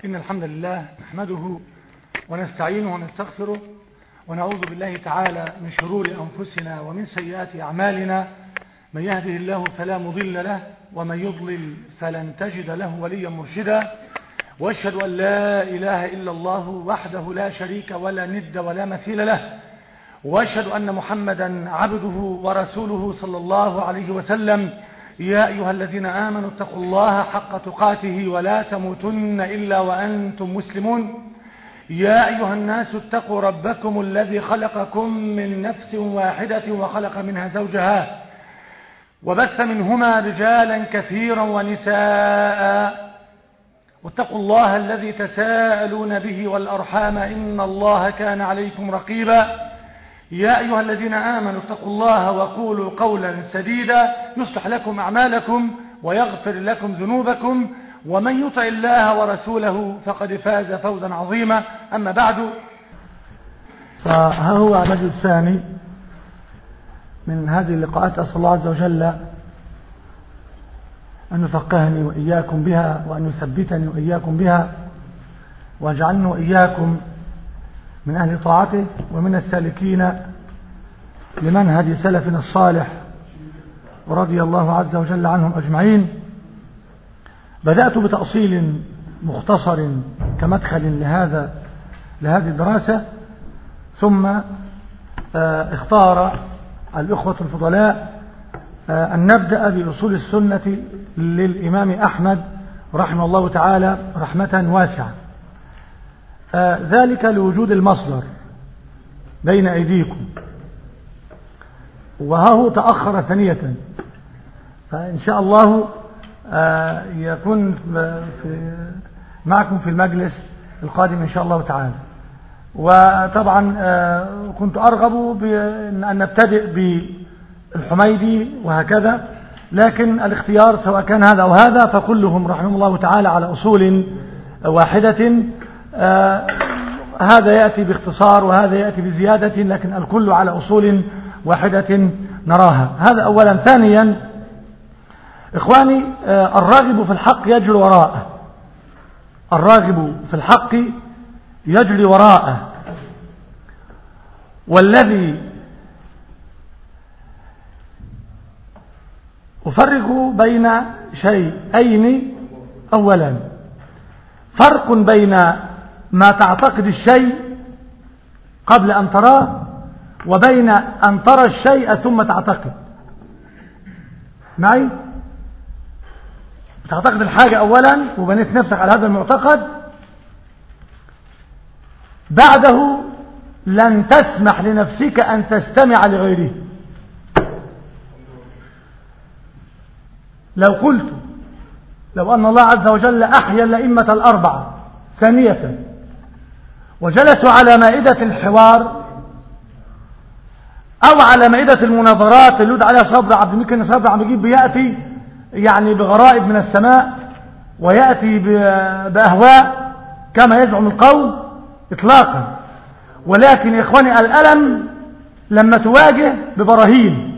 إن الحمد لله نحمده ونستعينه ونستغفره ونعوذ بالله تعالى من شرور أنفسنا ومن سيئات أعمالنا من يهده الله فلا مضل له ومن يضلل فلن تجد له وليا مرشدا واشهد أن لا إله إلا الله وحده لا شريك ولا ند ولا مثيل له واشهد أن محمدا عبده ورسوله صلى الله عليه وسلم يا أيها الذين آمنوا اتقوا الله حق تقاته ولا تموتن إلا وأنتم مسلمون يا أيها الناس اتقوا ربكم الذي خلقكم من نفس واحدة وخلق منها زوجها وبث منهما رجالا كثيرا ونساء واتقوا الله الذي تساءلون به والأرحام إن الله كان عليكم رقيبا يا أيها الذين آمنوا اتقوا الله وقولوا قولا سديدا يصلح لكم أعمالكم ويغفر لكم ذنوبكم ومن يطع الله ورسوله فقد فاز فوزا عظيما أما بعد فها هو المجلس الثاني من هذه اللقاءات أسأل الله عز وجل أن يفقهني وإياكم بها وأن يثبتني وإياكم بها واجعلني وإياكم من أهل طاعته ومن السالكين لمنهج سلفنا الصالح ورضي الله عز وجل عنهم أجمعين بدأت بتأصيل مختصر كمدخل لهذا لهذه الدراسة ثم اختار الإخوة الفضلاء أن نبدأ بأصول السنة للإمام أحمد رحمه الله تعالى رحمة واسعة ذلك لوجود المصدر بين أيديكم وها هو تأخر ثانية فإن شاء الله يكون في معكم في المجلس القادم إن شاء الله تعالى وطبعا كنت أرغب بأن نبتدئ بالحميدي وهكذا لكن الاختيار سواء كان هذا أو هذا فكلهم رحمه الله تعالى على أصول واحدة آه هذا يأتي باختصار وهذا يأتي بزيادة لكن الكل على أصول واحدة نراها هذا أولا ثانيا إخواني آه الراغب في الحق يجري وراءه الراغب في الحق يجري وراءه والذي أفرق بين شيئين أولا فرق بين ما تعتقد الشيء قبل أن تراه وبين أن ترى الشيء ثم تعتقد معي تعتقد الحاجة أولا وبنيت نفسك على هذا المعتقد بعده لن تسمح لنفسك أن تستمع لغيره لو قلت لو أن الله عز وجل أحيا الأئمة الأربعة ثانية وجلسوا على مائدة الحوار أو على مائدة المناظرات اللي يدعى عليها صبر عبد المكن صبر عبد المجيد بيأتي يعني بغرائب من السماء ويأتي بأهواء كما يزعم القوم إطلاقا ولكن يا إخواني الألم لما تواجه ببراهين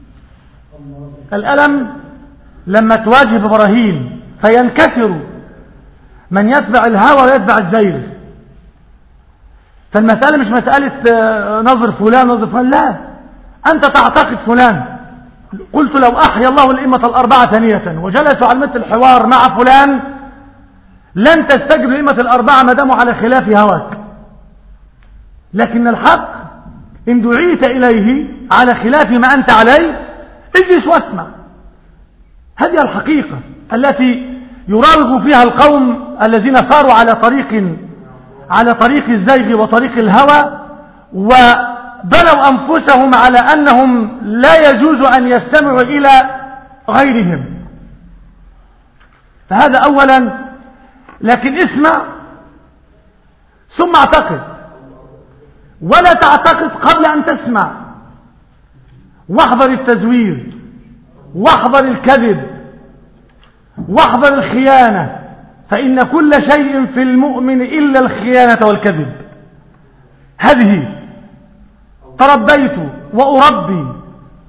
الألم لما تواجه ببراهين فينكسر من يتبع الهوى ويتبع الزير فالمسألة مش مسألة نظر فلان نظر فلان لا أنت تعتقد فلان قلت لو أحيا الله الأئمة الأربعة ثانية وجلسوا على مثل الحوار مع فلان لن تستجب الأئمة الأربعة ما داموا على خلاف هواك لكن الحق إن دعيت إليه على خلاف ما أنت عليه اجلس واسمع هذه الحقيقة التي يراوغ فيها القوم الذين صاروا على طريق على طريق الزيغ وطريق الهوى وبنوا أنفسهم على أنهم لا يجوز أن يستمعوا إلى غيرهم فهذا أولا لكن اسمع ثم اعتقد ولا تعتقد قبل أن تسمع واحذر التزوير واحذر الكذب واحذر الخيانة فإن كل شيء في المؤمن إلا الخيانة والكذب هذه تربيت وأربي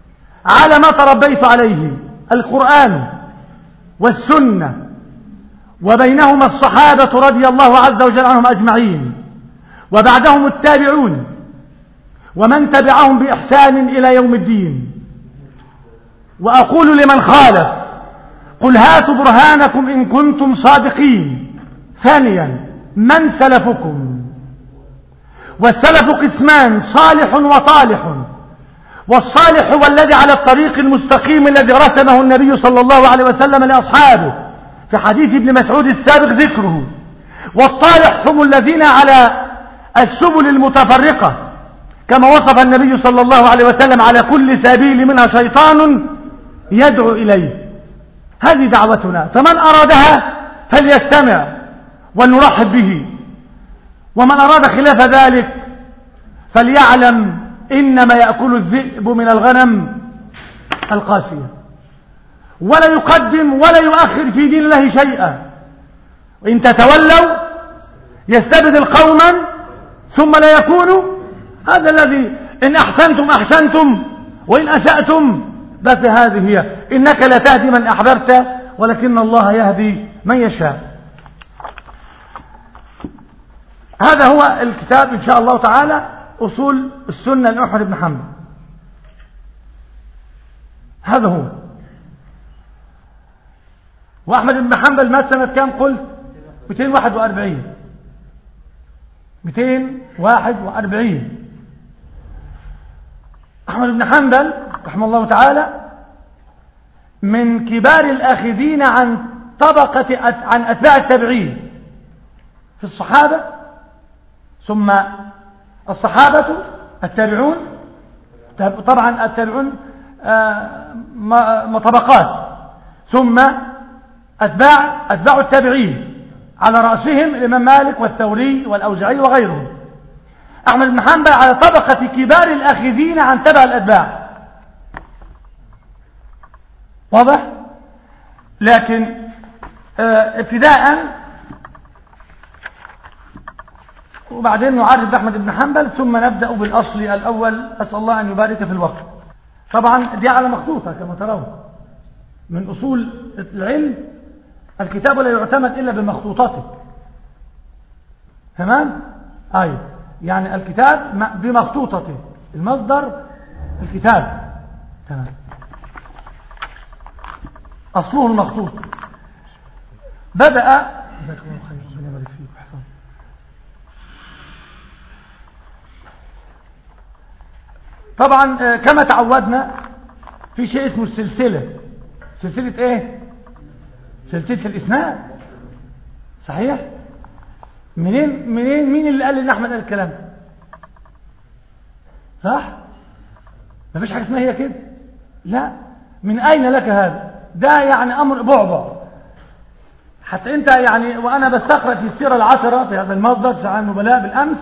على ما تربيت عليه القرآن والسنة وبينهما الصحابة رضي الله عز وجل عنهم أجمعين وبعدهم التابعون ومن تبعهم بإحسان إلى يوم الدين وأقول لمن خالف قل هاتوا برهانكم إن كنتم صادقين ثانيا من سلفكم والسلف قسمان صالح وطالح والصالح هو الذي على الطريق المستقيم الذي رسمه النبي صلى الله عليه وسلم لأصحابه في حديث ابن مسعود السابق ذكره والطالح هم الذين على السبل المتفرقة كما وصف النبي صلى الله عليه وسلم على كل سبيل منها شيطان يدعو إليه هذه دعوتنا فمن أرادها فليستمع ولنرحب به ومن أراد خلاف ذلك فليعلم إنما يأكل الذئب من الغنم القاسية ولا يقدم ولا يؤخر في دين الله شيئا وإن تتولوا يستبدل قوما ثم لا يكونوا هذا الذي إن أحسنتم أحسنتم وإن أسأتم بس هذه هي إنك لا تهدي من أحببت ولكن الله يهدي من يشاء هذا هو الكتاب إن شاء الله تعالى أصول السنة لأحمد بن حنبل هذا هو وأحمد بن حنبل مات سنة كام قلت 241 241 أحمد بن حنبل رحمه الله تعالى من كبار الآخذين عن طبقة عن أتباع التابعين في الصحابة ثم الصحابة التابعون طبعا التابعون آه، طبقات ثم أتباع, أتباع التابعين على رأسهم الإمام مالك والثوري والأوزعي وغيرهم أحمد بن حنبل على طبقة كبار الأخذين عن تبع الأتباع واضح لكن آه، ابتداء وبعدين نعرف أحمد بن حنبل ثم نبدأ بالأصل الأول أسأل الله أن يبارك في الوقت طبعا دي على مخطوطة كما ترون من أصول العلم الكتاب لا يعتمد إلا بمخطوطاته تمام أي يعني الكتاب بمخطوطته المصدر الكتاب تمام أصله المخطوط بدأ طبعا آه، كما تعودنا في شيء اسمه السلسلة سلسلة ايه سلسلة الاسناد صحيح منين منين مين اللي قال ان احمد قال الكلام صح مفيش حاجه اسمها هي كده لا من اين لك هذا ده يعني امر بعبع حتى انت يعني وانا بستخرج في السيره العشره في هذا المصدر في عن النبلاء بالامس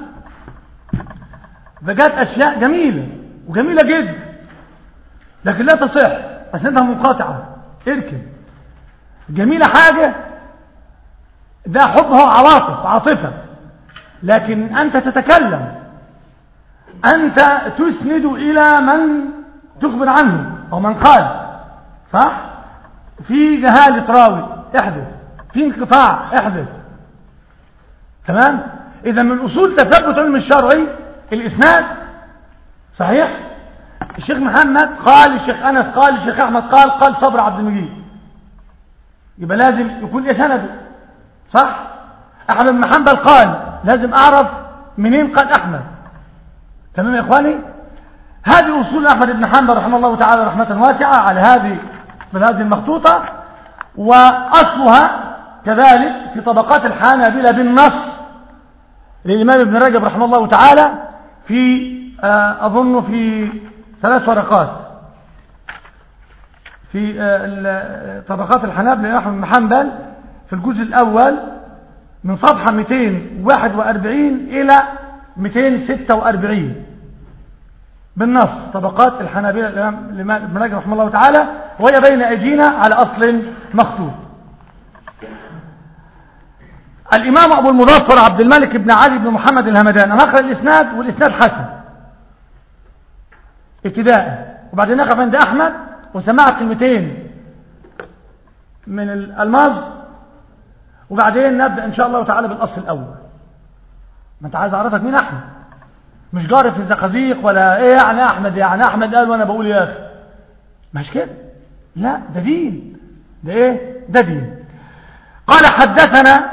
فجت اشياء جميله وجميله جدا لكن لا تصح اسندها منقطعه اركب جميله حاجه ده حب هو عواطف عاطفه لكن انت تتكلم انت تسند الى من تخبر عنه او من قال صح في جهاله راوي احدث في انقطاع احدث تمام اذا من اصول تثبت علم الشرعي الاسناد صحيح الشيخ محمد قال الشيخ انس قال الشيخ احمد قال قال صبر عبد المجيد يبقى لازم يكون ايه سنده صح احمد بن حنبل قال لازم اعرف منين قال احمد تمام يا اخواني هذه اصول احمد بن حنبل رحمه الله تعالى رحمه واسعه على هذه من هذه المخطوطه واصلها كذلك في طبقات الحنابلة بالنص للإمام ابن رجب رحمه الله تعالى في آه، أظن في ثلاث ورقات في آه، طبقات الحنابلة لأحمد بن حنبل في الجزء الأول من صفحة 241 إلى 246 بالنص طبقات الحنابلة الإمام ابن رجب رحمه الله تعالى وهي بين أيدينا على أصل مخطوط الإمام أبو المظفر عبد الملك بن علي بن محمد الهمدان نقل الإسناد والإسناد حسن ابتداء وبعدين نقف عند أحمد وسمع كلمتين من الألماظ وبعدين نبدأ إن شاء الله تعالى بالأصل الأول ما أنت عايز أعرفك مين أحمد مش جاري في الزقازيق ولا إيه يعني أحمد يعني أحمد قال وأنا بقول يا أخي مش كده لا ده دين ده إيه ده دين قال حدثنا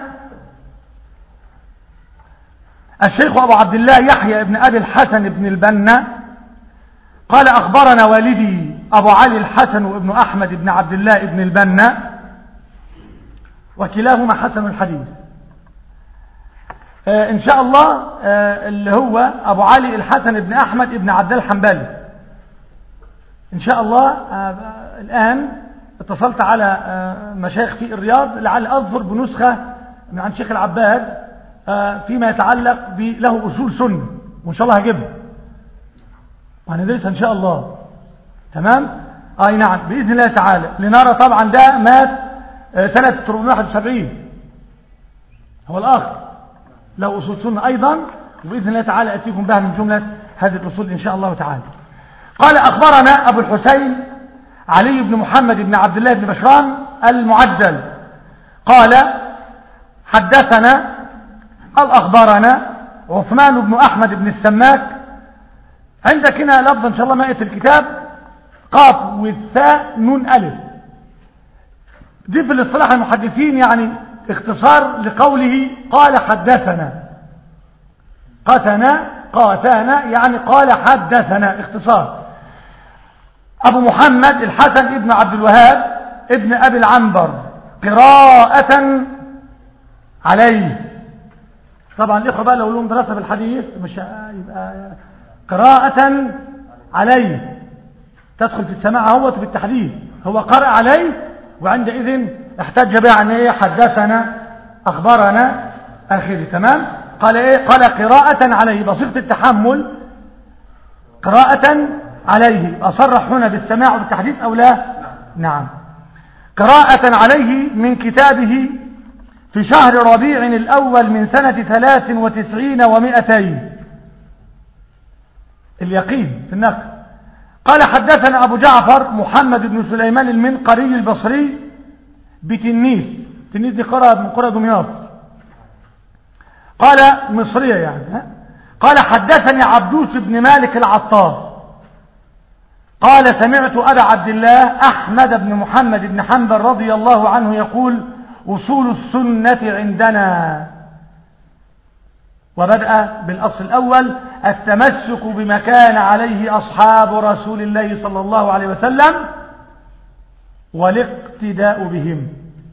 الشيخ أبو عبد الله يحيى بن أبي الحسن بن البنا قال أخبرنا والدي أبو علي الحسن وابن أحمد بن عبد الله بن البنا وكلاهما حسن الحديث آه إن شاء الله آه اللي هو أبو علي الحسن بن أحمد بن عبد الحنبلي إن شاء الله آه الآن اتصلت على مشايخ في الرياض لعل أظهر بنسخة من عن شيخ العباد فيما يتعلق له أصول سنة وإن شاء الله هجيبها وهندرسها إن شاء الله تمام أي نعم بإذن الله تعالى لنرى طبعا ده مات سنة 471 هو الآخر له أصول سنة أيضا وبإذن الله تعالى أتيكم بها من جملة هذه الأصول إن شاء الله تعالى قال أخبرنا أبو الحسين علي بن محمد بن عبد الله بن بشران المعدل قال حدثنا أو أخبرنا عثمان بن أحمد بن السماك عندك هنا لفظ إن شاء الله ما في الكتاب قاف والثاء نون ألف دي في الاصطلاح المحدثين يعني اختصار لقوله قال حدثنا قتنا قاتانا يعني قال حدثنا اختصار أبو محمد الحسن ابن عبد الوهاب ابن أبي العنبر قراءة عليه طبعا الإخوة بقى لو لهم دراسة في الحديث مش يبقى قراءة عليه تدخل في السماع هو في التحديث هو قرأ عليه وعندئذ احتج بها عن ايه حدثنا أخبرنا آخره تمام قال ايه قال قراءة عليه بصيغة التحمل قراءة عليه أصرح هنا بالسماع والتحديث أو لا نعم قراءة عليه من كتابه في شهر ربيع الأول من سنة ثلاث وتسعين ومائتين اليقين في النقل قال حدثنا أبو جعفر محمد بن سليمان المنقري البصري بتنيس تنيس دي قرأت من قرى دمياط قال مصرية يعني قال حدثني عبدوس بن مالك العطار قال سمعت أبا عبد الله أحمد بن محمد بن حنبل رضي الله عنه يقول أصول السنة عندنا وبدأ بالأصل الأول التمسك بما كان عليه أصحاب رسول الله صلى الله عليه وسلم والاقتداء بهم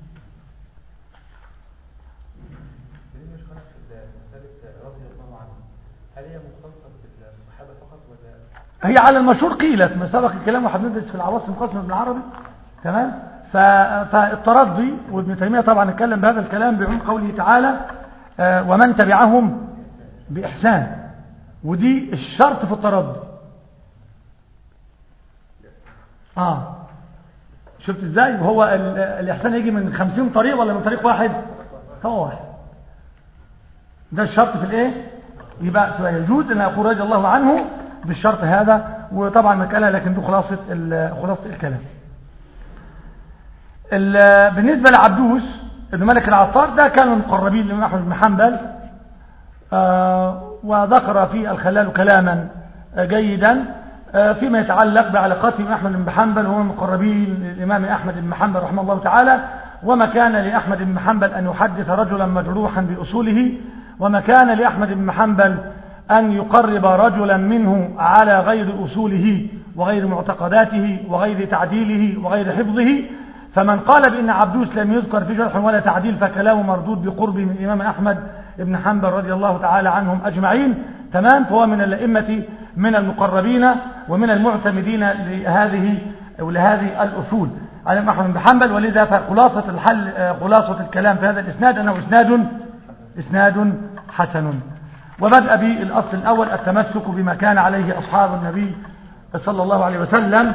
هي على المشهور قيلت ما سبق الكلام وحبندرس في العواصم قسم ابن عربي تمام فالترضي وابن تيمية طبعا اتكلم بهذا الكلام بعمق قوله تعالى ومن تبعهم بإحسان ودي الشرط في الترضي اه شفت ازاي وهو الإحسان يجي من خمسين طريق ولا من طريق واحد هو واحد ده الشرط في الايه يبقى يجوز ان اقول رضي الله عنه بالشرط هذا وطبعا مكانها لكن دي خلاصة خلاصة الكلام بالنسبة لعبدوس ابن ملك العطار ده كان من المقربين للإمام أحمد بن حنبل آه وذكر في الخلال كلاما جيدا آه فيما يتعلق بعلاقاته مع أحمد بن حنبل وهو من المقربين للإمام أحمد بن حنبل رحمه الله تعالى وما كان لأحمد بن حنبل أن يحدث رجلا مجروحا بأصوله وما كان لأحمد بن حنبل أن يقرب رجلا منه على غير أصوله وغير معتقداته وغير تعديله وغير حفظه فمن قال بأن عبدوس لم يذكر في جرح ولا تعديل فكلامه مردود بقربه من الإمام أحمد بن حنبل رضي الله تعالى عنهم أجمعين تمام فهو من الأئمة من المقربين ومن المعتمدين لهذه أو لهذه الأصول على أحمد بن حنبل ولذا فخلاصة الحل خلاصة الكلام في هذا الإسناد أنه إسناد إسناد حسن وبدأ بالأصل الأول التمسك بما كان عليه أصحاب النبي صلى الله عليه وسلم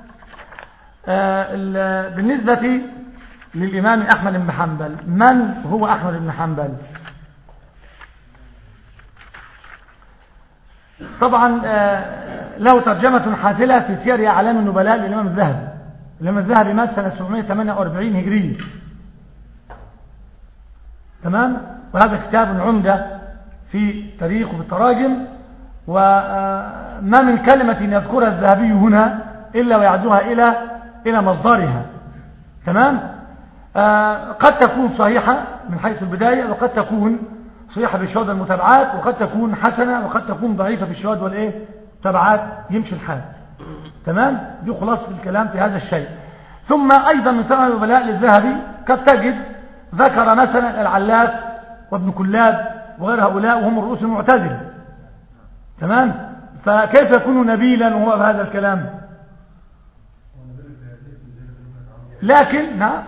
بالنسبة للإمام أحمد بن حنبل من هو أحمد بن حنبل طبعا له ترجمة حافلة في سير أعلام النبلاء للإمام الذهبي الإمام الذهبي مات سنة 748 هجرية تمام وهذا كتاب عمدة في تاريخ وفي التراجم وما من كلمة يذكرها الذهبي هنا إلا ويعدوها إلى إلى مصدرها تمام آه قد تكون صحيحة من حيث البداية وقد تكون صحيحة في الشهود المتابعات وقد تكون حسنة وقد تكون ضعيفة في الشهود والإيه تبعات يمشي الحال تمام دي خلاصة الكلام في هذا الشيء ثم أيضا من ثمن الولاء للذهبي قد تجد ذكر مثلا العلاف وابن كلاب وغير هؤلاء وهم الرؤوس المعتزله تمام فكيف يكون نبيلا وهو بهذا الكلام لكن نعم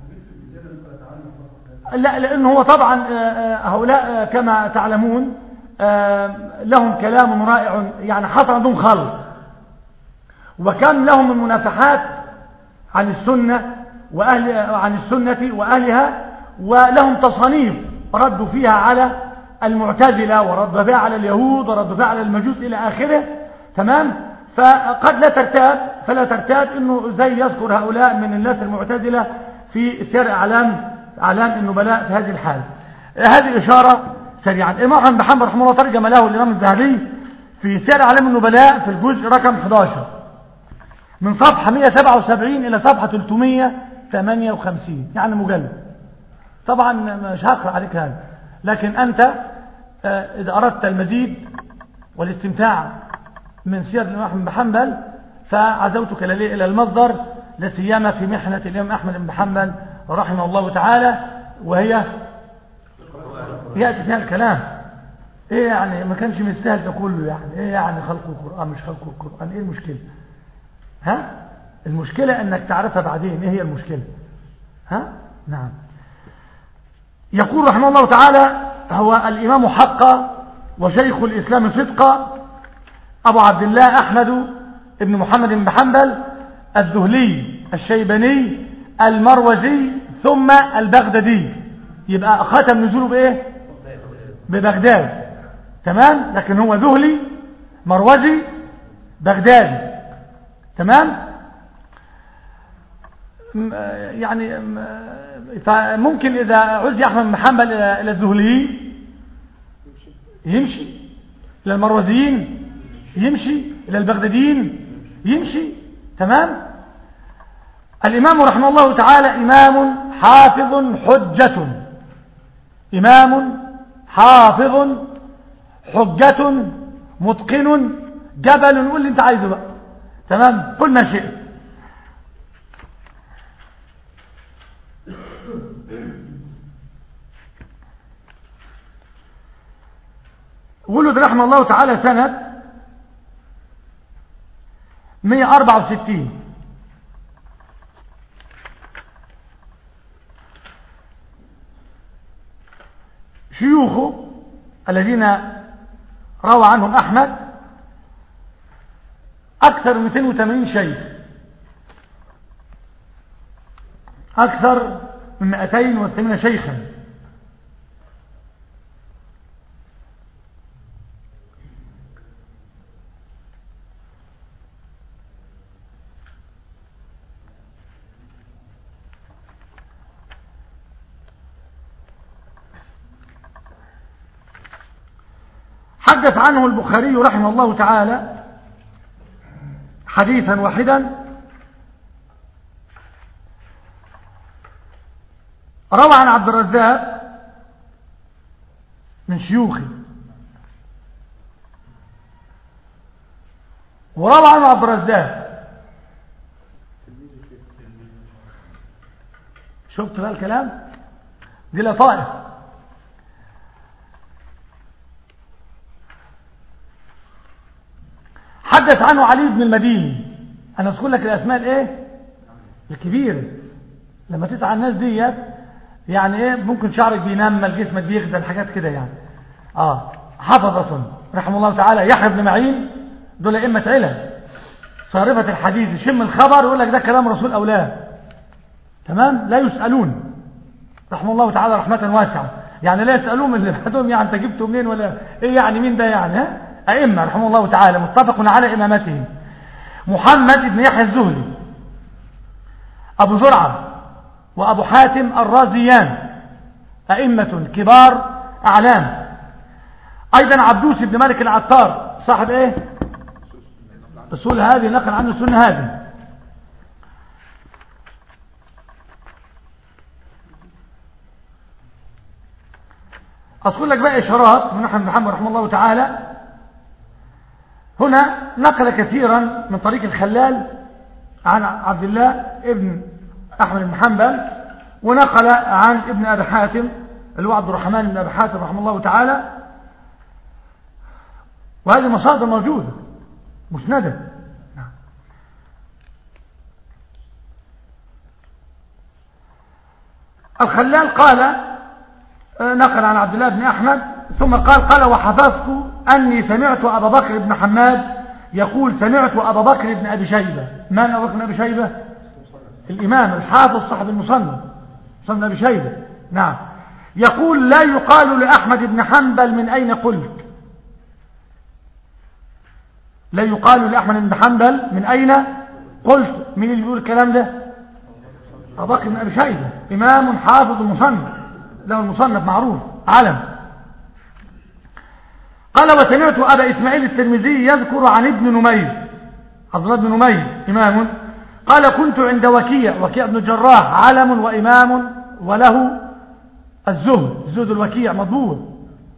لا لأنه هو طبعا هؤلاء كما تعلمون لهم كلام رائع يعني حصل عندهم خلط وكان لهم المنافحات عن السنة وأهل عن السنة وأهلها ولهم تصانيف ردوا فيها على المعتزلة وردوا فيها على اليهود وردوا فيها على المجوس إلى آخره تمام فقد لا ترتاب فلا ترتاب انه زي يذكر هؤلاء من الناس المعتزلة في سير اعلام اعلام النبلاء في هذه الحال هذه اشارة سريعا الامام احمد محمد رحمه الله ترجم له الامام الذهبي في سير اعلام النبلاء في الجزء رقم 11 من صفحة 177 الى صفحة 358 يعني مجلد طبعا مش هقرأ عليك هذا لكن انت اذا اردت المزيد والاستمتاع من سير الإمام أحمد بن حنبل فعزوتك إلى المصدر لا سيما في محنة الإمام أحمد بن حنبل رحمه الله تعالى وهي يأتي فيها الكلام إيه يعني ما كانش مستاهل ده كله يعني إيه يعني خلق القرآن مش خلق القرآن إيه المشكلة ها المشكلة أنك تعرفها بعدين إيه هي المشكلة ها نعم يقول رحمه الله تعالى هو الإمام حقا وشيخ الإسلام صدقا أبو عبد الله أحمد بن محمد بن حنبل الذهلي الشيباني المروزي ثم البغدادي يبقى ختم نزوله بإيه ببغداد تمام لكن هو ذهلي مروزي بغدادي تمام يعني فممكن إذا عزي أحمد بن حنبل إلى الذهلي يمشي إلى المروزيين يمشي إلى البغداديين يمشي تمام الإمام رحمه الله تعالى إمام حافظ حجة إمام حافظ حجة متقن جبل قول اللي انت عايزه بقى تمام قل ما شئت ولد رحمه الله تعالى سنة 164 شيوخه الذين روى عنهم أحمد أكثر من 280 شيخ أكثر من 280 شيخا حدث عنه البخاري رحمه الله تعالى حديثا واحدا روى عن عبد الرزاق من شيوخه وروى عنه عبد الرزاق شفت بقى الكلام دي لطائف حدث عنه علي بن المديني انا اذكر لك الاسماء الايه الكبيره لما تسعى الناس ديت يعني ايه ممكن شعرك بينمل جسمك بيغزل حاجات كده يعني اه حفظة رحمه الله تعالى يحيى بن معين دول ائمه علم صارفة الحديث يشم الخبر يقول لك ده كلام رسول او لا تمام لا يسألون رحمه الله تعالى رحمة واسعة يعني لا يسألون من اللي بعدهم يعني انت جبته منين ولا ايه يعني مين ده يعني ها أئمة رحمه الله تعالى متفق على إمامتهم محمد بن يحيى الزهري أبو زرعة وأبو حاتم الرازيان أئمة كبار أعلام أيضا عبدوس بن مالك العطار صاحب إيه السنة هذه نقل عنه السنة هذه أذكر لك بقى إشارات من أحمد محمد رحمه الله تعالى هنا نقل كثيرا من طريق الخلال عن عبد الله ابن أحمد بن حنبل ونقل عن ابن أبي حاتم اللي هو عبد الرحمن بن أبي حاتم رحمه الله تعالى وهذه مصادر موجودة مسندة الخلال قال نقل عن عبد الله بن أحمد ثم قال قال وحفظت أني سمعت أبا بكر بن حماد يقول سمعت أبا بكر بن أبي شيبة من أبا بكر بن أبي شيبة الإمام الحافظ صاحب المصنف مصنف أبي شيبة نعم يقول لا يقال لأحمد بن حنبل من أين قلت لا يقال لأحمد بن حنبل من أين قلت مين اللي بيقول الكلام ده أبو بكر بن أبي شيبة إمام حافظ مصنف له المصنف معروف علم قال وسمعت أبا إسماعيل الترمذي يذكر عن ابن نمير عبد الله بن نمير إمام قال كنت عند وكيع وكيع بن الجراح علم وإمام وله الزهد الزهد الوكيع مضبوط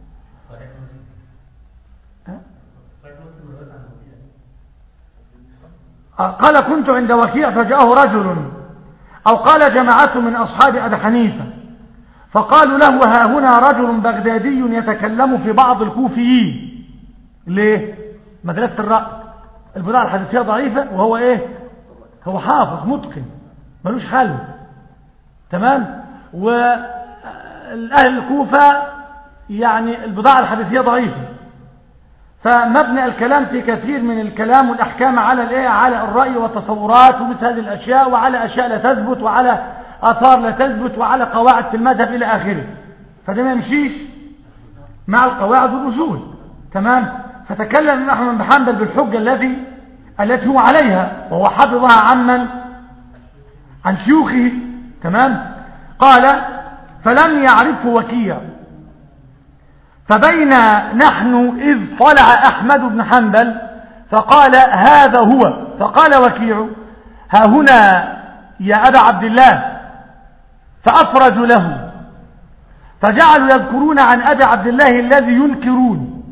قال كنت عند وكيع فجاءه رجل أو قال جماعة من أصحاب أبي حنيفة فقالوا له ها هنا رجل بغدادي يتكلم في بعض الكوفيين ليه مدرسة الرأي البضاعة الحديثية ضعيفة وهو ايه هو حافظ متقن ملوش حل تمام والأهل الكوفة يعني البضاعة الحديثية ضعيفة فمبنى الكلام في كثير من الكلام والأحكام على الايه على الرأي والتصورات ومثل هذه الأشياء وعلى أشياء لا تثبت وعلى آثار لا تثبت وعلى قواعد في المذهب إلى آخره فده ما يمشيش مع القواعد والأصول تمام فتكلم أحمد بن حنبل بالحجة التي التي هو عليها وهو حفظها عمن عن شيوخه تمام قال فلم يعرفه وكيع فبين نحن إذ طلع أحمد بن حنبل فقال هذا هو فقال وكيع ها هنا يا أبا عبد الله فأفرج له فجعلوا يذكرون عن أبي عبد الله الذي ينكرون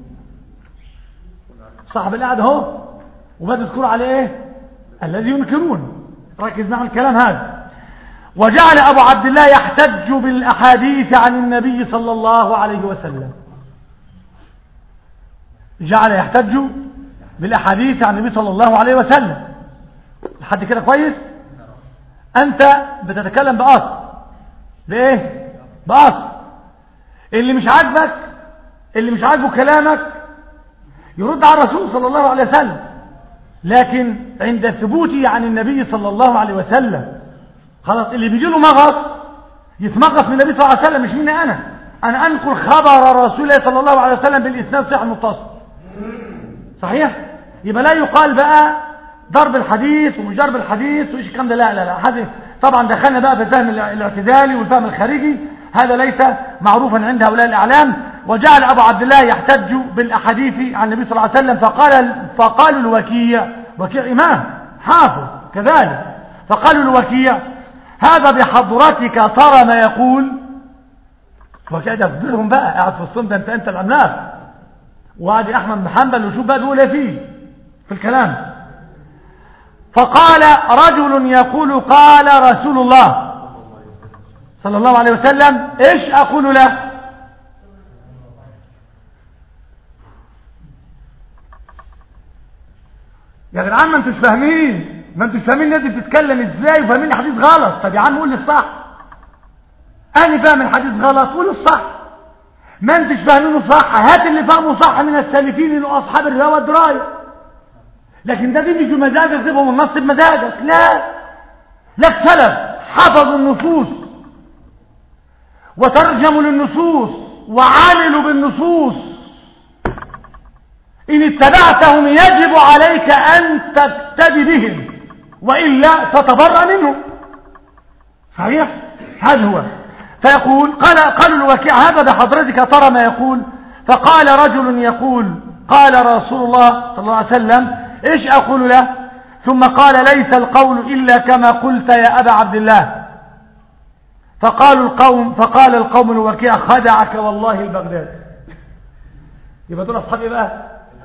صاحب القعدة اهو وبدأ يذكروا عليه ايه الذي ينكرون ركز مع الكلام هذا وجعل أبو عبد الله يحتج بالأحاديث عن النبي صلى الله عليه وسلم جعل يحتج بالأحاديث عن النبي صلى الله عليه وسلم لحد كده كويس أنت بتتكلم بأصل بإيه بأصل اللي مش عاجبك اللي مش عاجبه كلامك يرد على الرسول صلى الله عليه وسلم لكن عند ثبوته عن النبي صلى الله عليه وسلم خلاص اللي بيجي له مغص يتمغص من النبي صلى الله عليه وسلم مش مني أنا أنا أنقل خبر رسول الله صلى الله عليه وسلم بالإسناد صحيح متصل صحيح يبقى لا يقال بقى ضرب الحديث ومش ضرب الحديث وايش الكلام ده لا لا لا هذه طبعا دخلنا بقى في الفهم الاعتدالي والفهم الخارجي هذا ليس معروفا عند هؤلاء الاعلام وجعل ابو عبد الله يحتج بالاحاديث عن النبي صلى الله عليه وسلم فقال فقالوا الوكيع وكيع امام حافظ كذلك فقالوا الوكيع هذا بحضرتك ترى ما يقول وكيع ده فضلهم بقى قاعد في الصمت انت انت العملاق وادي احمد بن حنبل وشوف بقى بيقول ايه فيه في الكلام فقال رجل يقول قال رسول الله صلى الله عليه وسلم ايش اقول له يا جدعان ما انتوش فاهمين ما انتوش فاهمين الناس دي بتتكلم ازاي وفاهمين الحديث غلط طب يا عم قول لي الصح انا فاهم الحديث غلط قول الصح ما انتش فاهمينه صح هات اللي فهمه صح من السالفين اللي اصحاب الروايه والدرايه لكن ده دي مش بمزاجك تبقى من النص بمزاجك لا لك سلف حفظوا النصوص وترجموا للنصوص وعملوا بالنصوص إن اتبعتهم يجب عليك أن تقتدي بهم وإلا تتبرأ منهم صحيح هذا هو فيقول قال قالوا الوكيع هذا بحضرتك ترى ما يقول فقال رجل يقول قال رسول الله صلى الله عليه وسلم ايش اقول له ثم قال ليس القول الا كما قلت يا ابا عبد الله فقالوا القوم فقال القوم الوكيع خدعك والله البغداد يبقى دول اصحاب ايه بقى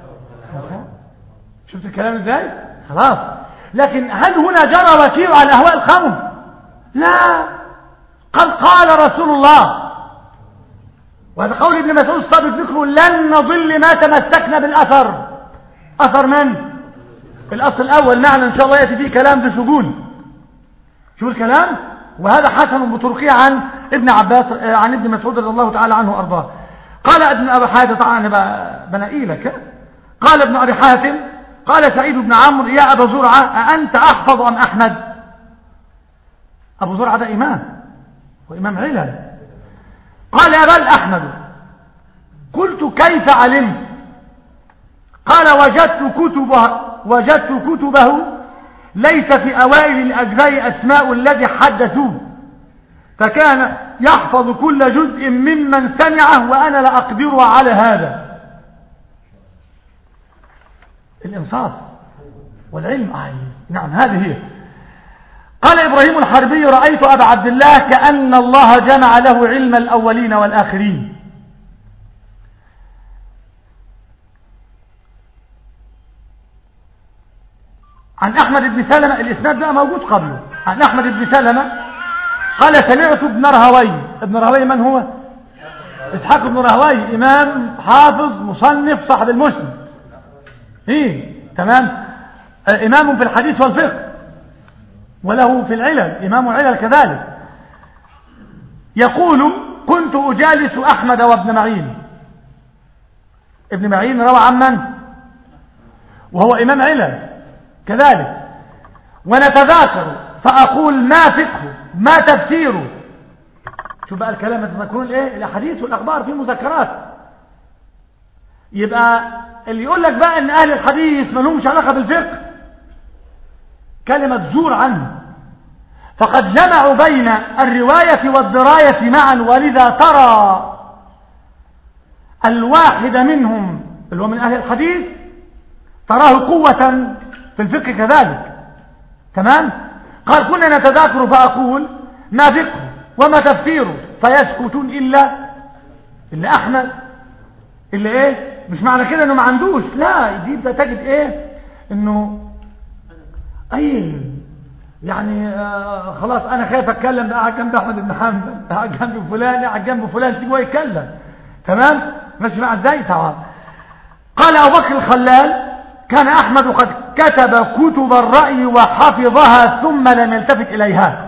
شفت الكلام ازاي خلاص لكن هل هنا جرى وكيع على اهواء القوم لا قد قال رسول الله وهذا قول ابن مسعود الصادق ذكره لن نضل ما تمسكنا بالاثر اثر من الاصل الاول معنى ان شاء الله ياتي فيه كلام ذي شجون شو الكلام وهذا حسن بطرقه عن ابن عباس عن ابن مسعود رضي الله تعالى عنه وارضاه قال ابن ابي حاتم طبعا بنقي لك قال ابن ابي حاتم قال سعيد بن عمرو يا ابا زرعه اانت احفظ ام احمد ابو زرعه ده امام وامام علل قال يا بل احمد قلت كيف علمت قال وجدت كتبه وجدت كتبه ليس في اوائل الاجزاء اسماء الذي حدثوه فكان يحفظ كل جزء ممن سمعه وانا لا اقدر على هذا الانصاف والعلم آه نعم هذه هي قال إبراهيم الحربي رأيت أبا عبد الله كأن الله جمع له علم الأولين والآخرين عن أحمد بن سلمة الإسناد بقى موجود قبله عن أحمد بن سلمة قال سمعت ابن رهوي ابن رهوي من هو إسحاق بن رهوي إمام حافظ مصنف صاحب المسلم إيه تمام آه إمام في الحديث والفقه وله في العلل إمام العلل كذلك يقول كنت أجالس أحمد وابن معين ابن معين روى عن من وهو إمام علل كذلك ونتذاكر فأقول ما فقه ما تفسيره شو بقى الكلام تذكرون الايه الاحاديث والاخبار في مذكرات يبقى اللي يقول لك بقى ان اهل الحديث ما لهمش علاقه بالفقه كلمه زور عنه فقد جمعوا بين الروايه والدرايه معا ولذا ترى الواحد منهم اللي هو من اهل الحديث تراه قوه في الفقه كذلك تمام قال كنا نتذاكر فاقول ما فقه وما تفسيره فيسكتون إلا إلا أحمد إلا إيه مش معنى كده إنه ما عندوش لا دي انت تجد إيه إنه أي يعني آه خلاص أنا خايف أتكلم ده قاعد جنب أحمد بن حنبل ده قاعد جنب فلان قاعد جنب فلان سيبه يتكلم تمام ماشي مع ازاي طبعا قال أبو بكر الخلال كان أحمد قد كتب كتب الرأي وحفظها ثم لم يلتفت إليها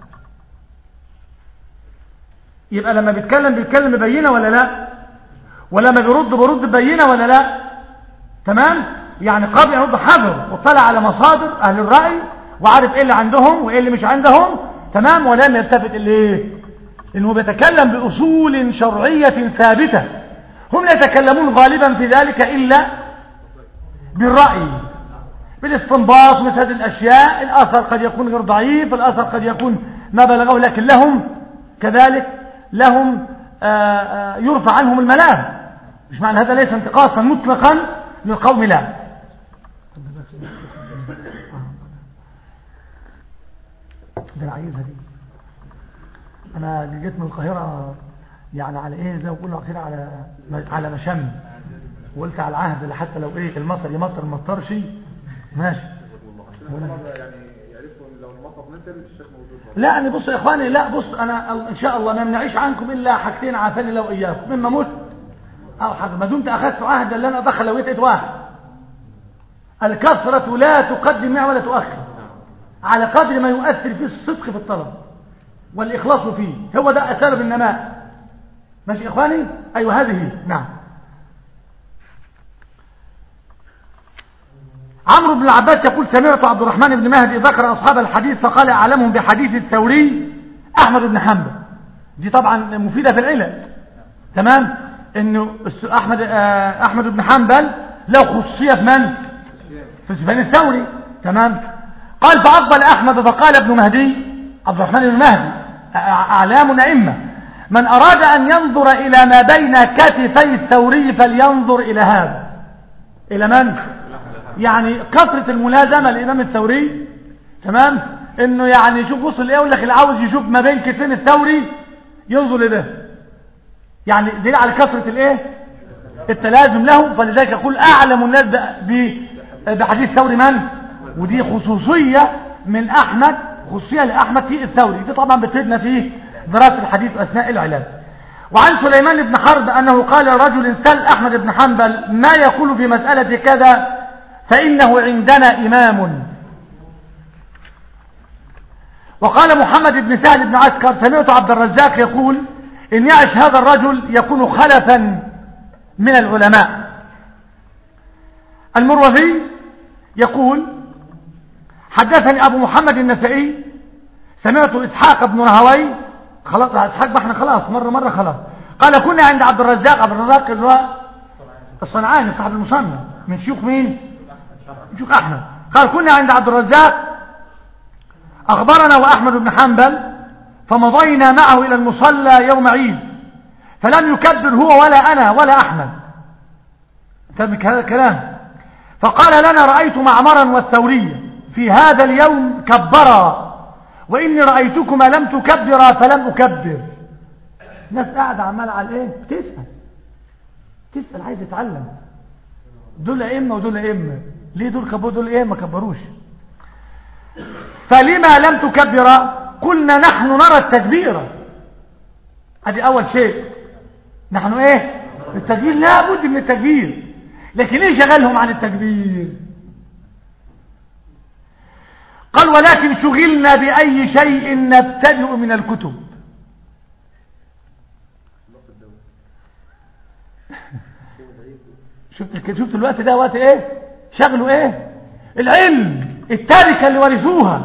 يبقى لما بيتكلم بيتكلم ببينه ولا لا ولما بيرد برد ببينه ولا لا تمام يعني قبل ان يرد حذر واطلع على مصادر اهل الراي وعارف ايه اللي عندهم وايه اللي مش عندهم تمام ولم يلتفت الايه انه بيتكلم باصول شرعيه ثابته هم لا يتكلمون غالبا في ذلك الا بالراي بالاستنباط مثل هذه الاشياء الاثر قد يكون غير ضعيف الاثر قد يكون ما بلغه لكن لهم كذلك لهم آآ آآ يرفع عنهم الملام مش معنى هذا ليس انتقاصا مطلقا للقوم لا ده انا عايزها دي انا جيت من القاهره يعني على ايه زي ما بيقولوا كده على على مشم وقلت على العهد اللي حتى لو ايه المطر يمطر ما مطرش ماشي يعني يعرفوا ان لو المطر نزل الشيخ موجود لا يعني بص يا اخواني لا بص انا ان شاء الله ما نعيش عنكم الا حاجتين عافاني الله واياكم مما مت او حاجه ما دمت اخذت عهدا لن ادخل لو لقيت واحد الكثره لا تقدم ولا تؤخر على قدر ما يؤثر فيه الصدق في الطلب والاخلاص فيه هو ده سبب النماء ماشي يا اخواني ايوه هذه هي. نعم عمرو بن العباس يقول سمعت عبد الرحمن بن مهدي ذكر أصحاب الحديث فقال أعلمهم بحديث الثوري أحمد بن حنبل دي طبعا مفيدة في العلل تمام انه احمد احمد بن حنبل له خصوصيه في من في سفيان الثوري تمام قال فاقبل احمد فقال ابن مهدي عبد الرحمن بن مهدي اعلام ائمه من أراد أن ينظر إلى ما بين كتفي الثوري فلينظر إلى هذا إلى من؟ يعني كثرة الملازمة الإمام الثوري تمام؟ إنه يعني يشوف وصل إيه يقول لك اللي عاوز يشوف ما بين كتفين الثوري ينظر لده يعني دليل على كثرة الإيه؟ التلازم له فلذلك يقول أعلم الناس ب- بحديث ثوري من؟ ودي خصوصية من أحمد خصوصية لأحمد في الثوري دي طبعا بتفيدنا في دراسة الحديث أثناء العلاج وعن سليمان بن حرب أنه قال رجل سل أحمد بن حنبل ما يقول في مسألة كذا فإنه عندنا إمام وقال محمد بن سهل بن عسكر سمعت عبد الرزاق يقول إن يعش هذا الرجل يكون خلفا من العلماء المروذي يقول حدثني أبو محمد النسائي سمعت إسحاق بن رهوي خلاص إسحاق ما احنا خلاص مرة مرة خلاص قال كنا عند عبد الرزاق عبد الرزاق اللي هو الصنعاني صاحب المصنف من شيوخ مين من شيوخ أحمد قال كنا عند عبد الرزاق أخبرنا وأحمد بن حنبل فمضينا معه إلى المصلى يوم عيد فلم يكبر هو ولا أنا ولا أحمد تبك هذا الكلام فقال لنا رأيت معمرا والثورية في هذا اليوم كبرا وإني رأيتكما لم تكبرا فلم أكبر الناس قاعدة عمالة على ايه بتسأل تسأل عايز يتعلم دول ائمه ودول ائمه ليه دول كبروا دول ايه ما كبروش فلما لم تكبرا قلنا نحن نرى التكبير ادي اول شيء نحن ايه التكبير لا بد من التكبير لكن ايه شغلهم عن التكبير قال ولكن شغلنا بأي شيء نبتدئ من الكتب شفت شفت الوقت ده وقت ايه شغله ايه العلم التركه اللي ورثوها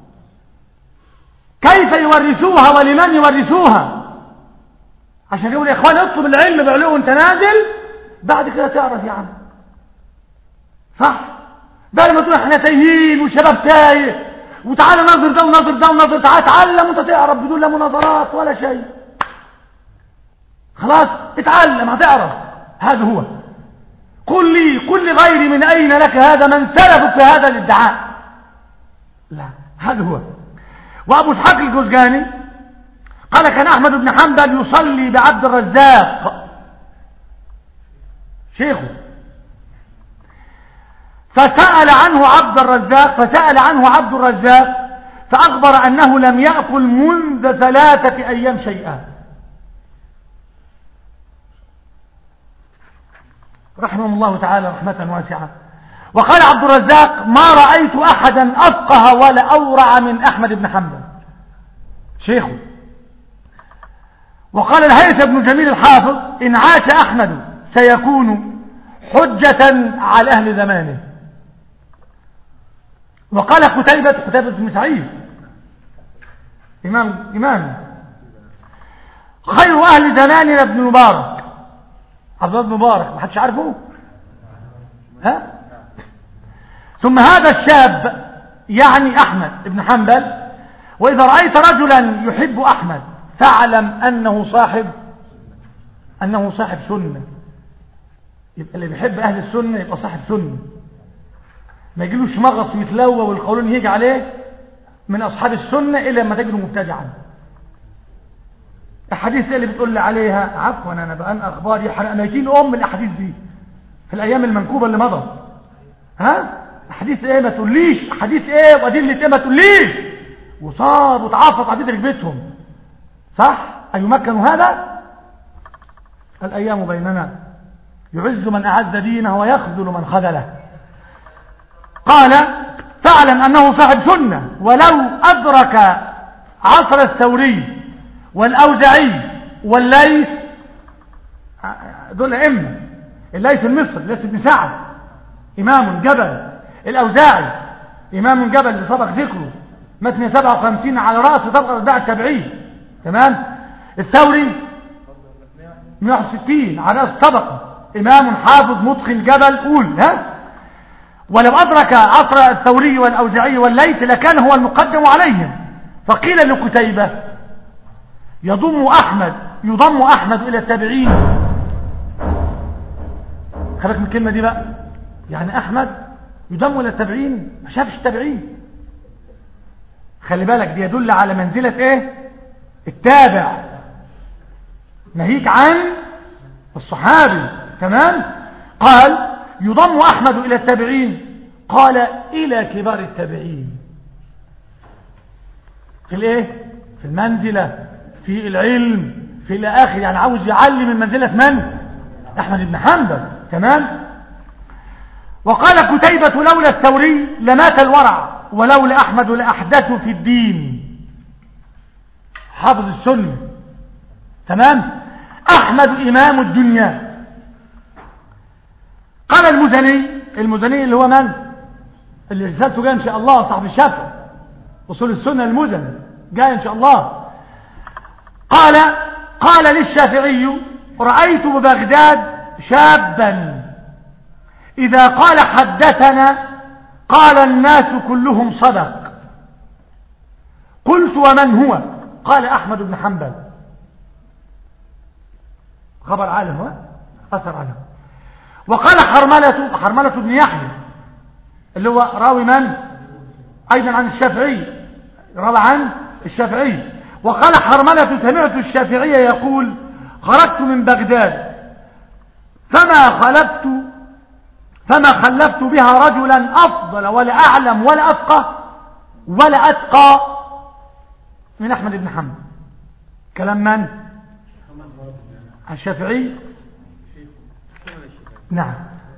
كيف يورثوها ولمن يورثوها عشان يقول يا اخوان اطلب العلم بعلو وانت نازل بعد كده تعرف يا عم صح بدل ما تقول احنا تايهين والشباب تايه وتعالى نظر ده ونظر ده ونظر تعالى اتعلم وانت تعرف بدون لا مناظرات ولا شيء خلاص اتعلم هتعرف هذا هو قل لي قل لغيري من أين لك هذا من سلفك في هذا الادعاء لا هذا هو وأبو اسحاق الجوزجاني قال كان أحمد بن حنبل يصلي بعبد الرزاق شيخه فسأل عنه عبد الرزاق فسأل عنه عبد الرزاق فأخبر أنه لم يأكل منذ ثلاثة أيام شيئا رحمه الله تعالى رحمة واسعة وقال عبد الرزاق ما رأيت أحدا أفقه ولا أورع من أحمد بن حنبل شيخه وقال الهيث بن جميل الحافظ إن عاش أحمد سيكون حجة على أهل زمانه وقال قتيبة قتيبة بن سعيد إمام إمام خير أهل زماننا ابن مبارك عبد الله بن مبارك ما حدش عارفه ها ثم هذا الشاب يعني أحمد بن حنبل وإذا رأيت رجلا يحب أحمد فاعلم أنه صاحب أنه صاحب سنة يبقى اللي بيحب أهل السنة يبقى صاحب سنة ما يجيلوش مغص ويتلوى والقولون يجي عليه من أصحاب السنة إلا لما تجده مبتدعا الحديث اللي بتقول لي عليها عفوا أنا بقى أنا أخباري أنا يجيني أم الأحاديث دي في الأيام المنكوبة اللي مضت ها حديث ايه ما تقوليش حديث ايه وادله ايه ما تقوليش وصار وتعفط عبيد ركبتهم صح ايمكن هذا الايام بيننا يعز من اعز دينه ويخذل من خذله قال فاعلم انه صاحب سنه ولو ادرك عصر الثوري والاوزعي والليث دول ائمه الليث المصري ليث بن سعد إمام جبل الأوزاعي إمام جبل اللي سبق ذكره متن 57 على رأس طبقة الباع التابعين تمام الثوري 160 على رأس طبقة إمام حافظ متقن جبل قول ها ولو أدرك عصر الثوري والأوزاعي والليث لكان هو المقدم عليهم فقيل لكتيبة يضم أحمد يضم أحمد إلى التابعين خلك من الكلمة دي بقى يعني أحمد يضم إلى التابعين ما شافش التابعين خلي بالك دي يدل على منزلة ايه التابع ناهيك عن الصحابي تمام قال يضم أحمد إلى التابعين قال إلى كبار التابعين في الايه في المنزلة في العلم في الآخر يعني عاوز يعلي من منزلة من أحمد بن حنبل تمام وقال كتيبة لولا الثوري لمات الورع ولولا أحمد لأحدث في الدين حافظ السنة تمام أحمد إمام الدنيا قال المزني المزني اللي هو من اللي رسالته جاء إن شاء الله صاحب الشافعي أصول السنة المزني جاء إن شاء الله قال قال للشافعي رأيت ببغداد شابا إذا قال حدثنا قال الناس كلهم صدق قلت ومن هو قال أحمد بن حنبل خبر عالم هو أثر عالم وقال حرملة حرملة بن يحيى اللي هو راوي من أيضا عن الشافعي روى عن الشافعي وقال حرملة سمعت الشافعي يقول خرجت من بغداد فما خلفت فما خلفت بها رجلا أفضل ولا أعلم ولا أفقه ولا أتقى من أحمد بن حنبل كلام من الشافعي نعم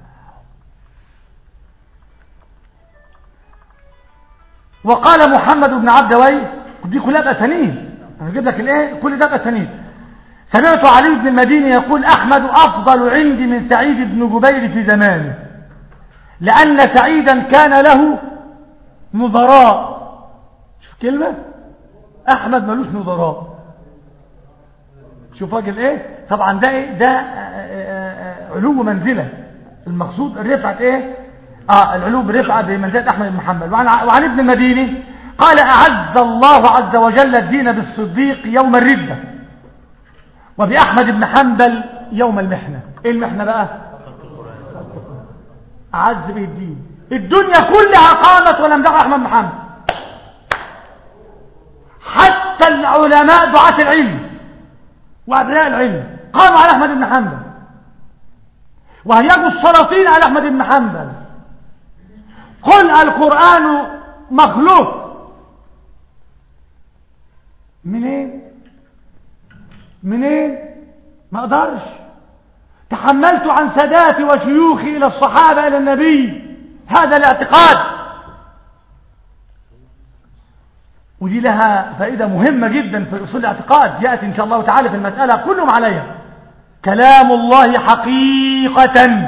وقال محمد بن عبد وي دي كلها بأسانيد انا اجيب لك الايه كل ده بأسانيد سمعت علي بن المديني يقول احمد افضل عندي من سعيد بن جبير في زمانه لان سعيدا كان له نظراء شوف كلمة احمد ملوش نظراء شوف راجل ايه طبعا ده ايه ده علو منزلة المقصود الرفعة ايه اه العلو برفعة بمنزلة احمد بن محمد وعن, وعن ابن المديني قال اعز الله عز وجل الدين بالصديق يوم الردة وبأحمد بن حنبل يوم المحنة ايه المحنة بقى اعز به الدين الدنيا كلها قامت ولم دعوا احمد بن حنبل حتى العلماء دعاة العلم وابناء العلم قاموا على احمد بن حنبل وهيجوا السلاطين على احمد بن حنبل قل القرآن مخلوق منين منين ما اقدرش تحملت عن ساداتي وشيوخي الى الصحابة الى النبي هذا الاعتقاد ودي لها فائدة مهمة جدا في أصول الاعتقاد يأتي إن شاء الله تعالى في المسألة كلهم عليها كلام الله حقيقة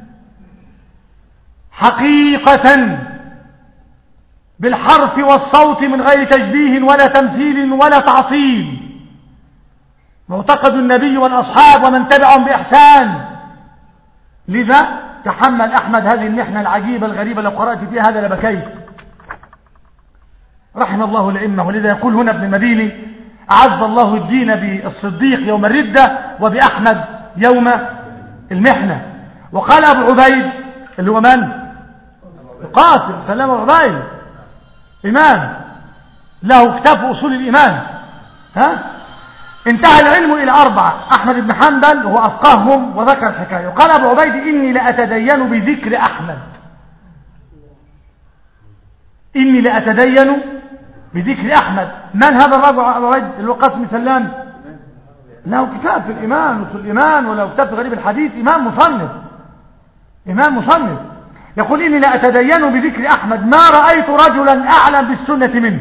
حقيقة بالحرف والصوت من غير تشبيه ولا تمثيل ولا تعطيل معتقد النبي والأصحاب ومن تبعهم بإحسان لذا تحمل أحمد هذه المحنة العجيبة الغريبة لو قرأت فيها هذا لبكيت رحم الله الأئمة ولذا يقول هنا ابن المديني أعز الله الدين بالصديق يوم الردة وبأحمد يوم المحنة وقال أبو عبيد اللي هو من القاسم سلام أبو عبيد إمام له كتاب في أصول الإيمان ها انتهى العلم إلى أربعة أحمد بن حنبل هو أفقههم وذكر الحكاية وقال أبو عبيد إني لأتدين بذكر أحمد إني لأتدين بذكر أحمد من هذا الرجل أبو عبيد اللي هو قاسم سلام له كتاب في الإيمان وفي الإيمان وله كتاب في غريب الحديث إمام مصنف إمام مصنف يقول إني لأتدين بذكر أحمد ما رأيت رجلا أعلم بالسنة منه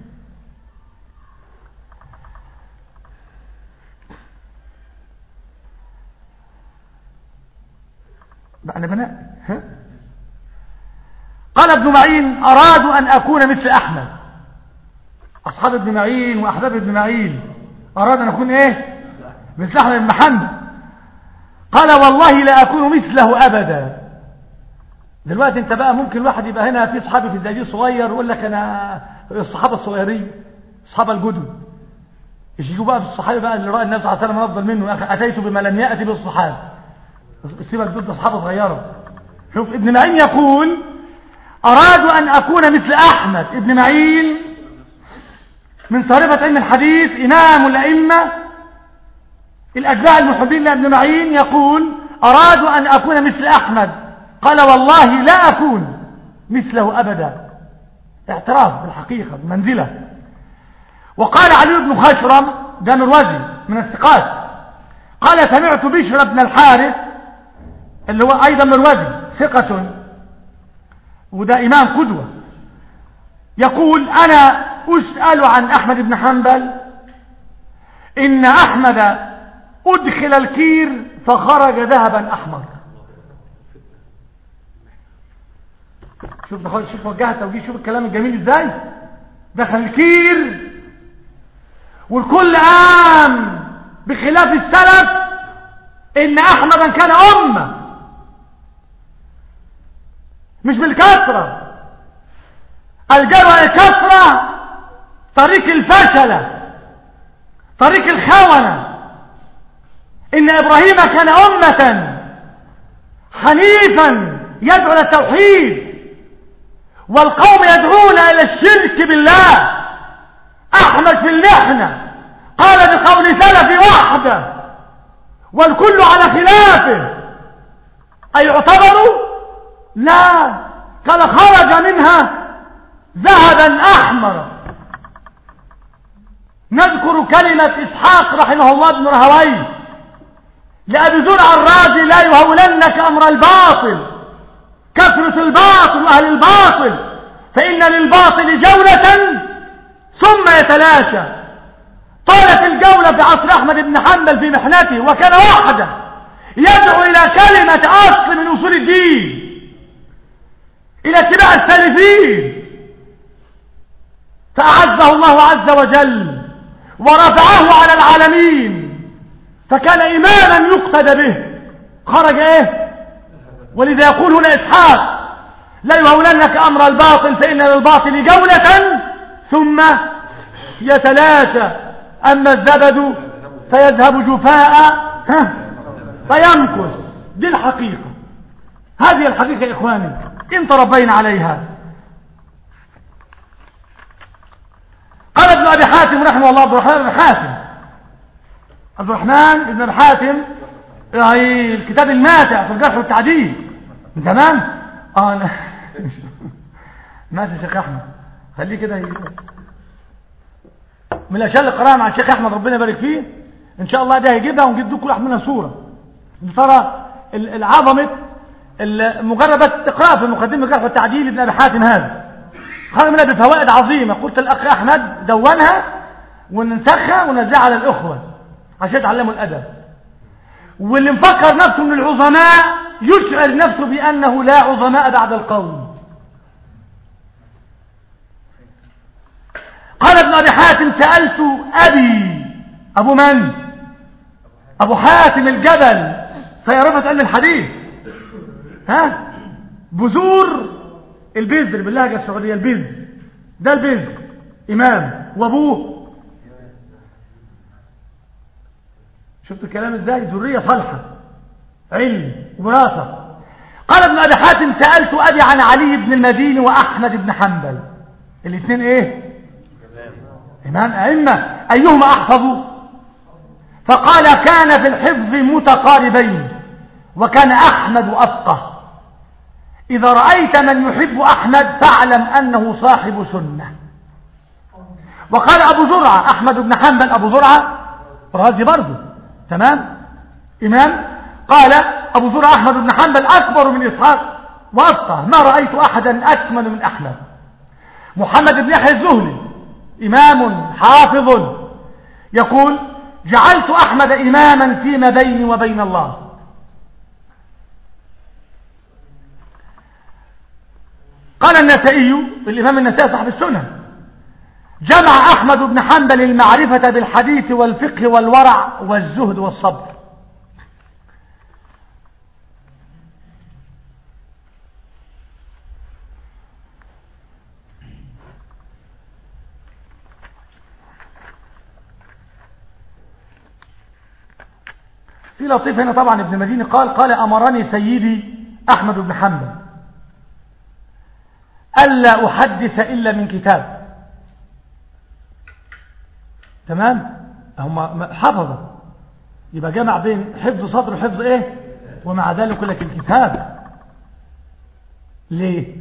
أنا بناء ها؟ قال ابن معين أرادوا أن أكون مثل أحمد أصحاب ابن معين وأحباب ابن معين أراد أن أكون إيه مثل أحمد بن حنبل قال والله لا أكون مثله أبدا دلوقتي انت بقى ممكن واحد يبقى هنا في صحابي في الزجاج صغير ويقول لك انا الصحابه الصغيرين الصحابه الجدد ايش يجوا بقى بالصحابي بقى اللي راى النبي صلى الله عليه وسلم افضل منه يا اخي اتيت بما لم ياتي بالصحابه سيبك دول ده اصحابه صغيره شوف ابن معين يقول ارادوا ان اكون مثل احمد ابن معين من صارفة علم الحديث امام الائمه الاتباع المحبين لابن معين يقول ارادوا ان اكون مثل احمد قال والله لا اكون مثله ابدا اعتراف بالحقيقه بالمنزله وقال علي بن خشرم ده مروزي من الثقات قال سمعت بشر بن الحارث اللي هو ايضا مروزي ثقة وده امام قدوة يقول انا اسأل عن احمد بن حنبل ان احمد ادخل الكير فخرج ذهبا احمر شوف دخل شوف وجهها توجيه شوف الكلام الجميل ازاي دخل الكير والكل قام بخلاف السلف ان احمدا كان امه مش بالكثره الجرى الكثره طريق الفشله طريق الخونه ان ابراهيم كان امه حنيفا يدعو الى التوحيد والقوم يدعون الى الشرك بالله احمد في المحنه قال بقول سلفي وحده والكل على خلافه اي اعتبروا لا قال خرج منها ذهبا احمر نذكر كلمة اسحاق رحمه الله بن رهوي لأبي زرع الرازي لا يهولنك امر الباطل كثرة الباطل واهل الباطل فان للباطل جولة ثم يتلاشى طالت الجولة في عصر أحمد بن حنبل في محنته وكان وحده يدعو إلى كلمة أصل من أصول الدين إلى اتباع السالفين فأعزه الله عز وجل ورفعه على العالمين فكان إماما يقتدى به خرج إيه ولذا يقول هنا إسحاق لا يهولنك أمر الباطل فإن للباطل جولة ثم يتلاشى أما الزبد فيذهب جفاء ها فيمكث دي الحقيقة هذه الحقيقة يا إخواني إن تربينا عليها قال ابن أبي حاتم رحمه الله عبد الرحمن بن حاتم عبد الرحمن بن أبي حاتم يعني الكتاب الماتع في الجرح والتعديل تمام اه أنا ماشي يا شيخ احمد خليه كده ي... من الاشياء اللي قراها مع الشيخ احمد ربنا يبارك فيه ان شاء الله ده هيجيبها ونجيب دول كل واحد منها صوره ترى العظمه مجرد بس تقرا في مقدمه الجرح والتعديل ابن ابي حاتم هذا خرج منها بفوائد عظيمه قلت الاخ احمد دونها وننسخها وننزلها على الاخوه عشان يتعلموا الادب واللي مفكر نفسه من العظماء يشعر نفسه بانه لا عظماء بعد القوم قال ابن ابي حاتم سالت ابي ابو من ابو حاتم الجبل سيرفة علم الحديث ها بذور البذر باللهجه السعوديه البذر ده البذر امام وابوه شفت الكلام ازاي ذريه صالحه علم وراثه قال ابن ابي حاتم سالت ابي عن علي بن المديني واحمد بن حنبل الاثنين ايه امام ائمه ايهما احفظ فقال كان في الحفظ متقاربين وكان احمد افقه اذا رايت من يحب احمد فاعلم انه صاحب سنه وقال ابو زرعه احمد بن حنبل ابو زرعه رازي برضه تمام امام قال ابو زرعه احمد بن حنبل اكبر من اسحاق وافقه ما رايت احدا اكمل من احمد محمد بن يحيى الزهري إمام حافظ يقول جعلت أحمد إماما فيما بيني وبين الله قال النسائي الإمام النسائي صاحب السنة جمع أحمد بن حنبل المعرفة بالحديث والفقه والورع والزهد والصبر في لطيف هنا طبعا ابن مديني قال قال أمرني سيدي أحمد بن حنبل ألا أحدث إلا من كتاب تمام هم حفظوا يبقى جمع بين حفظ صدر وحفظ ايه ومع ذلك يقول لك الكتاب ليه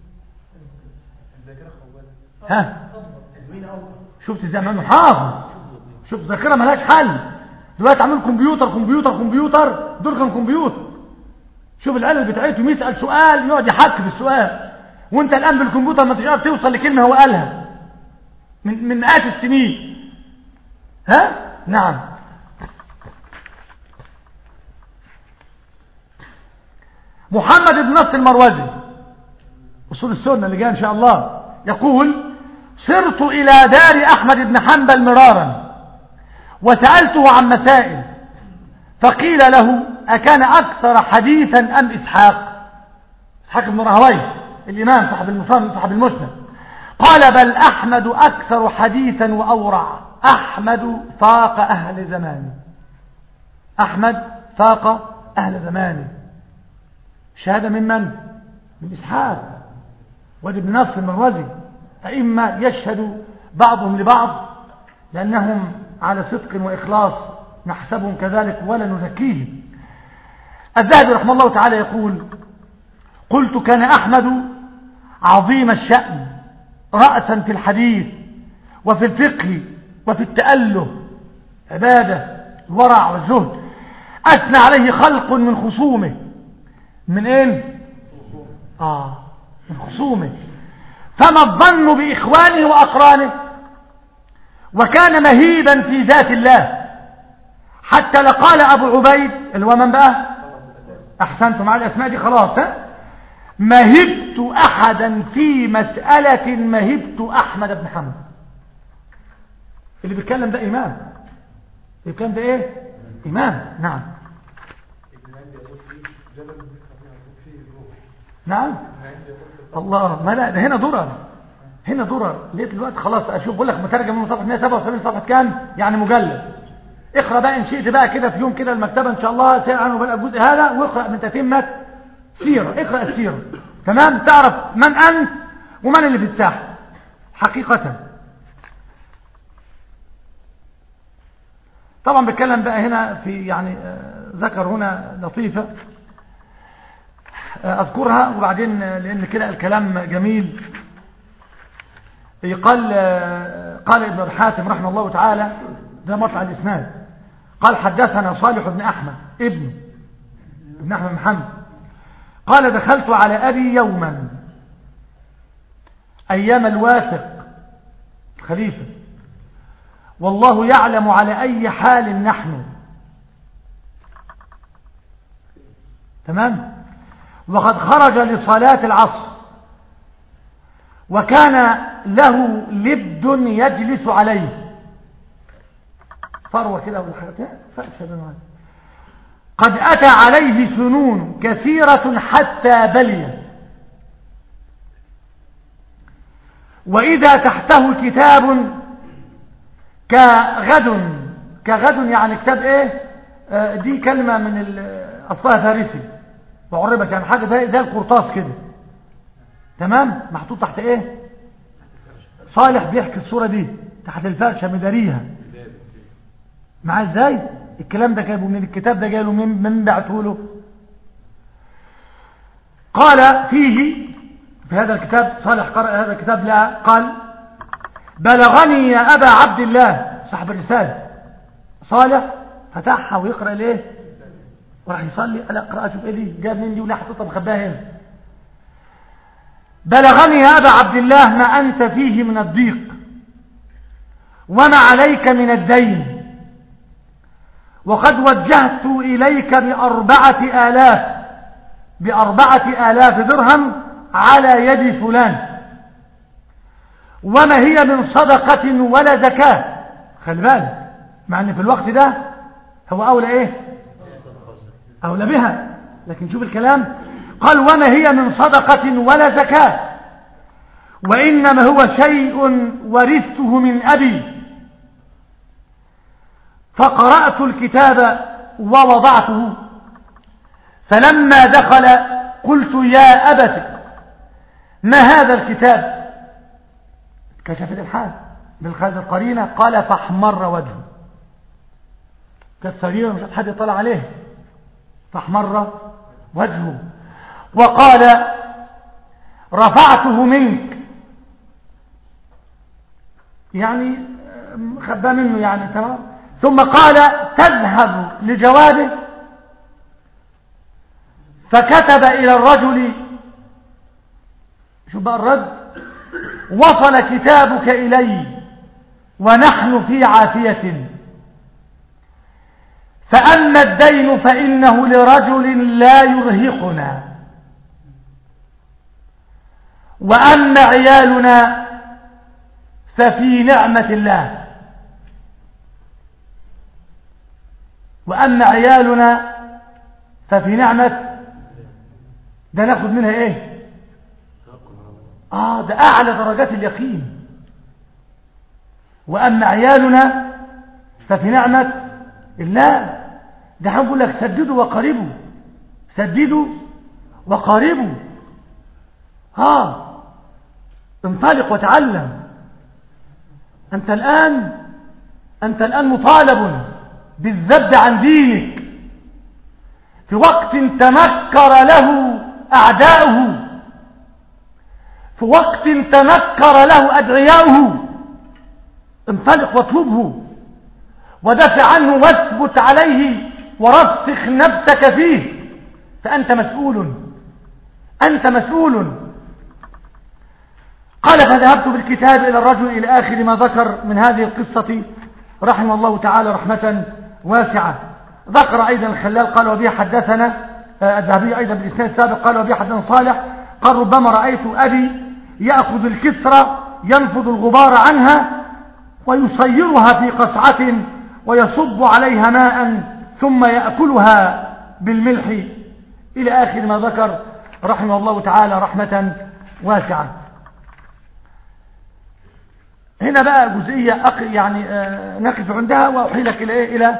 ها شفت زمان حافظ شوف ذاكره ملهاش حل دلوقتي عاملين كمبيوتر كمبيوتر كمبيوتر دول كان كمبيوتر شوف العلل بتاعتهم يسال سؤال يقعد يحك في السؤال وانت الان بالكمبيوتر ما تقدر توصل لكلمه هو قالها من من مئات السنين ها نعم محمد بن نصر المروزي أصول السنة اللي جاء إن شاء الله يقول صرت إلى دار أحمد بن حنبل مرارا وسألته عن مسائل فقيل له أكان أكثر حديثا أم إسحاق إسحاق بن راهويه الإمام صاحب المصنف صاحب المسند قال بل أحمد أكثر حديثا وأورع أحمد فاق أهل زمانه أحمد فاق أهل زمانه شهادة من من؟ من إسحاق وادي بن نصر المروزي أئمة يشهد بعضهم لبعض لأنهم على صدق وإخلاص نحسبهم كذلك ولا نزكيهم الذهبي رحمه الله تعالى يقول قلت كان أحمد عظيم الشأن رأسا في الحديث وفي الفقه وفي التأله عبادة الورع والزهد أثنى عليه خلق من خصومه من ايه آه من خصومه فما الظن بإخوانه وأقرانه وكان مهيبا في ذات الله حتى لقال أبو عبيد اللي هو من بقى أحسنتم على الأسماء دي خلاص ها؟ مهبت أحدا في مسألة مهبت أحمد بن حنبل اللي بيتكلم ده إمام اللي بيتكلم ده إيه إمام نعم نعم الله ما لا ده هنا درر هنا درر لقيت الوقت خلاص اشوف بقول لك مترجم من صفحه 177 صفحه كام يعني مجلد اقرا بقى ان شئت بقى كده في يوم كده المكتبه ان شاء الله سير عنه بقى الجزء هذا واقرا من تتمه سيره اقرا السيره تمام تعرف من انت ومن اللي في الساحه حقيقه طبعا بتكلم بقى هنا في يعني ذكر هنا لطيفه أذكرها وبعدين لأن كده الكلام جميل قال قال ابن الحاتم رحمه الله تعالى ده مطلع الإسناد قال حدثنا صالح بن أحمد ابن ابن أحمد محمد قال دخلت على أبي يوما أيام الواثق الخليفة والله يعلم على أي حال نحن تمام وقد خرج لصلاة العصر وكان له لبد يجلس عليه فروة كده ولا قد أتى عليه سنون كثيرة حتى بلي وإذا تحته كتاب كغد كغد يعني كتاب ايه آه دي كلمة من أصلها فارسي وعربت يعني حاجة زي زي القرطاس كده تمام محطوط تحت ايه صالح بيحكي الصورة دي تحت الفرشة مداريها معاه ازاي الكلام ده جايبه من الكتاب ده جايبه من من بعته له قال فيه في هذا الكتاب صالح قرأ هذا الكتاب لا قال بلغني يا أبا عبد الله صاحب الرسالة صالح فتحها ويقرأ ليه وراح يصلي قال اقرأ اشوف ايه دي جاب منين دي ولا حطيتها مخباها هنا بلغني يا ابا عبد الله ما انت فيه من الضيق وما عليك من الدين وقد وجهت اليك باربعه الاف باربعه الاف درهم على يد فلان وما هي من صدقه ولا زكاه خلي بالك مع ان في الوقت ده هو اولى ايه أولى بها لكن شوف الكلام قال وما هي من صدقة ولا زكاة وإنما هو شيء ورثته من أبي فقرأت الكتاب ووضعته فلما دخل قلت يا أبت ما هذا الكتاب كشف الحال بالخالد القرينة قال فاحمر وجهه كانت سريرة مش حد يطلع عليه فاحمر وجهه وقال رفعته منك يعني خبى منه يعني تمام ثم قال تذهب لجواده فكتب إلى الرجل شو بقى الرد وصل كتابك إلي ونحن في عافية فأما الدين فإنه لرجل لا يرهقنا وأما عيالنا ففي نعمة الله وأما عيالنا ففي نعمة ده ناخد منها ايه اه ده اعلى درجات اليقين واما عيالنا ففي نعمة الله ده هنقول لك سددوا وقاربوا سددوا وقاربوا ها انطلق وتعلم انت الان انت الان مطالب بالذب عن دينك في وقت تنكر له أعداؤه في وقت تنكر له أدعياؤه انطلق واطلبه ودافع عنه واثبت عليه ورسخ نفسك فيه فأنت مسؤول أنت مسؤول قال فذهبت بالكتاب إلى الرجل إلى آخر ما ذكر من هذه القصة رحمه الله تعالى رحمة واسعة ذكر أيضا الخلال قال وبه حدثنا الذهبي أيضا بالإسناد السابق قال وبه حدثنا صالح قال ربما رأيت أبي يأخذ الكسرة ينفض الغبار عنها ويصيرها في قصعة ويصب عليها ماء ثم يأكلها بالملح إلى آخر ما ذكر رحمه الله تعالى رحمة واسعة هنا بقى جزئية يعني نقف عندها وأحيلك إلى إيه إلى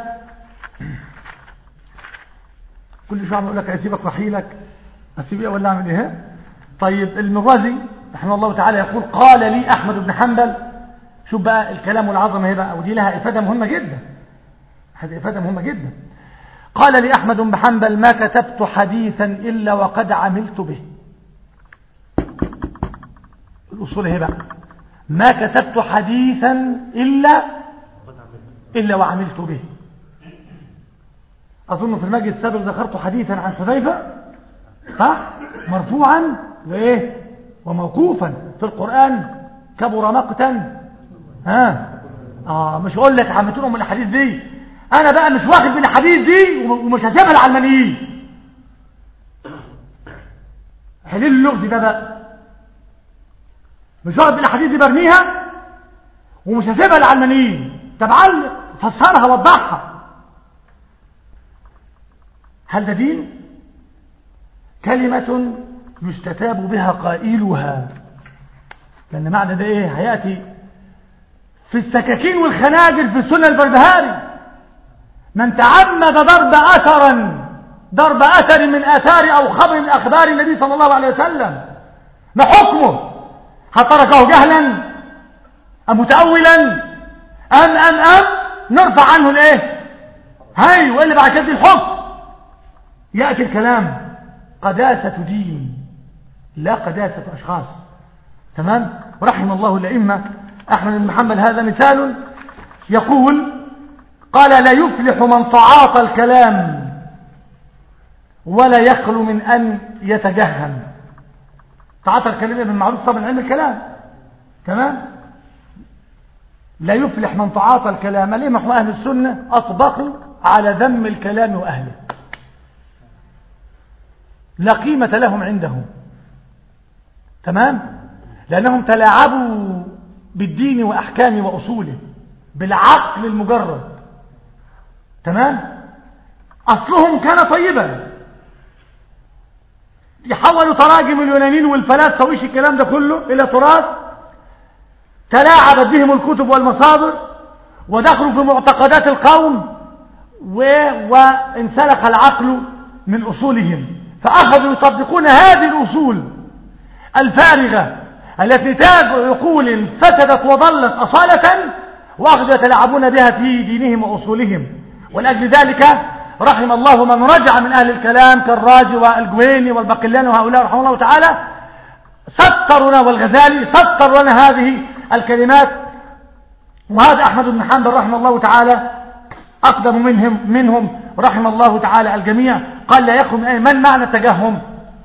كل شوية اقول لك اسيبك واحيلك اسيب ايه ولا اعمل ايه طيب المغازي رحمه الله تعالى يقول قال لي احمد بن حنبل شوف بقى الكلام والعظمه ايه بقى ودي لها افاده مهمه جدا هذه افاده مهمه جدا قال لي احمد بن حنبل ما كتبت حديثا الا وقد عملت به الاصول ايه بقى ما كتبت حديثا الا الا وعملت به أظن في المجلس السابق ذكرت حديثا عن حذيفة صح مرفوعا وإيه وموقوفا في القرآن كبر مقتا ها آه مش أقول لك عملت لهم الأحاديث دي أنا بقى مش واخد من الأحاديث دي ومش هسيبها العلمانيين حليل اللغز ده بقى مش واخد من الأحاديث دي برميها ومش هسيبها العلمانيين طب علق فسرها وضحها هل ده دين كلمة يستتاب بها قائلها لأن معنى ده إيه هيأتي في السكاكين والخناجر في السنة البربهاري من تعمد ضرب أثرا ضرب أثر من آثار أو خبر من أخبار النبي صلى الله عليه وسلم ما حكمه هل تركه جهلا أم متأولا أم أم أم نرفع عنه الإيه هاي وإلا بعد كده الحكم يأتي الكلام قداسة دين لا قداسة أشخاص تمام رحم الله الأئمة أحمد بن محمد هذا مثال يقول قال لا يفلح من تعاطى الكلام ولا يخلو من أن يتجهم تعاطى الكلام من معروف طبعا علم الكلام تمام لا يفلح من تعاطى الكلام ليه محو أهل السنة أطبقوا على ذم الكلام وأهله لا قيمة لهم عندهم تمام لأنهم تلاعبوا بالدين وأحكامه وأصوله بالعقل المجرد تمام أصلهم كان طيبا يحولوا تراجم اليونانيين والفلاسفة وإيش الكلام ده كله إلى تراث تلاعبت بهم الكتب والمصادر ودخلوا في معتقدات القوم و- وانسلخ العقل من أصولهم فأخذوا يطبقون هذه الأصول الفارغة التي تاج عقول فسدت وضلت أصالة وأخذوا يتلاعبون بها في دينهم وأصولهم ولأجل ذلك رحم الله من رجع من أهل الكلام كالراجي والجويني والبقلاني وهؤلاء رحمه الله تعالى سطرنا والغزالي سطر لنا هذه الكلمات وهذا أحمد بن حنبل رحمه الله تعالى أقدم منهم منهم رحم الله تعالى الجميع قال لا يخرج من أي من معنى التجهم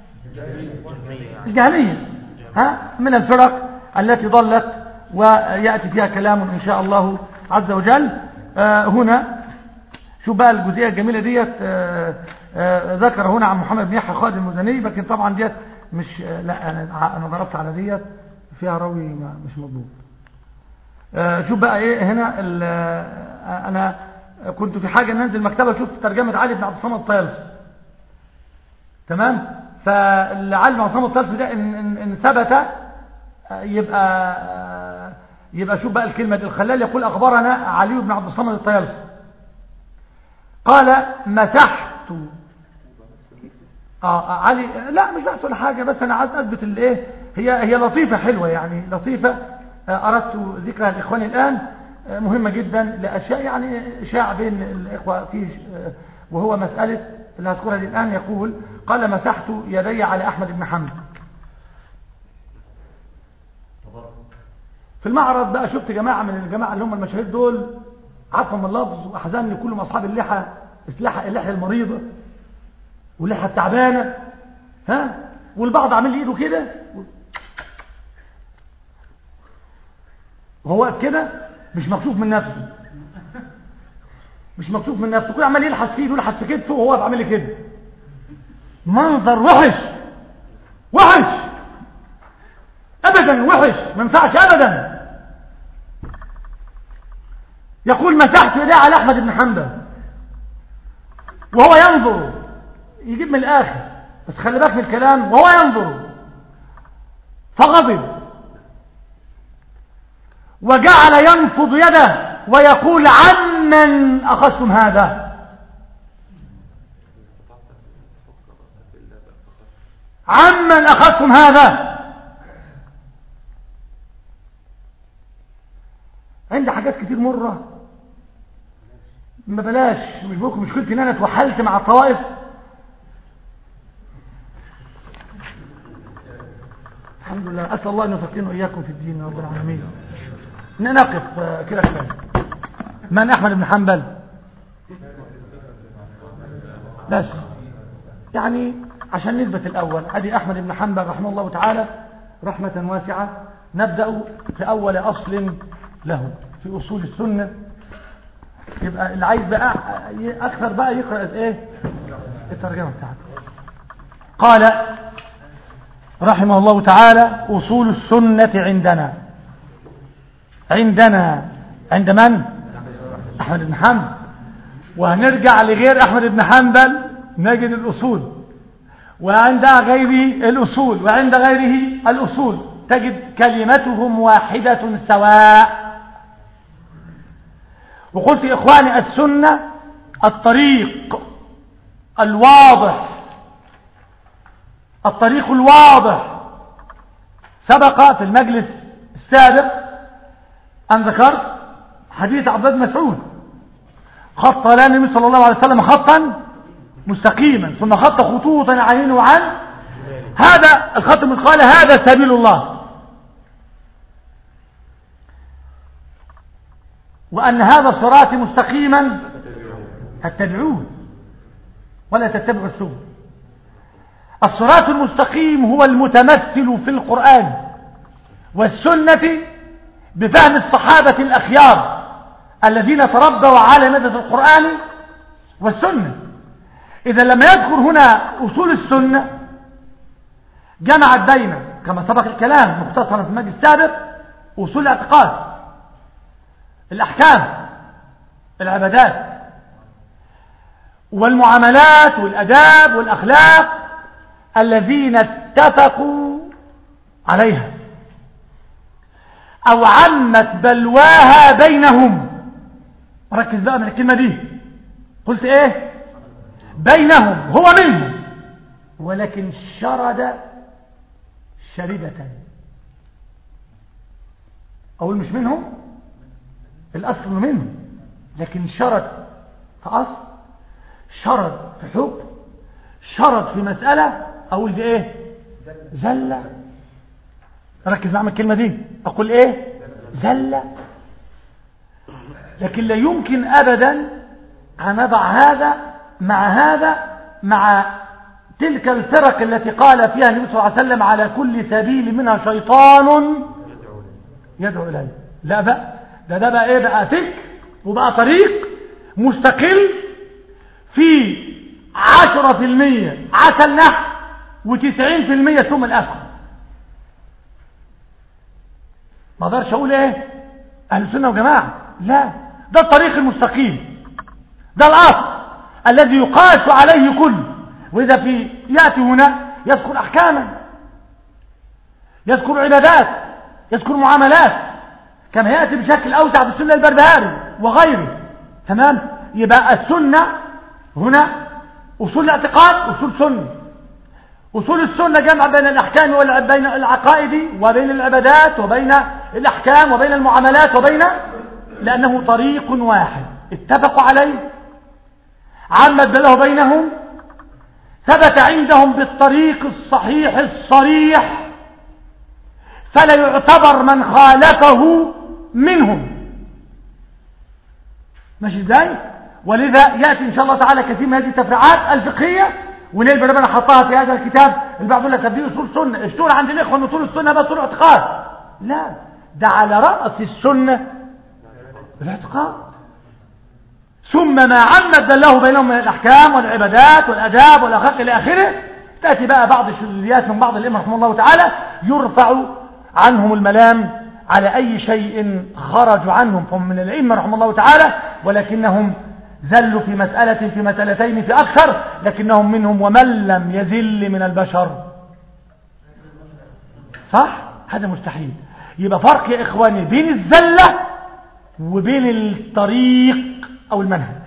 الجهمية ها من الفرق التي ضلت ويأتي فيها كلام إن شاء الله عز وجل آه هنا شو بقى الجزئية الجميلة ديت آه آه ذكر هنا عن محمد بن يحيى خالد المزني لكن طبعا ديت مش آه لا أنا أنا ضربت على ديت فيها راوي ما- مش مضبوط آه، شوف بقى ايه هنا ال- آه، انا كنت في حاجه ان انزل مكتبه اشوف ترجمه علي بن عبد الصمد الطيالسي تمام فعلي بن عبد الصمد الطيالسي ده ان, إن, إن ثبت آه، يبقى آه، يبقى شوف بقى الكلمه دي الخلال يقول اخبرنا علي بن عبد الصمد الطيالسي قال مسحت اه آه، علي لا مش بحث ولا حاجه بس انا عايز اثبت الايه هي هي لطيفه حلوه يعني لطيفه آه، اردت ذكرها لاخواني الان آه، مهمه جدا لاشياء يعني شاع بين الاخوه في آه، وهو مساله اللي هذكرها دي الان يقول قال مسحت يدي على احمد بن حنبل في المعرض بقى شفت جماعه من الجماعه اللي هم المشاهير دول عفوا اللفظ واحزنني كلهم اصحاب اللحى اللحى اللحيه المريضه واللحيه التعبانه ها والبعض عامل لي ايده كده وهو واقف كده مش مكشوف من نفسه مش مكشوف من نفسه كل عمال يلحس فيه يلحس في كتفه وهو واقف عامل لي كده منظر وحش وحش ابدا وحش ما ينفعش ابدا يقول مسحت يديه على احمد بن حنبل وهو ينظر يجيب من الاخر بس خلي بالك من الكلام وهو ينظر فغضب وجعل ينفض يده ويقول عمن اخذتم هذا عمن اخذتم هذا عندي حاجات كتير مرة ما بلاش مش بقولكم مشكلتي ان انا اتوحلت مع الطوائف الحمد لله اسال الله ان يفقهنا واياكم في الدين يا رب العالمين نقف آه، كده شويه من احمد بن حنبل بس يعني عشان نثبت الاول ادي احمد بن حنبل رحمه الله تعالى رحمه واسعه نبدا في اول اصل له في اصول السنه يبقى اللي عايز بقى اكثر بقى يقرا ايه الترجمه بتاعته قال رحمه الله تعالى أصول السنة عندنا عندنا عند من؟ أحمد بن حنبل وهنرجع لغير أحمد بن حنبل نجد الأصول وعند غيره الأصول وعند غيره الأصول تجد كلمتهم واحدة سواء وقلت يا إخواني السنة الطريق الواضح الطريق الواضح سبق في المجلس السابق أن ذكرت حديث عبد الله بن مسعود خط لنا النبي صلى الله عليه وسلم خطا مستقيما ثم خط خطوطا عن يمين وعن هذا الخط من قال هذا سبيل الله وأن هذا صراطي مستقيما فاتبعوه ولا تتبعوا السبل الصراط المستقيم هو المتمثل في القرآن والسنة بفهم الصحابة الأخيار الذين تربوا على مدى القرآن والسنة إذا لم يذكر هنا أصول السنة جمعت بين كما سبق الكلام مختصرا في المجلس السابق أصول الاعتقاد الأحكام العبادات والمعاملات والأداب والأخلاق الذين اتفقوا عليها أو عمت بلواها بينهم ركز بقى من الكلمة دي قلت ايه بينهم هو منهم ولكن شرد شردة أقول مش منهم الأصل منهم لكن شرد في أصل شرد في حكم شرد في مسألة أقول دي إيه زلة ركز معي الكلمة دي أقول إيه زلة لكن لا يمكن أبدا أن أضع هذا مع هذا مع تلك الفرق التي قال فيها النبي صلى الله عليه وسلم على كل سبيل منها شيطان يدعو إليه لا بقى ده ده بقى ايه بقى فكر وبقى طريق مستقل في عشرة في المية عسل نحو وتسعين في المية ثم الأفعى ما اقدرش اقول ايه اهل السنة وجماعة لا ده الطريق المستقيم ده الاصل الذي يقاس عليه كل واذا في يأتي هنا يذكر احكاما يذكر عبادات يذكر معاملات كما يأتي بشكل أوسع في السنة البربهاري وغيره تمام يبقى السنة هنا أصول الاعتقاد أصول سنة أصول السنة جمع بين الأحكام وبين العقائد وبين العبادات وبين الأحكام وبين المعاملات وبين لأنه طريق واحد اتفقوا عليه عمد له بينهم ثبت عندهم بالطريق الصحيح الصريح فلا يعتبر من خالفه منهم ماشي ازاي ولذا ياتي ان شاء الله تعالى كثير من هذه التفريعات الفقهيه ونيل بن ربنا حطها في هذا الكتاب البعض يقول لك دي اصول سنه اشتغل عند الاخوه ان اصول السنه بس اصول اعتقاد لا ده على راس السنه الاعتقاد ثم ما عمد الله بينهم من الاحكام والعبادات والاداب والاخلاق الى اخره تاتي بقى بعض الشذوذيات من بعض الائمه رحمه الله تعالى يرفع عنهم الملام على أي شيء خرجوا عنهم فهم من الأئمة رحمه الله تعالى ولكنهم زلوا في مسألة في مسألتين في أكثر لكنهم منهم ومن لم يزل من البشر صح؟ هذا مستحيل يبقى فرق يا إخواني بين الزلة وبين الطريق أو المنهج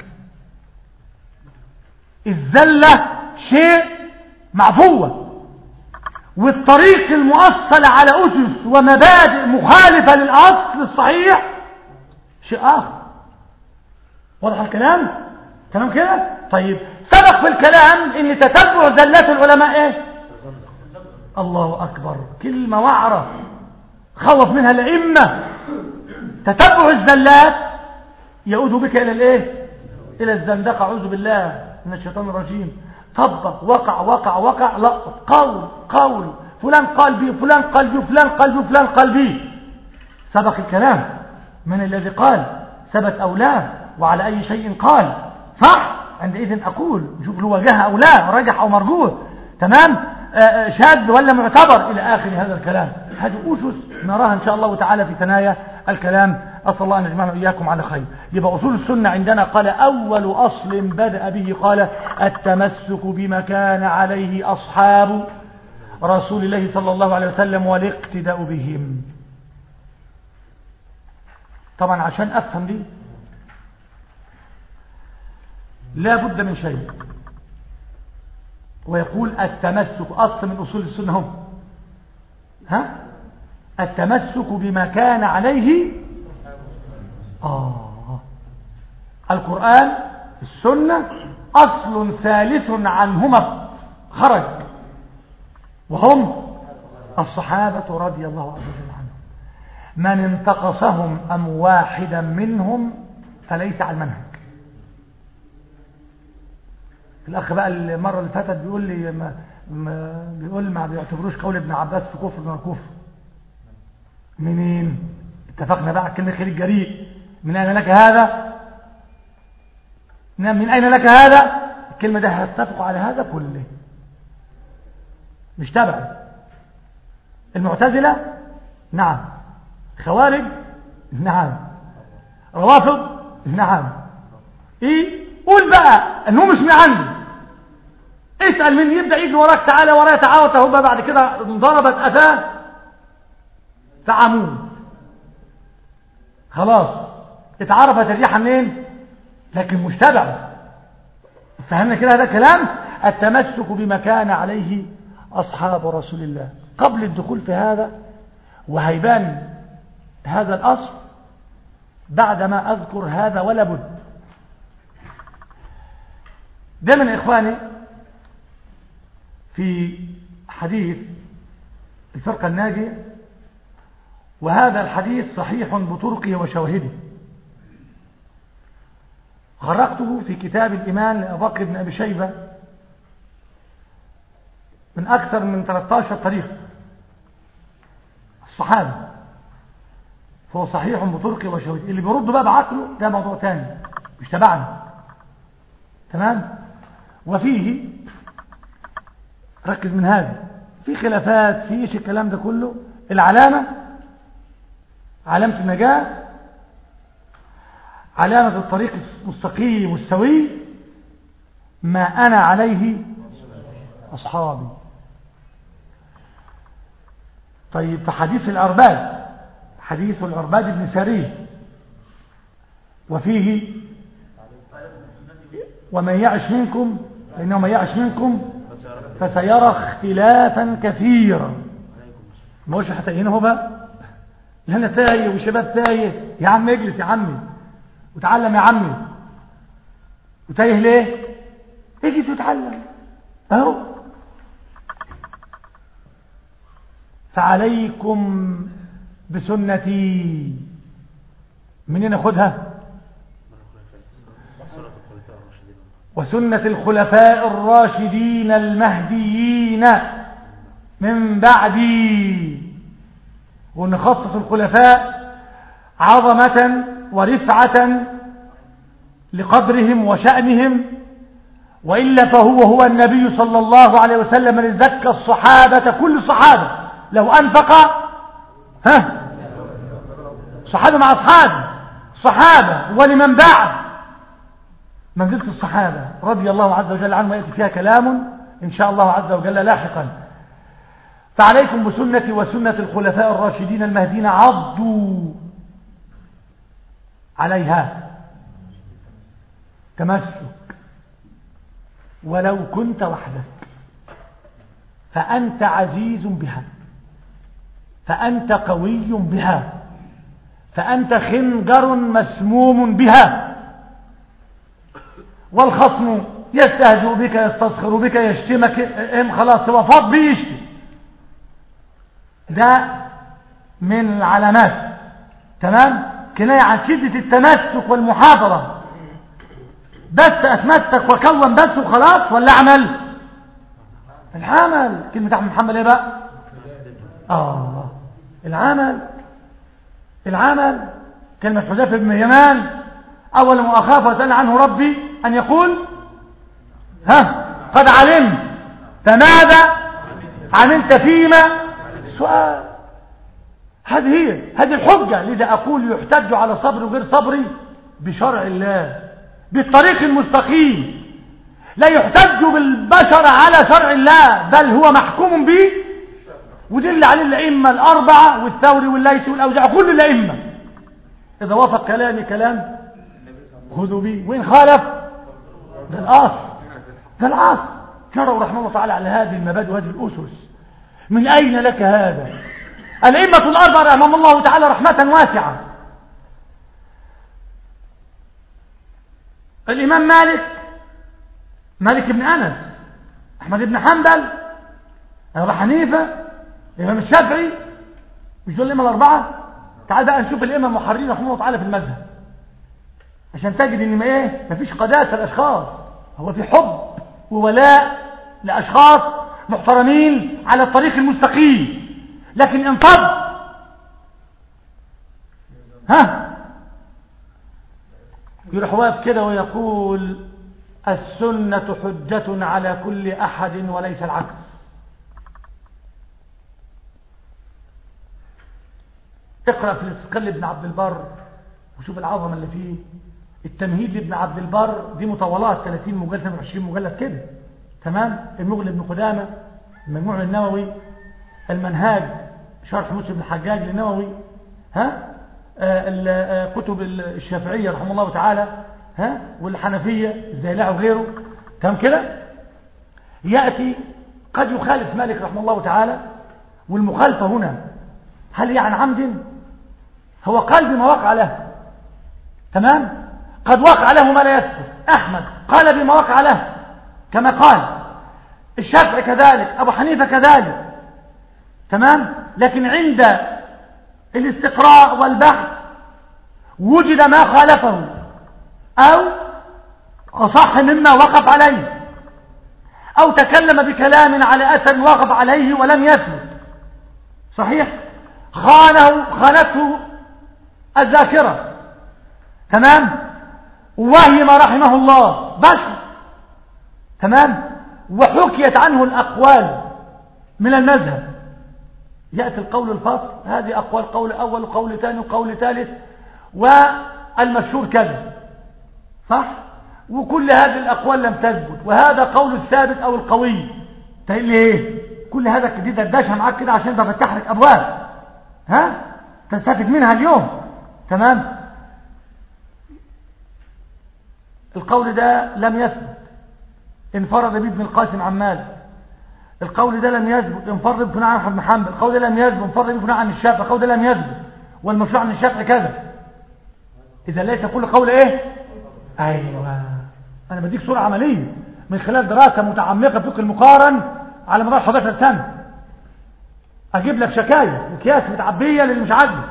الزلة شيء معفوة والطريق المؤصل على أسس ومبادئ مخالفة للأصل الصحيح شيء آخر واضح الكلام تمام كده طيب سبق في الكلام ان تتبع زلات العلماء ايه الله أكبر كلمة وعرة خوف منها الأئمة تتبع الزلات يعود بك إلى الايه إلى الزندقة أعوذ بالله من الشيطان الرجيم طبق وقع وقع وقع لقط قول قول فلان قال بي فلان قال بي فلان قال بي فلان قال بي سبق الكلام من الذي قال ثبت أو لا وعلى أي شيء قال صح عندئذ أقول نشوف له وجهه أو لا رجح أو مرجوه تمام شاذ ولا معتبر إلى آخر هذا الكلام هذه أسس نراها إن شاء الله تعالى في ثنايا الكلام أسأل الله أن يجمعنا إياكم على خير يبقى أصول السنة عندنا قال أول أصل بدأ به قال التمسك بما كان عليه أصحاب رسول الله صلى الله عليه وسلم والاقتداء بهم طبعا عشان أفهم دي لا بد من شيء ويقول التمسك أصل من أصول السنة هم ها التمسك بما كان عليه آه القرآن السنة أصل ثالث عنهما خرج وهم الصحابة رضي الله عنهم من انتقصهم أم واحدا منهم فليس على المنهج الأخ بقى المرة اللي فاتت بيقول لي ما ما بيقول ما بيعتبروش قول ابن عباس في كفر من الكفر منين اتفقنا بقى على كلمة خير الجريء من أين لك هذا من أين لك هذا الكلمة ده هتتفقوا على هذا كله مش تبع المعتزلة نعم خوارج نعم روافض نعم ايه قول بقى انه مش من عندي اسأل من يبدأ يجري وراك تعالى ورايا تعاوت اهو بعد كده ضربت أفاه فعمود خلاص اتعرفت الريحة منين لكن مش تبع فهمنا كده هذا كلام التمسك بما كان عليه أصحاب رسول الله قبل الدخول في هذا وهيبان هذا الأصل بعدما أذكر هذا ولا بد دائما إخواني في حديث الفرقة الناجية وهذا الحديث صحيح بطرقه وشواهده غرقته في كتاب الإيمان لأبو بكر بن أبي شيبة من أكثر من 13 طريق الصحابة فهو صحيح بطرقه وشواهده اللي بيرد بقى بعقله ده موضوع تاني مش تبعنا تمام وفيه ركز من هذا في خلافات في ايش الكلام ده كله العلامة علامة النجاة علامة الطريق المستقيم السوي ما أنا عليه أصحابي طيب في حديث الأرباد حديث الأرباد بن سري وفيه ومن يعش منكم فإنه من يعش منكم فسيرى اختلافا كثيرا ما هوش حتى هنا هو بقى لأنا تايه وشباب تايه يا عم اجلس يا عمي وتعلم يا عمي وتايه ليه اجلس وتعلم اهو فعليكم بسنتي منين ناخدها وسنة الخلفاء الراشدين المهديين من بعدي ونخصص الخلفاء عظمة ورفعة لقدرهم وشأنهم وإلا فهو هو النبي صلى الله عليه وسلم من زكى الصحابة كل الصحابة لو أنفق ها صحابة مع أصحابه صحابة ولمن بعد منزلة الصحابة رضي الله عز وجل عنهم ويأتي فيها كلام إن شاء الله عز وجل لاحقا فعليكم بسنتي وسنة الخلفاء الراشدين المهدين عضوا عليها تمسك ولو كنت وحدك فأنت عزيز بها فأنت قوي بها فأنت خنجر مسموم بها والخصم يستهزئ بك يستصخر بك يشتمك ام خلاص هو فاض بيشتم ده من العلامات تمام كناية عن شدة التمسك والمحاضرة بس اتمسك وكون بس وخلاص ولا اعمل العمل كلمة احمد محمد ايه بقى اه العمل العمل كلمة حذيفة بن يمان اول ما اخاف وسأل عنه ربي ان يقول ها قد علمت فماذا عملت فيما سؤال هذه هي هذه الحجة لذا أقول يحتج على صبري وغير صبري بشرع الله بالطريق المستقيم لا يحتج بالبشر على شرع الله بل هو محكوم به ودل عليه الأئمة الأربعة والثوري والليثي والأوزاع كل الأئمة إذا وافق كلامي كلام خذوا به وإن خالف ده الأصل ده الأصل شرعوا رحمه الله تعالى على هذه المبادئ وهذه الأسس من أين لك هذا الأئمة الأربعة رحمهم الله تعالى رحمة واسعة الإمام مالك مالك بن أنس أحمد بن حنبل أبو حنيفة الإمام الشافعي مش دول الأئمة الأربعة تعال بقى نشوف الأئمة المحررين رحمه الله تعالى في المذهب عشان تجد إن ما إيه مفيش قداسة الأشخاص هو في حب وولاء لأشخاص محترمين على الطريق المستقيم لكن انفض ها يروح واقف كده ويقول السنة حجة على كل أحد وليس العكس اقرأ في الاستقل ابن عبد البر وشوف العظمة اللي فيه التمهيد لابن عبد البر دي مطولات 30 مجلد 28 مجلد كده تمام المغني ابن قدامة المجموع النووي المنهاج شرح مسلم الحجاج للنووي ها آه كتب الشافعية رحمه الله تعالى ها والحنفية الزيلاء وغيره تمام كده يأتي قد يخالف مالك رحمه الله تعالى والمخالفة هنا هل هي عن عمد هو قال بما وقع له تمام قد وقع له ما لا يثبت أحمد قال بما وقع له كما قال الشافعي كذلك أبو حنيفة كذلك تمام لكن عند الاستقراء والبحث وجد ما خالفه أو أصح مما وقف عليه أو تكلم بكلام على أثر وقف عليه ولم يثبت صحيح خانه خانته الذاكرة تمام وهم رحمه الله بشر تمام وحكيت عنه الأقوال من المذهب يأتي القول الفصل هذه أقوال قول أول وقول ثاني وقول ثالث والمشهور كذا صح وكل هذه الأقوال لم تثبت وهذا قول الثابت أو القوي تقول لي ايه كل هذا دي دردشه معاك كده عشان بفتح لك أبواب ها تستفيد منها اليوم تمام القول ده لم يثبت انفرد به ابن القاسم عن مالك القول ده لم يثبت انفرد به عن احمد بن حنبل القول ده لم يثبت انفرد به عن الشافعي القول ده لم يثبت والمشروع عن الشافعي كذا اذا ليس كل قول ايه ايوه انا بديك صوره عمليه من خلال دراسه متعمقه في فقه المقارن على مدار 11 سنه اجيب لك شكايه اكياس متعبيه للي مش عاجبه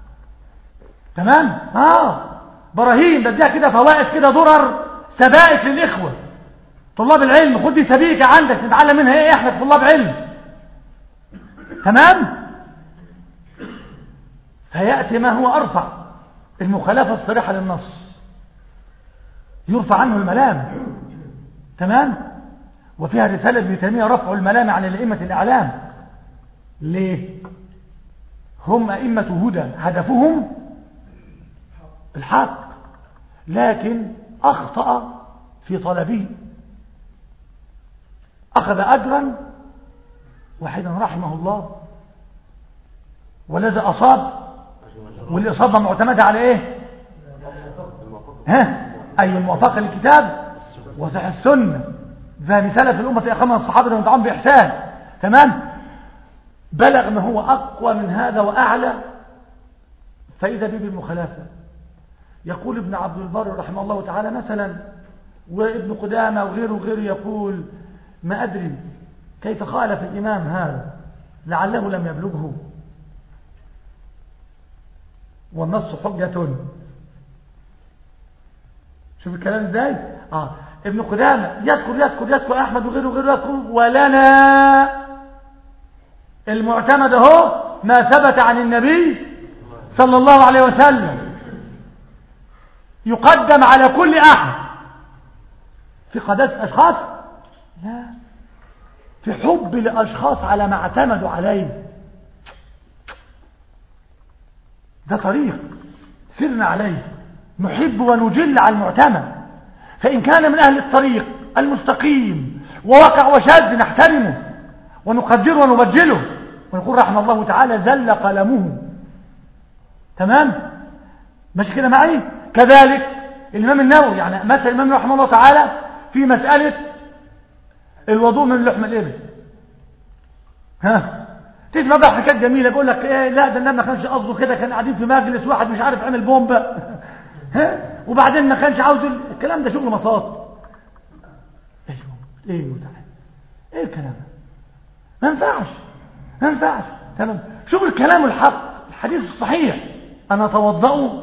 تمام اه براهين بديها كده فوائد كده درر سبائك للاخوه طلاب العلم خد دي سبيكه عندك تتعلم منها ايه احنا طلاب علم تمام فياتي ما هو ارفع المخالفه الصريحه للنص يرفع عنه الملام تمام وفيها رساله ابن تيميه رفع الملام عن الائمه الاعلام ليه هم ائمه هدى هدفهم الحق لكن اخطا في طلبه أخذ أجرا واحدا رحمه الله والذي أصاب والإصابة معتمدة على إيه ها أي الموافقة للكتاب وصح السنة فهم سلف الأمة أخمنا الصحابة والمتعام بإحسان تمام بلغ ما هو أقوى من هذا وأعلى فإذا به بالمخالفة يقول ابن عبد البر رحمه الله تعالى مثلا وابن قدامة وغيره وغيره يقول ما أدري كيف خالف الإمام هذا لعله لم يبلغه والنص حجة شوف الكلام ازاي آه. ابن قدامة يذكر يذكر يذكر أحمد وغيره وغيره يذكر ولنا المعتمد اهو ما ثبت عن النبي صلى الله عليه وسلم يقدم على كل أحد في قداسة أشخاص لا في حب الأشخاص على ما اعتمدوا عليه ده طريق سرنا عليه نحب ونجل على المعتمد فإن كان من أهل الطريق المستقيم ووقع وشاذ نحترمه ونقدره ونبجله ونقول رحمه الله تعالى زل قلمه تمام ماشي كده معي كذلك الإمام النووي يعني مثل الإمام رحمه الله تعالى في مسألة الوضوء من لحم الإبل ها تسمع بقى حكايات جميلة يقول لك ايه لا ده النبي ما كانش قصده كده كان قاعدين في مجلس واحد مش عارف عمل بومبا ها وبعدين ما كانش عاوز الكلام ده شغل مصاط ايوه ايه تعالى ايه الكلام ده ما ينفعش ما ينفعش تمام شوف الكلام الحق الحديث الصحيح انا اتوضأ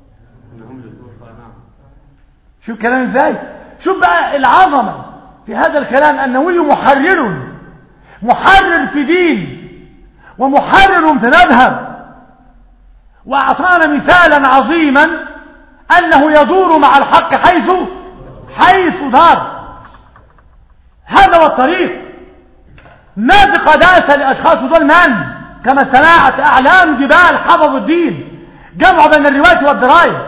شوف الكلام ازاي شوف بقى العظمه في هذا الكلام النووي محرر محرر في دين ومحرر في مذهب وأعطانا مثالا عظيما أنه يدور مع الحق حيث حيث دار هذا هو الطريق ما بقداسة لأشخاص دول من كما سماعت أعلام جبال حفظوا الدين جمعوا بين الرواية والدراية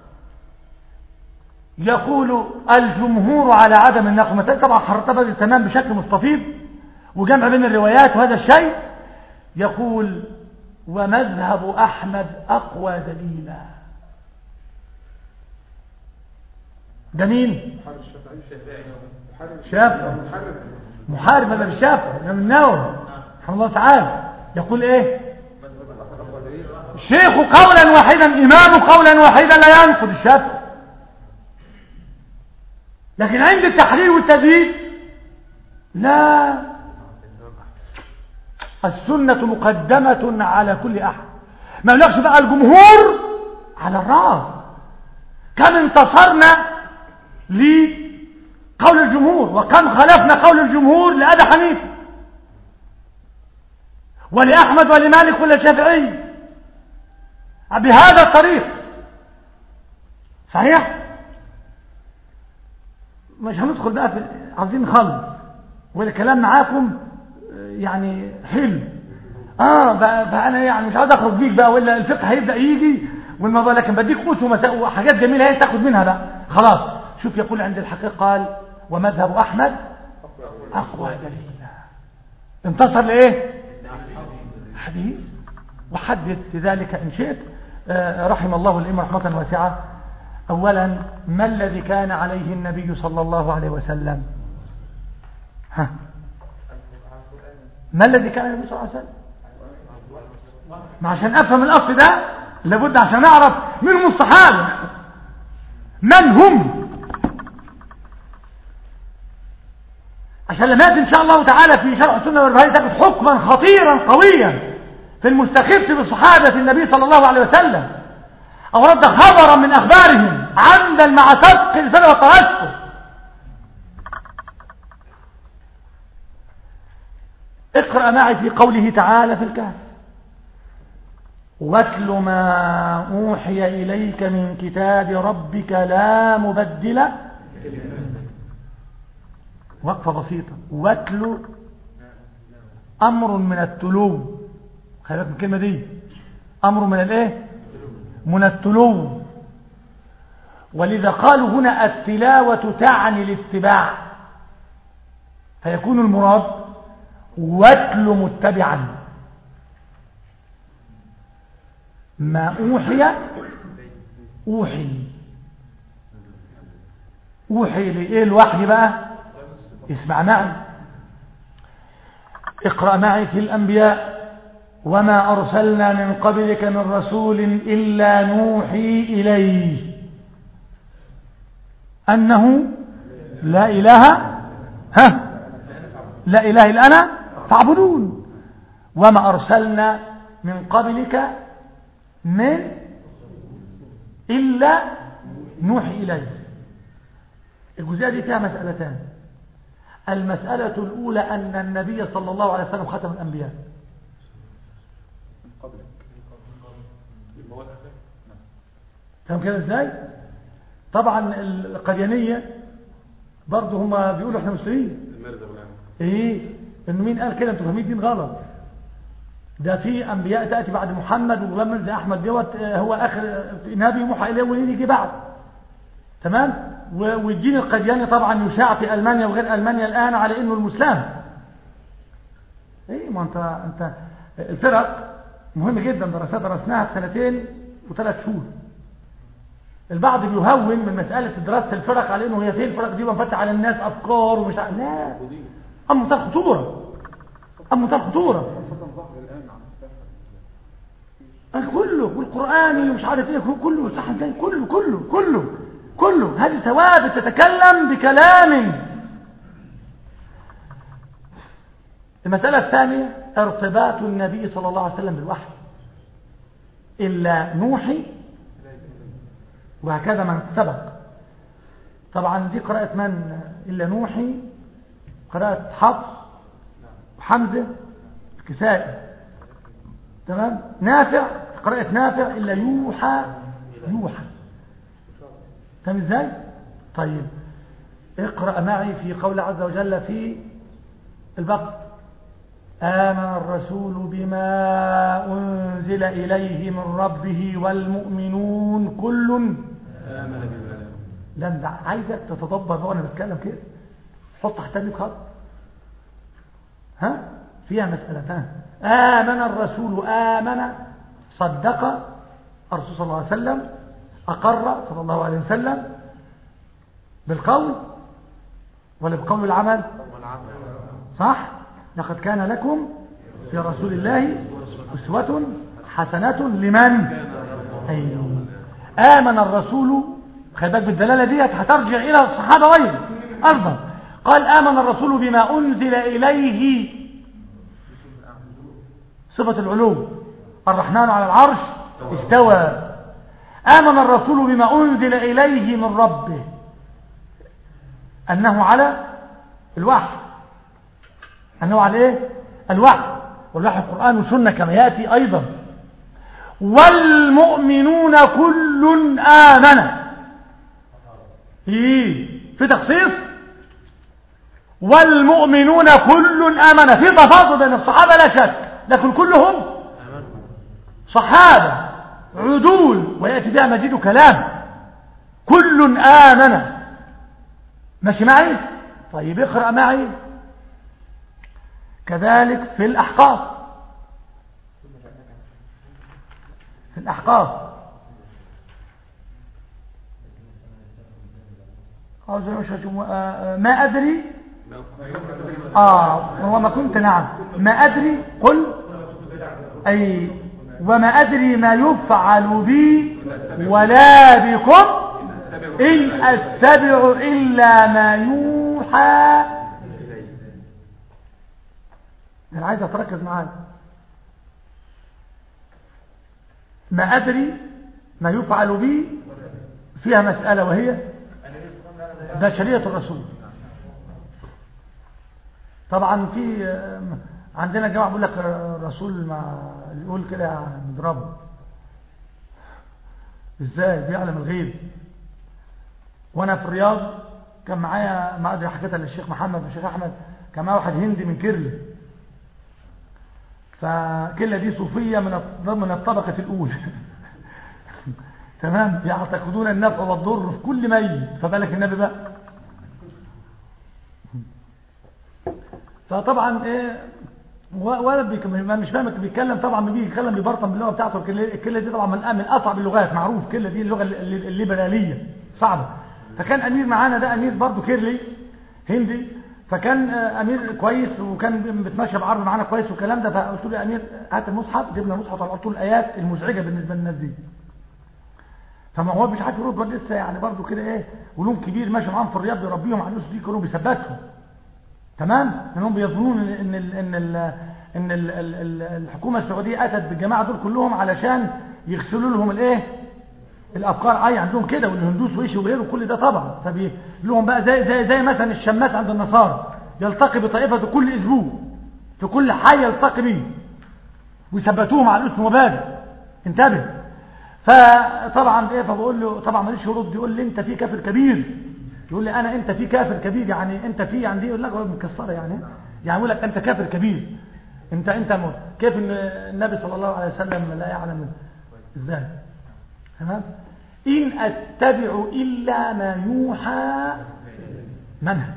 يقول الجمهور على عدم النقل مثلا طبعا حرتبها التمام بشكل مستفيض وجمع بين الروايات وهذا الشيء يقول ومذهب أحمد أقوى دليلا ده مين محرر الشافعي محرر شافعي محرر محارب هذا مش شافعي ده من النووي رحمه الله تعالى يقول ايه الشيخ قولا واحدا امام قولا واحدا لا ينقض الشافعي لكن عند التحرير والتزييد لا السنة مقدمة على كل أحد ما يقولكش بقى الجمهور على الراس كم انتصرنا لقول الجمهور وكم خلفنا قول الجمهور لأبي حنيفة ولأحمد ولمالك وللشافعي بهذا الطريق صحيح مش هندخل بقى في عايزين نخلص والكلام معاكم يعني حلو اه بقى فانا يعني مش عايز اخرج بيك بقى ولا الفقه هيبدا يجي والموضوع لكن بديك قوت ومساء وحاجات جميله هي تاخد منها بقى خلاص شوف يقول عند الحقيقه قال ومذهب احمد اقوى دليلا انتصر لايه حديث وحدث ذلك ان شئت آه، رحم الله الامام رحمه واسعه اولا ما الذي كان عليه النبي صلى الله عليه وسلم ها ما الذي كان النبي صلى الله عليه وسلم ما عشان افهم الاصل ده لابد عشان اعرف من هم الصحابه من هم عشان لما ياتي ان شاء الله تعالى في شرح السنه والبهائي تجد حكما خطيرا قويا في المستخف بصحابه النبي صلى الله عليه وسلم او رد خبرا من اخبارهم عمدا مع صدق الفعل والتوسل اقرأ معي في قوله تعالى في الكهف واتل ما أوحي إليك من كتاب ربك لا مبدل وقفة بسيطة واتل أمر من التلو خلي بالك من الكلمة دي أمر من الايه من التلو ولذا قالوا هنا التلاوة تعني الاتباع فيكون المراد واتل متبعا ما أوحي أوحي أوحي لإيه الوحي بقى اسمع معي اقرأ معي في الأنبياء وما أرسلنا من قبلك من رسول إلا نوحي إليه أنه لا إله ها لا إله إلا أنا فاعبدون وما أرسلنا من قبلك من إلا نوحي إليه الجزئية دي فيها مسألتان المسألة الأولى أن النبي صلى الله عليه وسلم ختم الأنبياء فهم كده ازاي طبعا القديانية برضه هم بيقولوا احنا مسلمين ايه انه مين قال كده انتوا فاهمين دين غلط ده في انبياء تاتي بعد محمد وغلام زي احمد دوت هو اخر نبي موحى اليه وليه يجي بعد تمام والدين القدياني طبعا يشاع في المانيا وغير المانيا الان على انه المسلم ايه ما انت انت الفرق مهم جدا دراسات درسناها في سنتين وثلاث شهور البعض بيهون من مسألة دراسة الفرق على انه هي فين الفرق دي وانفتح على الناس افكار ومش ع... لا أم منتهى الخطورة أم منتهى الخطورة خاصة ظهر الآن عن الساحة كله والقرآني ومش عارف ايه كله صح ازاي كله كله كله كله هذه ثوابت تتكلم بكلام المسألة الثانية ارتباط النبي صلى الله عليه وسلم بالوحي إلا نوحي وهكذا من سبق طبعا دي قراءة من إلا نوحي قراءة حفص وحمزة الكسائي تمام نافع قراءة نافع إلا يوحى يوحى تمام ازاي طيب اقرأ معي في قول عز وجل في البقر آمن الرسول بما أنزل إليه من ربه والمؤمنون كل آمن بالله لا انت عايزك تتدبر بقى وانا بتكلم كده حط تحت النيب خط ها فيها مسألتان آمن الرسول آمن صدق الرسول صلى الله عليه وسلم أقر صلى الله عليه وسلم بالقول ولا بقول العمل صح لقد كان لكم في رسول الله أسوة حسنة لمن أيوه. آمن الرسول خلي بالك بالدلالة ديت هترجع إلى الصحابة غيره أيضا قال آمن الرسول بما أنزل إليه صفة العلو الرحمن على العرش استوى آمن الرسول بما أنزل إليه من ربه أنه على الوحي أنه على إيه؟ الوحي والوحي القرآن والسنة كما يأتي أيضا والمؤمنون كل آمن إيه في تخصيص والمؤمنون كل آمن في تفاضل بين الصحابة لا شك لكن كلهم صحابة عدول ويأتي بها مزيد كلام كل آمن ماشي معي طيب اقرأ معي كذلك في الأحقاف في الأحقاف ما أدري آه والله ما كنت نعم ما أدري قل أي وما أدري ما يفعل بي ولا بكم إن أتبع إلا ما يوحى أنا عايز أتركز معاك ما أدري ما يفعل بي فيها مسألة وهي بشرية الرسول طبعا في عندنا جماعة بيقول لك الرسول ما يقول كده نضربه ازاي بيعلم الغيب وانا في الرياض كان معايا ما ادري حكيتها للشيخ محمد والشيخ احمد كان معايا واحد هندي من كيرلي فكلة دي صوفية من من الطبقة الأولى تمام يعتقدون النفع والضر في كل ميت فبالك النبي بقى فطبعا ايه ولا مش فاهمك بيتكلم طبعا بيجي يتكلم بيبرطم باللغه بتاعته الكلة دي طبعا من من اصعب اللغات معروف الكلة دي اللغه الليبراليه صعبه فكان امير معانا ده امير برضه كيرلي هندي فكان امير كويس وكان بيتمشى بعرض معانا كويس والكلام ده فقلت له يا امير هات المصحف جبنا المصحف طلعت له الايات المزعجه بالنسبه للناس دي فما هو مش عارف يرد لسه يعني برضه كده ايه ولوم كبير ماشي معاهم في الرياض بيربيهم على الاسس دي كلهم بيثبتهم تمام انهم بيظنون ان ال ان ال ان ال ال الحكومه السعوديه اتت بالجماعه دول كلهم علشان يغسلوا لهم الايه الافكار اي عندهم كده والهندوس وايش وغيره كل ده طبعا فبي لهم بقى زي زي زي مثلا الشماس عند النصارى يلتقي بطائفه كل اسبوع في كل حي يلتقي بيه ويثبتوهم على الاسم وبابه انتبه فطبعا ايه فبقول له طبعا ماليش يرد يقول لي انت في كافر كبير يقول لي انا انت في كافر كبير يعني انت في يعني دي يقول لك مكسره يعني يعني يقول لك انت كافر كبير انت انت موت. كيف ان النبي صلى الله عليه وسلم لا يعلم ازاي تمام ان اتبع الا ما يوحى منهج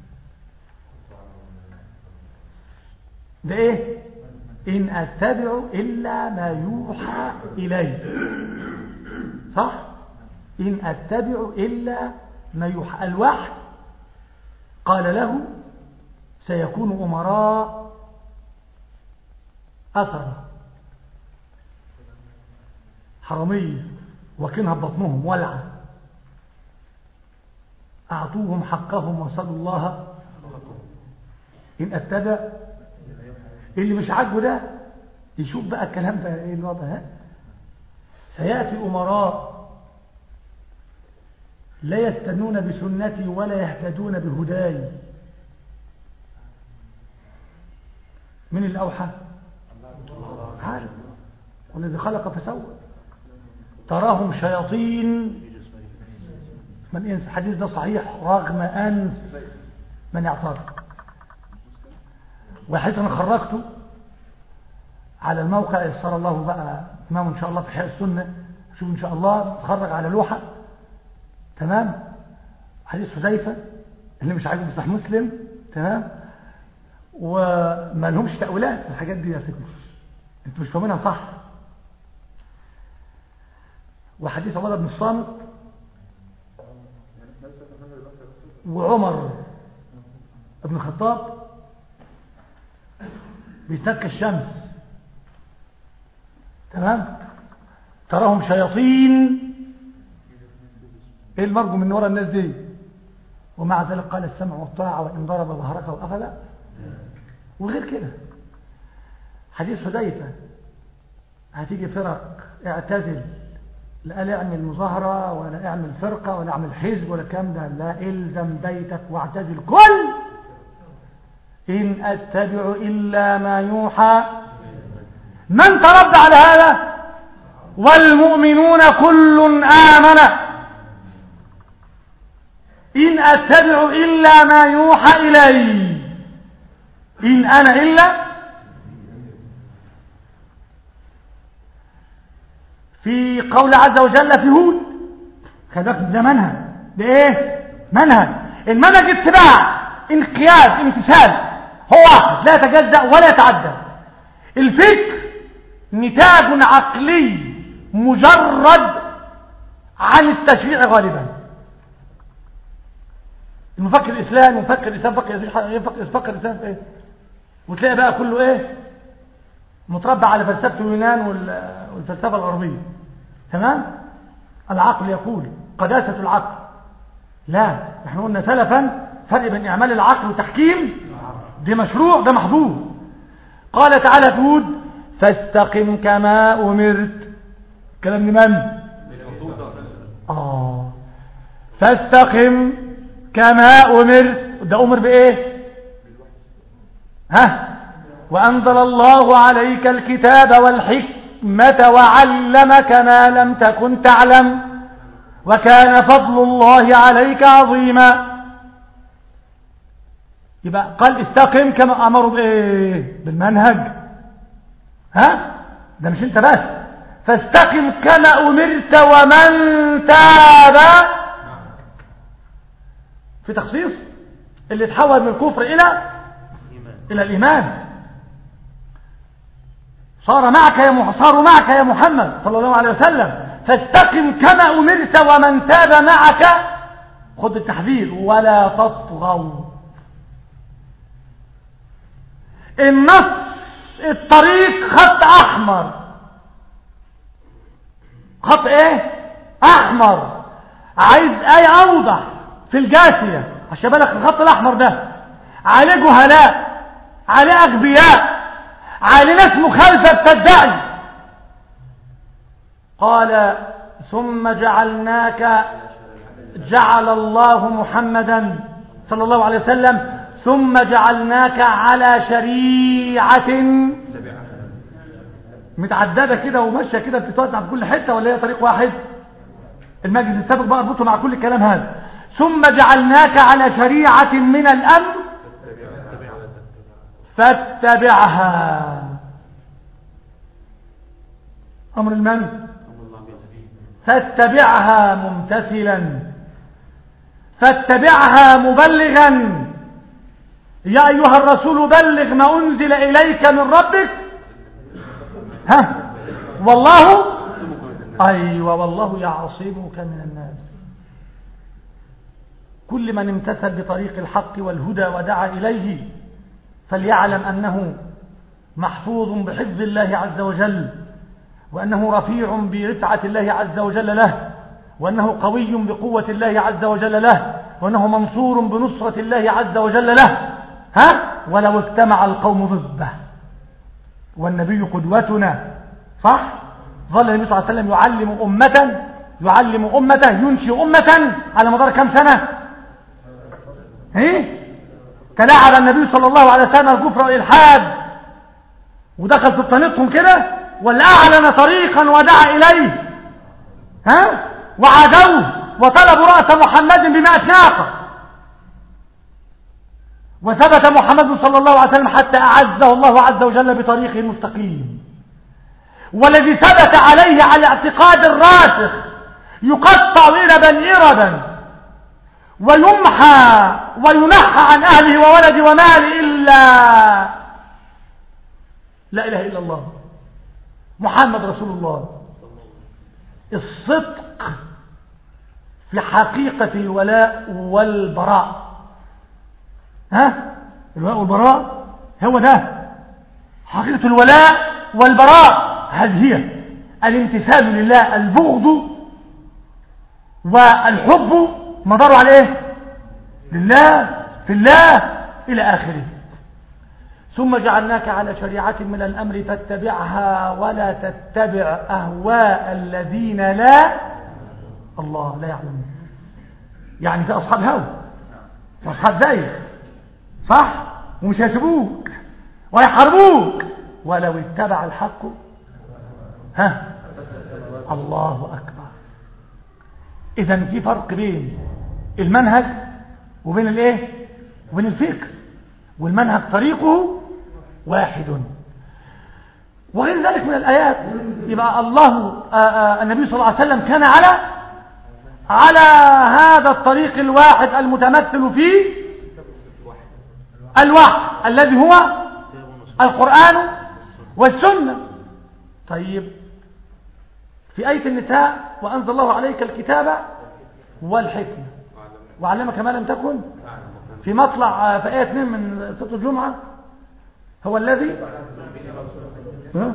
ده ايه ان اتبع الا ما يوحى الي صح ان اتبع الا ما يوحى الوحي قال له سيكون أمراء أثر حرامية وكنها ببطنهم ولعة أعطوهم حقهم وصلوا الله إن أتبع اللي مش عاجبه ده يشوف بقى الكلام ده ايه الوضع ها سيأتي أمراء لا يستنون بسنتي ولا يهتدون بهداي من اللي أوحى عارف والذي خلق فسوى تراهم شياطين من إنس الحديث ده صحيح رغم أنف من اعترض وحيث أنا خرجته على الموقع يسر الله بقى تمام إن شاء الله في حياة السنة شوف إن شاء الله تخرج على لوحة تمام حديث حذيفة اللي مش عايزه صح مسلم تمام وما لهمش تأويلات في الحاجات دي يا سيدي انتوا مش فاهمينها صح وحديث عمر بن الصامت وعمر ابن الخطاب بيتك الشمس تمام تراهم شياطين ايه المرجو من وراء الناس دي ومع ذلك قال السمع والطاعة وإن ضرب ظهرك وأخذ وغير كده حديث حذيفة هتيجي فرق اعتزل لا قال اعمل مظاهرة ولا اعمل فرقة ولا اعمل حزب ولا الكلام ده لا الزم بيتك واعتزل كل إن أتبع إلا ما يوحى من ترد على هذا والمؤمنون كل آمن إن أتبع إلا ما يوحى إلي إن أنا إلا في قول عز وجل في هود خذك ده منهج ده ايه منهج المنهج اتباع انقياد امتثال هو واحد لا يتجزأ ولا يتعدى الفكر نتاج عقلي مجرد عن التشريع غالبا المفكر الاسلامي مفكر الاسلام فكر يفكر يفكر الاسلام في ايه وتلاقي بقى كله ايه متربع على فلسفه اليونان والفلسفه الغربيه تمام العقل يقول قداسه العقل لا احنا قلنا سلفا فرق بين اعمال العقل وتحكيم ده مشروع ده محظوظ قال تعالى في هود فاستقم كما امرت كلام لمن اه فاستقم كما أمرت ده أمر بإيه ها وأنزل الله عليك الكتاب والحكمة وعلمك ما لم تكن تعلم وكان فضل الله عليك عظيما يبقى قال استقم كما أمروا بإيه بالمنهج ها ده مش انت بس فاستقم كما أمرت ومن تاب في تخصيص اللي تحول من الكفر إلى إلى الإيمان صار معك يا مح... صاروا معك يا محمد صلى الله عليه وسلم فاستقم كما أمرت ومن تاب معك خذ التحذير ولا تطغوا النص الطريق خط أحمر خط ايه أحمر عايز آية أوضح في الجاسية عشان بالك الخط الأحمر ده عليه جهلاء عليه أغبياء عليه ناس مخالفة بتدعي قال ثم جعلناك جعل الله محمدا صلى الله عليه وسلم ثم جعلناك على شريعة متعددة كده وماشية كده بتتوزع في كل حتة ولا هي طريق واحد المجلس السابق بقى اربطه مع كل الكلام هذا ثم جعلناك على شريعة من الأمر فاتبعها أمر المن فاتبعها ممتثلا فاتبعها مبلغا يا أيها الرسول بلغ ما أنزل إليك من ربك ها والله أيوة والله يعصمك من الناس كل من امتثل بطريق الحق والهدى ودعا إليه فليعلم أنه محفوظ بحفظ الله عز وجل وأنه رفيع برفعة الله عز وجل له وأنه قوي بقوة الله عز وجل له وأنه منصور بنصرة الله عز وجل له ها ولو اجتمع القوم ضده والنبي قدوتنا صح ظل النبي صلى الله عليه وسلم يعلم أمة يعلم أمته ينشئ أمة على مدار كم سنة ايه تلاعب النبي صلى الله عليه وسلم الكفر والإلحاد ودخل في طريقهم كده ولا أعلن طريقا ودعا إليه ها وعادوه وطلبوا رأس محمد بمائة ناقة وثبت محمد صلى الله عليه وسلم حتى أعزه الله عز وجل بطريقه المستقيم والذي ثبت عليه على اعتقاد الراسخ يقطع إربا إربا ويمحى وينحى عن أهله وولده وماله إلا لا إله إلا الله محمد رسول الله الصدق في حقيقة الولاء والبراء ها الولاء والبراء هو ده حقيقة الولاء والبراء هذه هي الامتثال لله البغض والحب مدار على ايه لله في الله الى اخره ثم جعلناك على شريعة من الامر فاتبعها ولا تتبع اهواء الذين لا الله لا يعلمون يعني في اصحاب هوى واصحاب زي صح ومش هيسيبوك ويحاربوك ولو اتبع الحق ها الله أكبر إذا في فرق بين المنهج وبين الايه وبين الفكر والمنهج طريقه واحد وغير ذلك من الآيات يبقى الله آآ آآ النبي صلى الله عليه وسلم كان على على هذا الطريق الواحد المتمثل في الوحي الذي هو القرآن والسنة طيب في آية النساء وأنزل الله عليك الكتاب والحكمة وعلمك ما لم تكن في مطلع في آية 2 من سورة الجمعة هو الذي ها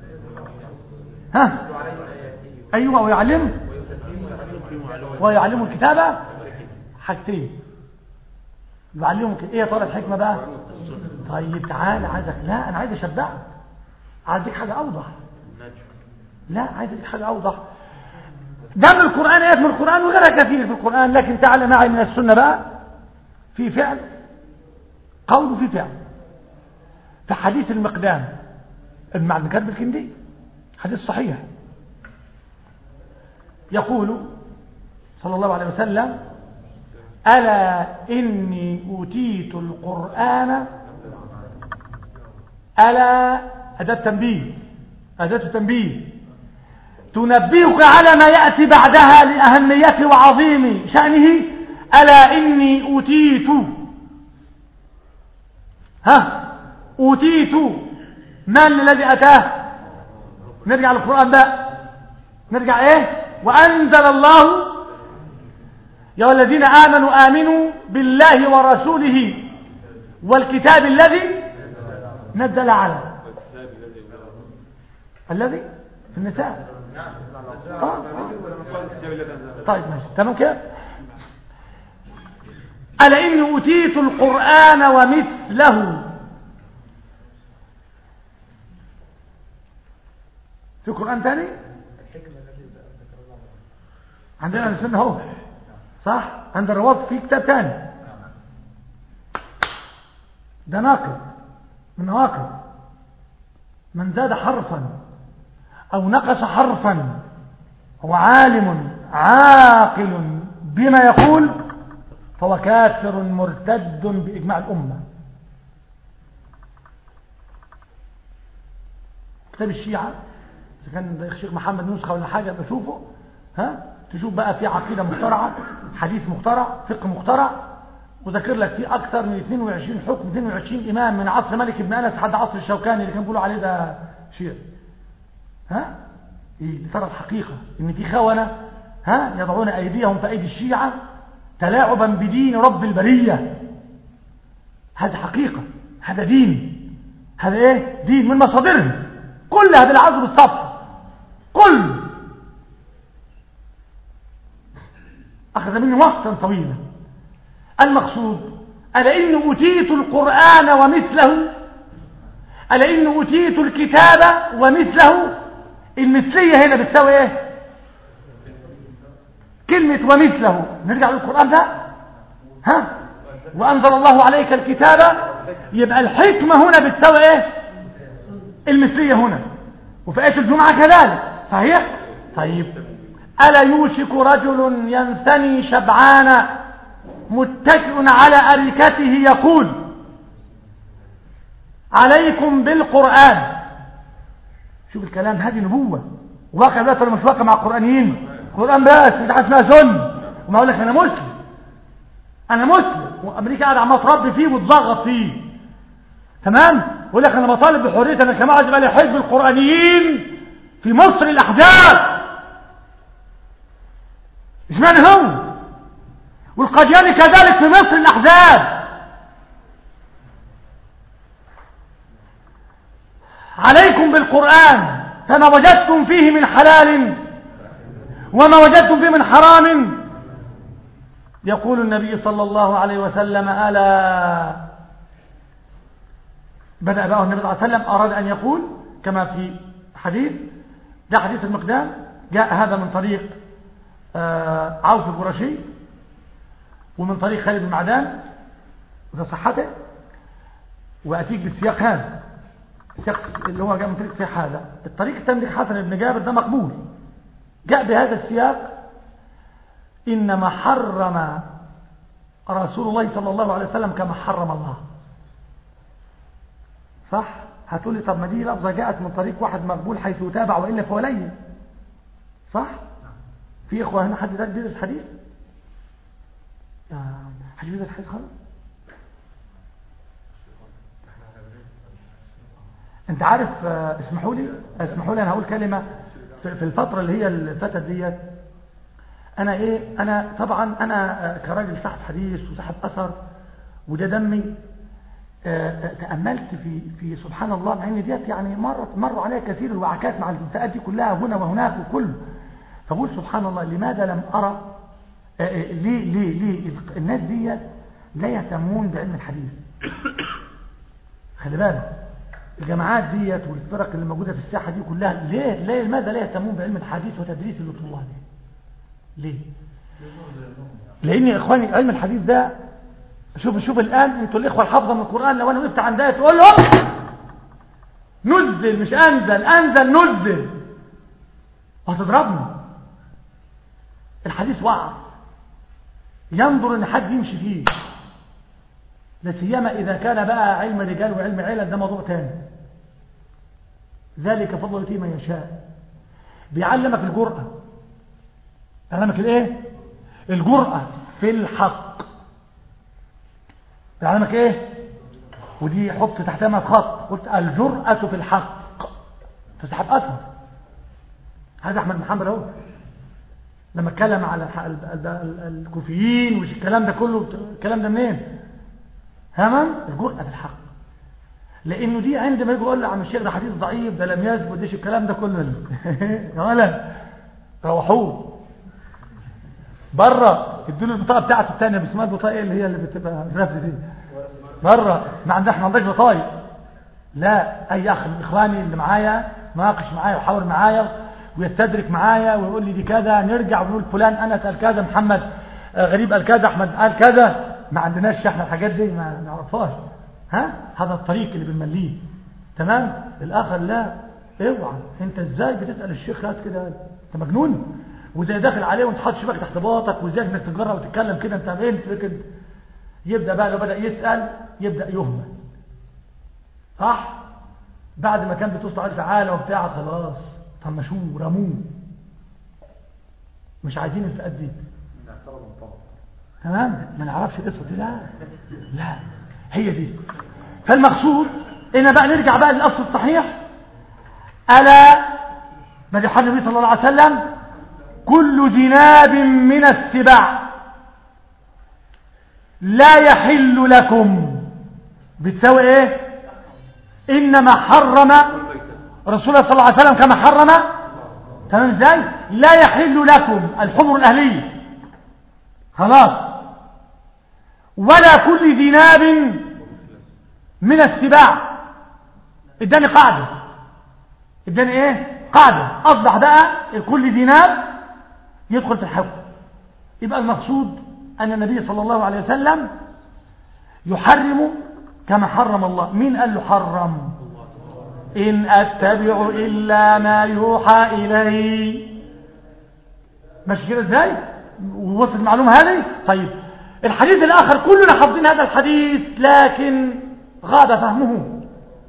ها أيوة ويعلم ويعلم الكتابة حاجتين يعلمهم كده ايه يا ترى الحكمة بقى طيب تعال عايزك لا انا عايز اشبعك عايز اديك حاجة اوضح لا عايز اديك حاجة اوضح ده من القرآن ايات من القرآن وغيرها كثير في القرآن لكن تعال معي من السنة بقى في فعل قول في فعل في حديث المقدام ابن عبد الكاتب الكندي حديث صحيح يقول صلى الله عليه وسلم ألا إني أوتيت القرآن ألا أداة تنبيه أداة تنبيه تنبهك على ما يأتي بعدها لأهميته وعظيم شأنه ألا إني أوتيت ها أوتيت من الذي أتاه نرجع للقرآن بقى نرجع إيه وأنزل الله يا الذين آمنوا آمنوا بالله ورسوله والكتاب الذي نزل على الذي في النساء آه. آه. طيب ماشي تمام كده ألا إني أوتيت القرآن ومثله في قرآن تاني عندنا السنة اهو صح عند الروابط في كتاب تاني ده ناقد من نواقد من زاد حرفا او نقص حرفا هو عالم عاقل بما يقول فهو كافر مرتد بإجماع الأمة كتاب الشيعة إذا كان الشيخ محمد نسخة ولا حاجة بشوفه ها تشوف بقى في عقيدة مخترعة حديث مخترع فقه مخترع وذكر لك فيه أكثر من 22 حكم 22 إمام من عصر ملك بن أنس لحد عصر الشوكاني اللي كان بيقولوا عليه ده شيعي ها دي ترى الحقيقة إن في خونة ها يضعون أيديهم في أيدي الشيعة تلاعبا بدين رب البرية هذا حقيقة هذا دين هذا ايه دين من مصادرهم كلها بالعزو بالصف كل أخذ منه وقتا طويلا المقصود ألا إن أوتيت القرآن ومثله ألا إن أوتيت الكتاب ومثله المثلية هنا بتساوي إيه كلمة ومثله نرجع للقرآن ده ها وأنزل الله عليك الكتاب يبقى الحكمة هنا بتساوي إيه المثلية هنا وفي آية الجمعة كذلك صحيح طيب ألا يوشك رجل ينثني شبعان متكئ على أريكته يقول عليكم بالقرآن شوف الكلام هذه نبوة واقع لا ترى مش واقع مع القرآنيين القرآن بس مش حاجة اسمها سنة وما أقول لك أنا مسلم أنا مسلم وأمريكا قاعدة عمال تربي فيه وتضغط فيه تمام يقول لك أنا بطالب بحرية أنا كمان عايز يبقى لي حزب القرآنيين في مصر الأحزاب اشمعنى هو والقدياني كذلك في مصر الأحزاب عليكم بالقرآن فما وجدتم فيه من حلال وما وجدتم فيه من حرام يقول النبي صلى الله عليه وسلم ألا بدأ بقى النبي صلى الله عليه وسلم أراد أن يقول كما في حديث ده حديث المقدام جاء هذا من طريق آه، عوف القرشي ومن طريق خالد بن معدان وده صحته وأتيك بالسياق هذا السياق اللي هو جاء من طريق السياق هذا الطريق الثاني حسن بن جابر ده مقبول جاء بهذا السياق إنما حرم رسول الله صلى الله عليه وسلم كما حرم الله صح هتقول لي طب ما دي لفظة جاءت من طريق واحد مقبول حيث يتابع وإلا فهو لين صح في إخوة هنا حد ده بيدرس حديث حد بيدرس حديث خالص انت عارف آه، اسمحوا لي اسمحوا لي انا هقول كلمة في في الفترة اللي هي اللي فاتت ديت انا ايه انا طبعا انا آه، كراجل صاحب حديث وصاحب اثر وده دمي آه، آه، تأملت في في سبحان الله مع ان ديت يعني مرت مروا عليها كثير الوعكات مع الانتقاد دي كلها هنا وهناك وكله فقول سبحان الله لماذا لم ارى آه، آه، ليه ليه ليه الناس ديت لا يهتمون بعلم الحديث خلي بالك الجامعات ديت والفرق اللي موجوده في الساحه دي كلها ليه ليه لماذا لا يهتمون بعلم الحديث وتدريسه للطلاب ليه لان يا اخواني علم الحديث ده شوف شوف الان انتوا الاخوه الحافظه من القران لو انا وقفت عند ايه تقول لهم نزل مش انزل انزل نزل هتضربني الحديث وعظ ينظر ان حد يمشي فيه لا سيما اذا كان بقى علم رجال وعلم علل ده موضوع تاني ذلك فضل يؤتيه من يشاء بيعلمك الجرأة بيعلمك الايه الجرأة في الحق بيعلمك ايه ودي حط تحتها ما خط قلت الجرأة في الحق تسحب اثر هذا احمد محمد اهو لما اتكلم على الح- ال- ال- ال- الكوفيين والكلام ده كله الكلام ده منين تمام الجرأة في الحق لانه دي عندما يجي يقول لي عم الشيخ ده حديث ضعيف ده لم يثبت ايش الكلام ده كله يا ولد روحوه بره ادوا له البطاقه بتاعته الثانيه بس ما البطاقه ايه اللي هي اللي بتبقى الرفد دي بره ما عندنا احنا ما عندناش بطايق لا اي اخ من اخواني اللي معايا ناقش معايا وحاور معايا ويستدرك معايا ويقول لي دي كذا نرجع ونقول فلان انس قال كذا محمد آه، غريب قال كذا احمد قال كذا ما عندناش احنا الحاجات دي ما نعرفهاش ها هذا الطريق اللي بنمليه تمام الاخر لا اوعى انت ازاي بتسال الشيخ هات كده انت مجنون وزي داخل عليه وانت حاطط شبكه تحت باطك وازاي انك تجرب وتتكلم كده انت فين كده يبدا بقى لو بدا يسال يبدا يهمل صح بعد ما كان بتصل عليه تعالى وبتاع خلاص طنشوه رموه مش عايزين الفئات دي تمام ما نعرفش القصه دي لا لا هي دي فالمقصود ان بقى نرجع بقى للاصل الصحيح الا مدح النبي صلى الله عليه وسلم كل ذناب من السباع لا يحل لكم بتساوي ايه انما حرم رسول الله صلى الله عليه وسلم كما حرم تمام ازاي لا يحل لكم الحمر الاهليه خلاص ولا كل ذي ناب من السباع اداني قاعده اداني ايه قاعده اصبح بقى كل ذي ناب يدخل في الحكم يبقى المقصود ان النبي صلى الله عليه وسلم يحرم كما حرم الله مين قال له حرم إن أتبع إلا ما يوحى إلي ماشي كده ازاي ووصل المعلومة هذه طيب الحديث الآخر كلنا حافظين هذا الحديث لكن غاب فهمه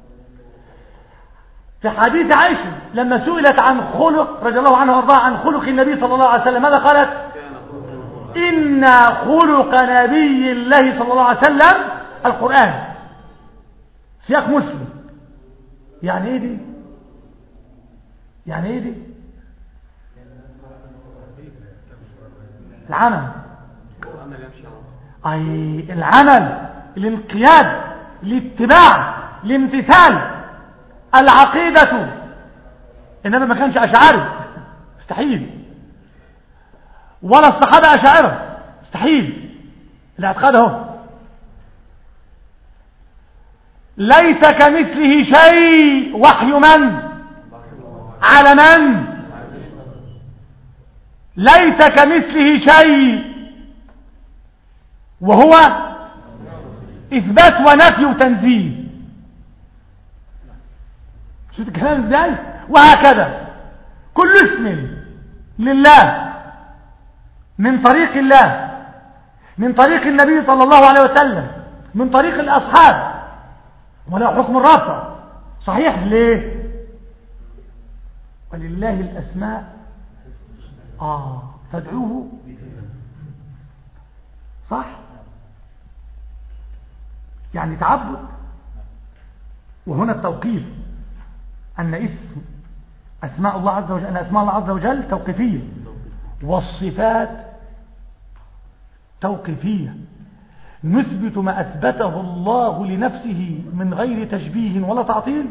في حديث عائشة لما سئلت عن خلق رضي الله عنها وارضاها عن خلق النبي صلى الله عليه وسلم ماذا قالت إن خلق نبي الله صلى الله عليه وسلم القرآن سياق مسلم يعني ايه دي يعني ايه دي العمل وأمل يمشي على أي العمل الانقياد الاتباع الامتثال العقيدة إنما ما كانش أشعري مستحيل ولا الصحابة أشاعرة مستحيل الاعتقاد اهو ليس كمثله شيء وحي من على من ليس كمثله شيء وهو إثبات ونفي وتنزيه شفت الكلام ازاي وهكذا كل اسم لله من طريق الله من طريق النبي صلى الله عليه وسلم من طريق الأصحاب ولا حكم الرفع صحيح ليه ولله الأسماء آه فادعوه صح يعني تعبد وهنا التوقيف أن اسم أسماء الله عز وجل أن أسماء الله عز وجل توقيفية والصفات توقيفية نثبت ما أثبته الله لنفسه من غير تشبيه ولا تعطيل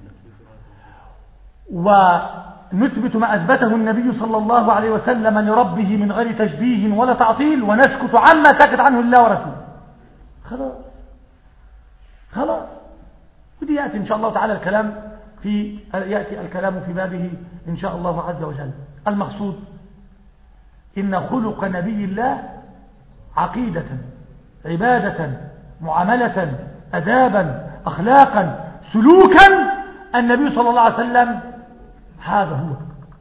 ونثبت ما أثبته النبي صلى الله عليه وسلم لربه من غير تشبيه ولا تعطيل ونسكت عما سكت عنه الله ورسوله خلاص خلاص ودي يأتي إن شاء الله تعالى الكلام في يأتي الكلام في بابه إن شاء الله عز وجل المقصود إن خلق نبي الله عقيدة عبادة معاملة أدابا أخلاقا سلوكا النبي صلى الله عليه وسلم هذا هو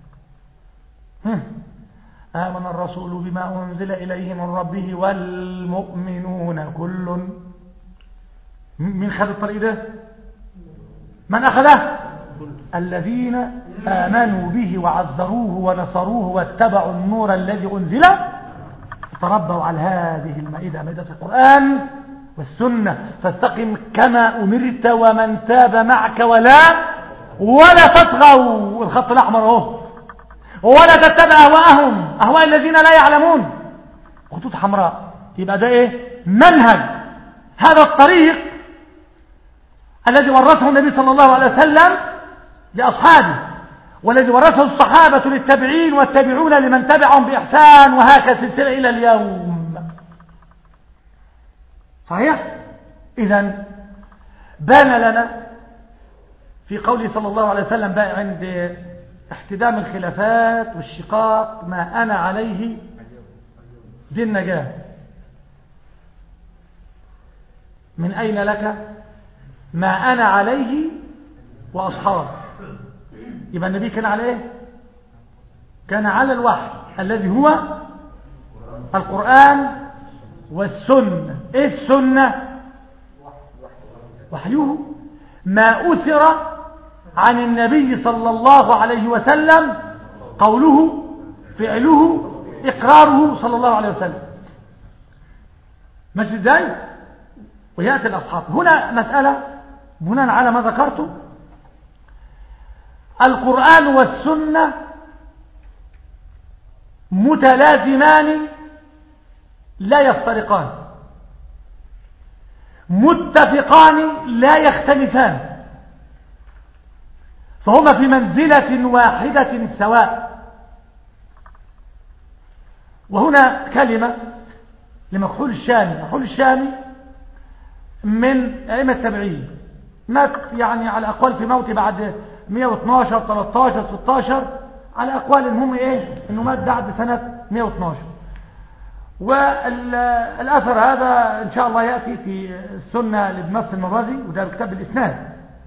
آمن الرسول بما أنزل إليه من ربه والمؤمنون كل من خذ الطريق ده من أخذه الذين آمنوا به وعذروه ونصروه واتبعوا النور الذي أنزل تربوا على هذه المائدة مائدة القرآن والسنة فاستقم كما أمرت ومن تاب معك ولا ولا تطغوا الخط الأحمر اهو ولا تتبع أهواءهم أهواء الذين لا يعلمون خطوط حمراء يبقى ده ايه منهج هذا الطريق الذي ورثه النبي صلى الله عليه وسلم لأصحابه والذي ورثه الصحابة للتابعين والتابعون لمن تبعهم بإحسان وهكذا سلسلة إلى اليوم صحيح؟ إذا بان لنا في قوله صلى الله عليه وسلم بقى عند احتدام الخلافات والشقاق ما أنا عليه دي النجاة من أين لك ما أنا عليه وأصحابه يبقى النبي كان على ايه كان على الوحي الذي هو القرآن والسنة ايه السنة وحيه ما أثر عن النبي صلى الله عليه وسلم قوله فعله إقراره صلى الله عليه وسلم ماشي ازاي ويأتي الأصحاب هنا مسألة بناء على ما ذكرته القرآن والسنة متلازمان لا يفترقان متفقان لا يختلفان فهما في منزلة واحدة سواء وهنا كلمة لمكحول الشامي مكحول الشامي من أئمة التبعين مات يعني على أقوال في موته بعد 112 13 16 على أقوال المهم إيه إنه مات بعد سنة 112 والأثر هذا إن شاء الله يأتي في السنة لابن المرازي وده بكتاب الإسناد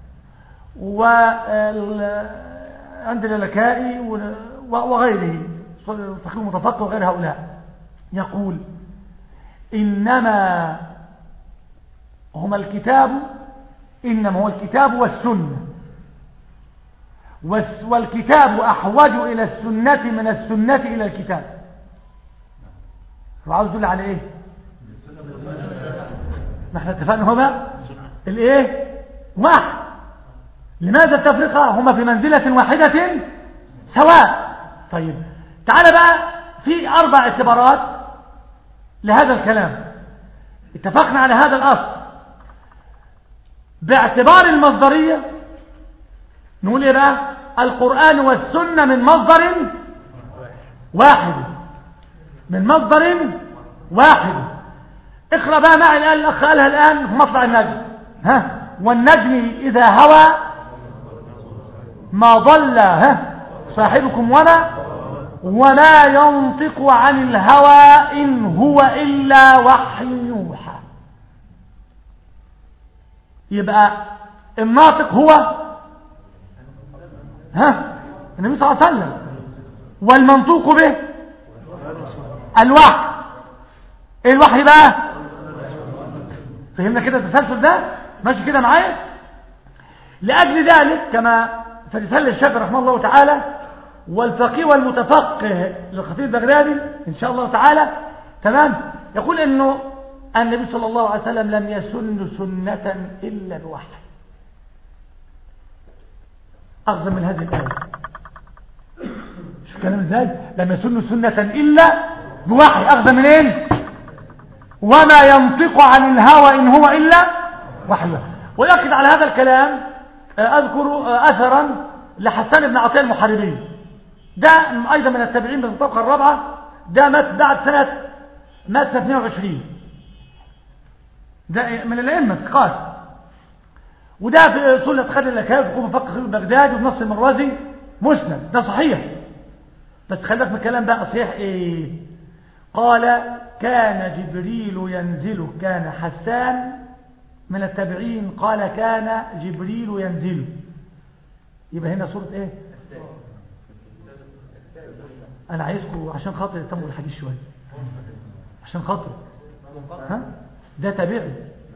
وعند الالكائي وغيره فقيه متفقه وغير هؤلاء يقول إنما هما الكتاب إنما هو الكتاب والسنة والكتاب أحوج إلى السنة من السنة إلى الكتاب وعاوز يدل على إيه نحن اتفقنا هما الإيه واحد لماذا التفرقة هما في منزلة واحدة سواء طيب تعال بقى في أربع اعتبارات لهذا الكلام اتفقنا على هذا الأصل باعتبار المصدرية نقول ايه بقى القرآن والسنة من مصدر واحد من مصدر واحد اقرأ بقى معي الآن الأخ قالها الآن في مطلع النجم ها والنجم إذا هوى ما ضل ها صاحبكم وما وما ينطق عن الهوى إن هو إلا وحي يوحى يبقى الناطق هو ها النبي صلى الله عليه وسلم والمنطوق به الوحي ايه الوحي بقى فهمنا كده التسلسل ده ماشي كده معايا لاجل ذلك كما في رساله الشافعي رحمه الله تعالى والفقيه والمتفقه للخطيب البغدادي ان شاء الله تعالى تمام يقول انه النبي صلى الله عليه وسلم لم يسن سنه الا بوحي أخذ من هذه الآية شوف كلام ازاي لم يسن سنة إلا بوحي أخذ منين وما ينطق عن الهوى إن هو إلا وحي ويأكد على هذا الكلام أذكر أثرا لحسان بن عطية المحاربي ده أيضا من التابعين بالطبقة الرابعة ده مات بعد سنة مات سنة 120 ده من الأئمة ثقات وده في سنة خالد الأكاد وقوم فقه خليل بغداد وبنص المروزي مسند ده صحيح بس خليك من الكلام بقى صحيح ايه قال كان جبريل ينزل كان حسان من التابعين قال كان جبريل ينزل يبقى هنا صورة ايه انا عايزكم عشان خاطر تتموا الحديث شوية عشان خاطر ها ده تابعي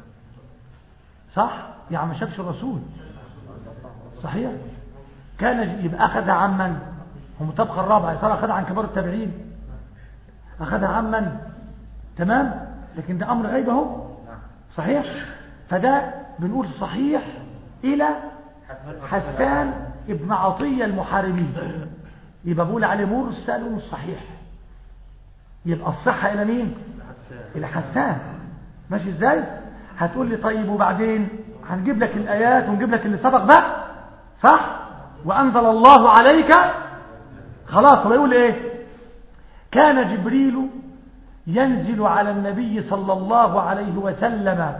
صح يعني ما شافش الرسول صحيح كان يبقى اخذ عن من هم الطبقه الرابعه ترى اخذ عن كبار التابعين اخذ عن من تمام لكن ده امر غيب اهو صحيح فده بنقول صحيح الى حسان ابن عطيه المحاربي يبقى بقول عليه مرسل صحيح يبقى الصحه الى مين الى حسان ماشي ازاي هتقول لي طيب وبعدين هنجيب لك الآيات ونجيب لك اللي سبق بقى صح وأنزل الله عليك خلاص هو يقول إيه كان جبريل ينزل على النبي صلى الله عليه وسلم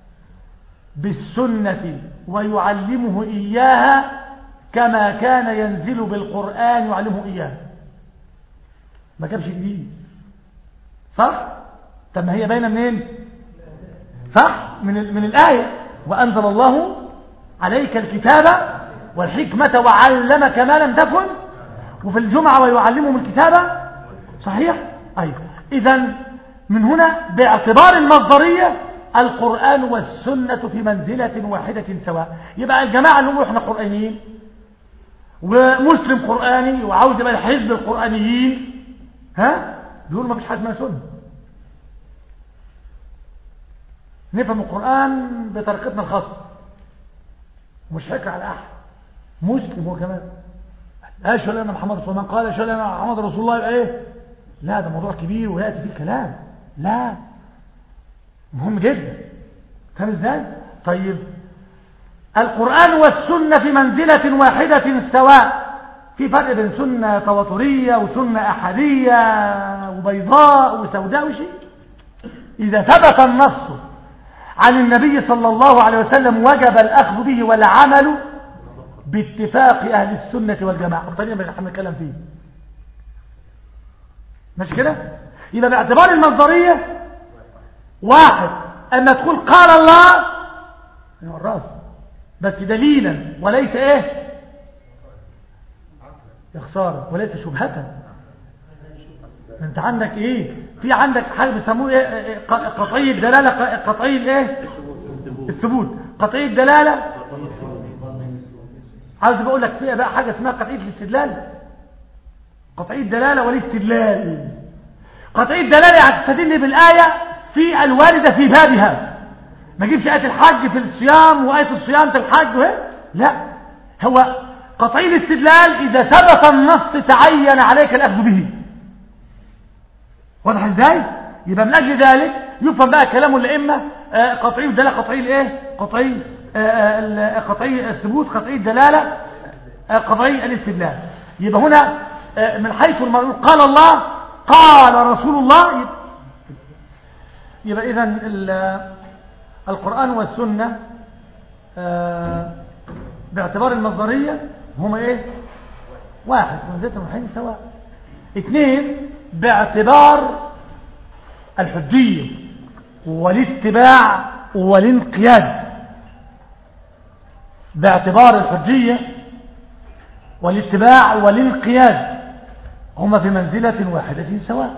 بالسنة ويعلمه إياها كما كان ينزل بالقرآن يعلمه إياها ما جابش جديد صح طب ما هي باينه منين صح من من الآية وأنزل الله عليك الكتاب والحكمة وعلمك ما لم تكن وفي الجمعة ويعلمهم الكتابة صحيح أيوة إذا من هنا باعتبار المصدرية القرآن والسنة في منزلة واحدة سواء يبقى الجماعة اللي احنا قرآنيين ومسلم قرآني وعاوز يبقى الحزب القرآنيين ها بيقول ما فيش حاجة اسمها سنة نفهم القرآن بطريقتنا الخاصة مش حكر على أحد مسلم هو كمان أشهد أن محمد رسول الله من قال أشهد أن محمد رسول الله يبقى إيه لا ده موضوع كبير ويأتي فيه الكلام لا مهم جدا فاهم ازاي طيب القرآن والسنة في منزلة واحدة سواء في فرق بين سنة تواترية وسنة أحدية وبيضاء وسوداء وشيء إذا ثبت النص عن النبي صلى الله عليه وسلم وجب الأخذ به والعمل باتفاق أهل السنة والجماعة الطريقة اللي احنا بنتكلم فيه ماشي كده يبقى باعتبار المصدرية واحد أما تقول قال الله يا الراس بس دليلا وليس ايه يا خسارة وليس شبهة انت عندك ايه في عندك حاجه بيسموه ايه قطعي الدلاله قطعي الايه الثبوت قطعي الدلاله عاوز بقول لك فيها بقى حاجه اسمها قطعيه الاستدلال قطعي الدلاله والاستدلال قطعي الدلاله يعني تستدل بالايه في الوارده في بابها ما تجيبش ايه الحج في الصيام وايه الصيام في الحج وهي. لا هو قطعي الاستدلال اذا ثبت النص تعين عليك الاخذ به واضح ازاي يبقى من أجل ذلك يفهم بقى كلام الأئمة آه، قطعي الدلالة قطعي الإيه قطعي آه، آه، ال- قطعي الثبوت قطعي الدلالة آه، قطعي الاستدلال يبقى هنا آه، من حيث المرء قال الله قال رسول الله يبقى, يبقى إذن ال- القرآن والسنة آه، باعتبار المصدرية هما ايه واحد منزلة الحين سواء اثنين باعتبار الحجية والاتباع والانقياد باعتبار الحجية والاتباع والانقياد هما في منزلة واحدة سواء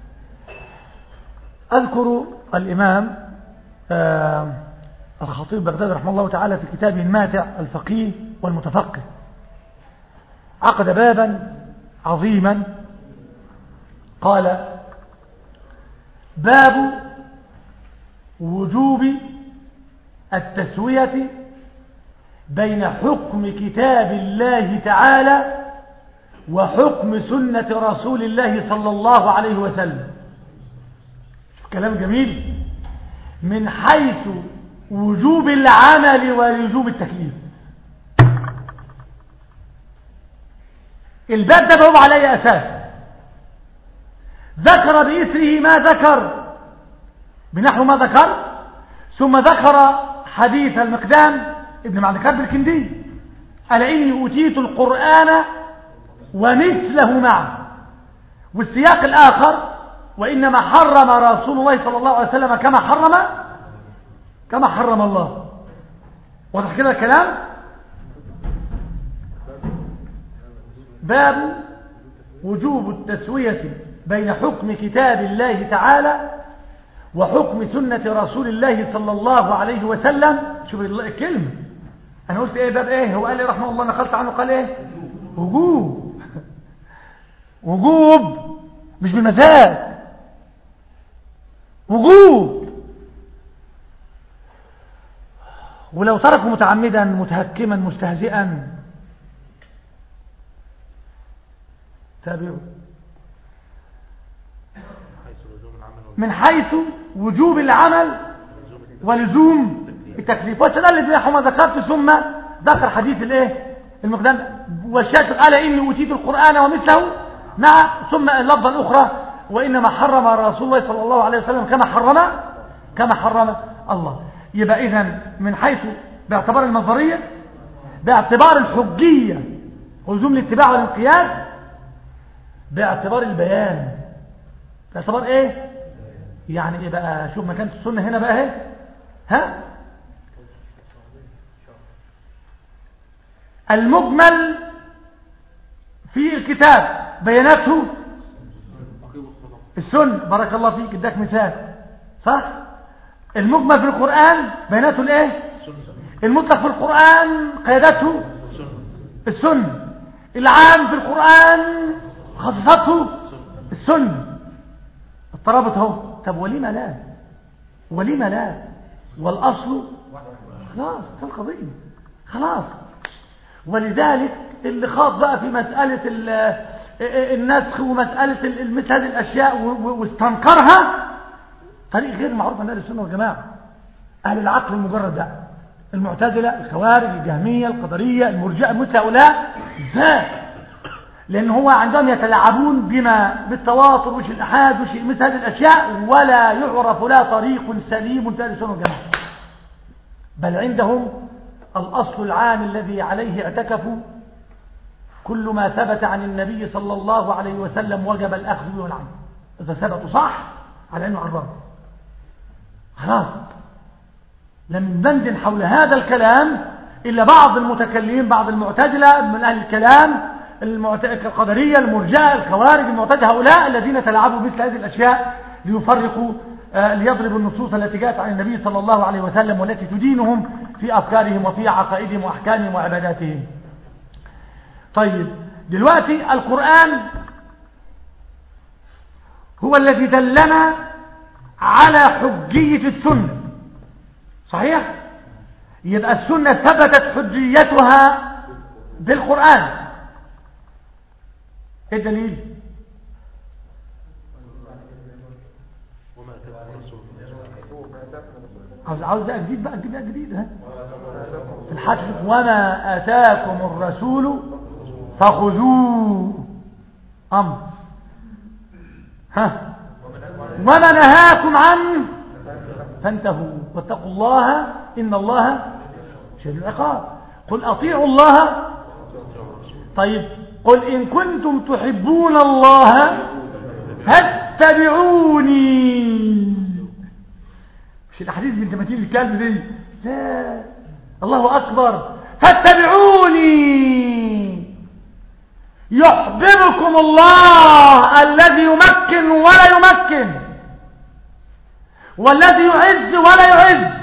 أذكر الإمام آه الخطيب بغداد رحمه الله تعالى في كتابه الماتع الفقيه والمتفقه عقد بابا عظيما قال باب وجوب التسوية بين حكم كتاب الله تعالى وحكم سنة رسول الله صلى الله عليه وسلم كلام جميل من حيث وجوب العمل ووجوب التكليف الباب ده بقوم عليه أساس ذكر بإثره ما ذكر بنحو ما ذكر ثم ذكر حديث المقدام ابن معد كرب الكندي ألا إني أوتيت القرآن ومثله معه والسياق الآخر وإنما حرم رسول الله صلى الله عليه وسلم كما حرم كما حرم الله واضح كده الكلام باب وجوب التسوية بين حكم كتاب الله تعالى وحكم سنة رسول الله صلى الله عليه وسلم شوف الكلمة أنا قلت إيه باب إيه هو قال لي رحمه الله نقلت عنه قال إيه وجوب وجوب مش بالمزاج وجوب ولو تركوا متعمدا متهكما مستهزئا تابعوا من حيث وجوب العمل ولزوم التكليف واستدل بنحو ما ذكرت ثم ذكر حديث الايه المقدام والشاكر قال اني اوتيت القران ومثله مع ثم اللفظه الاخرى وانما حرم رسول الله صلى الله عليه وسلم كما حرم كما حرم الله يبقى اذا من حيث باعتبار المنظريه باعتبار الحجيه ولزوم الاتباع والانقياد باعتبار البيان باعتبار ايه يعني ايه بقى شوف مكانة السنة هنا بقى اهي ها المجمل في الكتاب بياناته السنة بارك الله فيك اداك مثال صح المجمل في القرآن بياناته الايه المطلق في القرآن قيادته السنة العام في القرآن خصصته السنة الترابط اهو طب ولما لا ولما لا والاصل خلاص ده القضيه خلاص ولذلك اللي خاض بقى في مساله النسخ ومساله مثل هذه الاشياء واستنكرها طريق غير معروف عند اهل السنه والجماعه اهل العقل المجرد ده المعتزله الخوارج الجهميه القدريه المرجئه مثل هؤلاء ازاي لأن هو عندهم يتلاعبون بما بالتواتر وش الأحاد وش مثل هذه الأشياء ولا يعرف لا طريق سليم في السنة والجماعة بل عندهم الأصل العام الذي عليه اعتكفوا كل ما ثبت عن النبي صلى الله عليه وسلم وجب الأخذ به والعمل إذا ثبتوا صح على أنه عرام خلاص لم ندندن حول هذا الكلام إلا بعض المتكلمين بعض المعتزلة من أهل الكلام القدرية المرجئة الخوارج المعتزلة هؤلاء الذين تلعبوا مثل هذه الأشياء ليفرقوا آه ليضربوا النصوص التي جاءت عن النبي صلى الله عليه وسلم والتي تدينهم في أفكارهم وفي عقائدهم وأحكامهم وعباداتهم طيب دلوقتي القرآن هو الذي دلنا على حجية السنة صحيح؟ يبقى السنة ثبتت حجيتها بالقرآن ايه الدليل عاوز عاوز بقى جديد بقى جديد بقى جديد ها في الحج وما اتاكم الرسول فخذوه امر ها وما نهاكم عنه فانتهوا واتقوا الله ان الله شديد العقاب قل اطيعوا الله طيب قل ان كنتم تحبون الله فاتبعوني مش الاحاديث بنت متين الكلب دي لا الله اكبر فاتبعوني يحببكم الله الذي يمكن ولا يمكن والذي يعز ولا يعز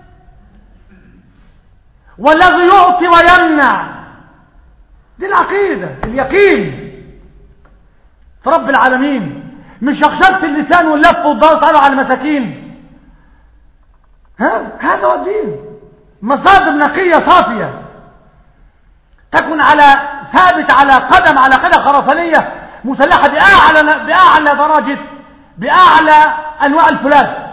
والذي يعطي ويمنع دي العقيدة اليقين في رب العالمين مش شخشرة اللسان واللف والضغط على المساكين ها هذا هو الدين مصادر نقية صافية تكن على ثابت على قدم على قدم خرسانية مسلحة بأعلى, بأعلى درجة بأعلى أنواع الفولاذ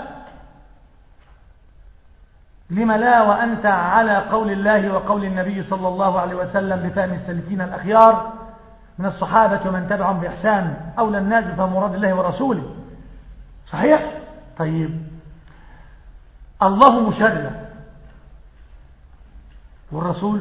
لما لا وأنت على قول الله وقول النبي صلى الله عليه وسلم بفهم السلفين الأخيار من الصحابة ومن تبعهم بإحسان أولى الناس بفهم مراد الله ورسوله صحيح؟ طيب الله مشرع والرسول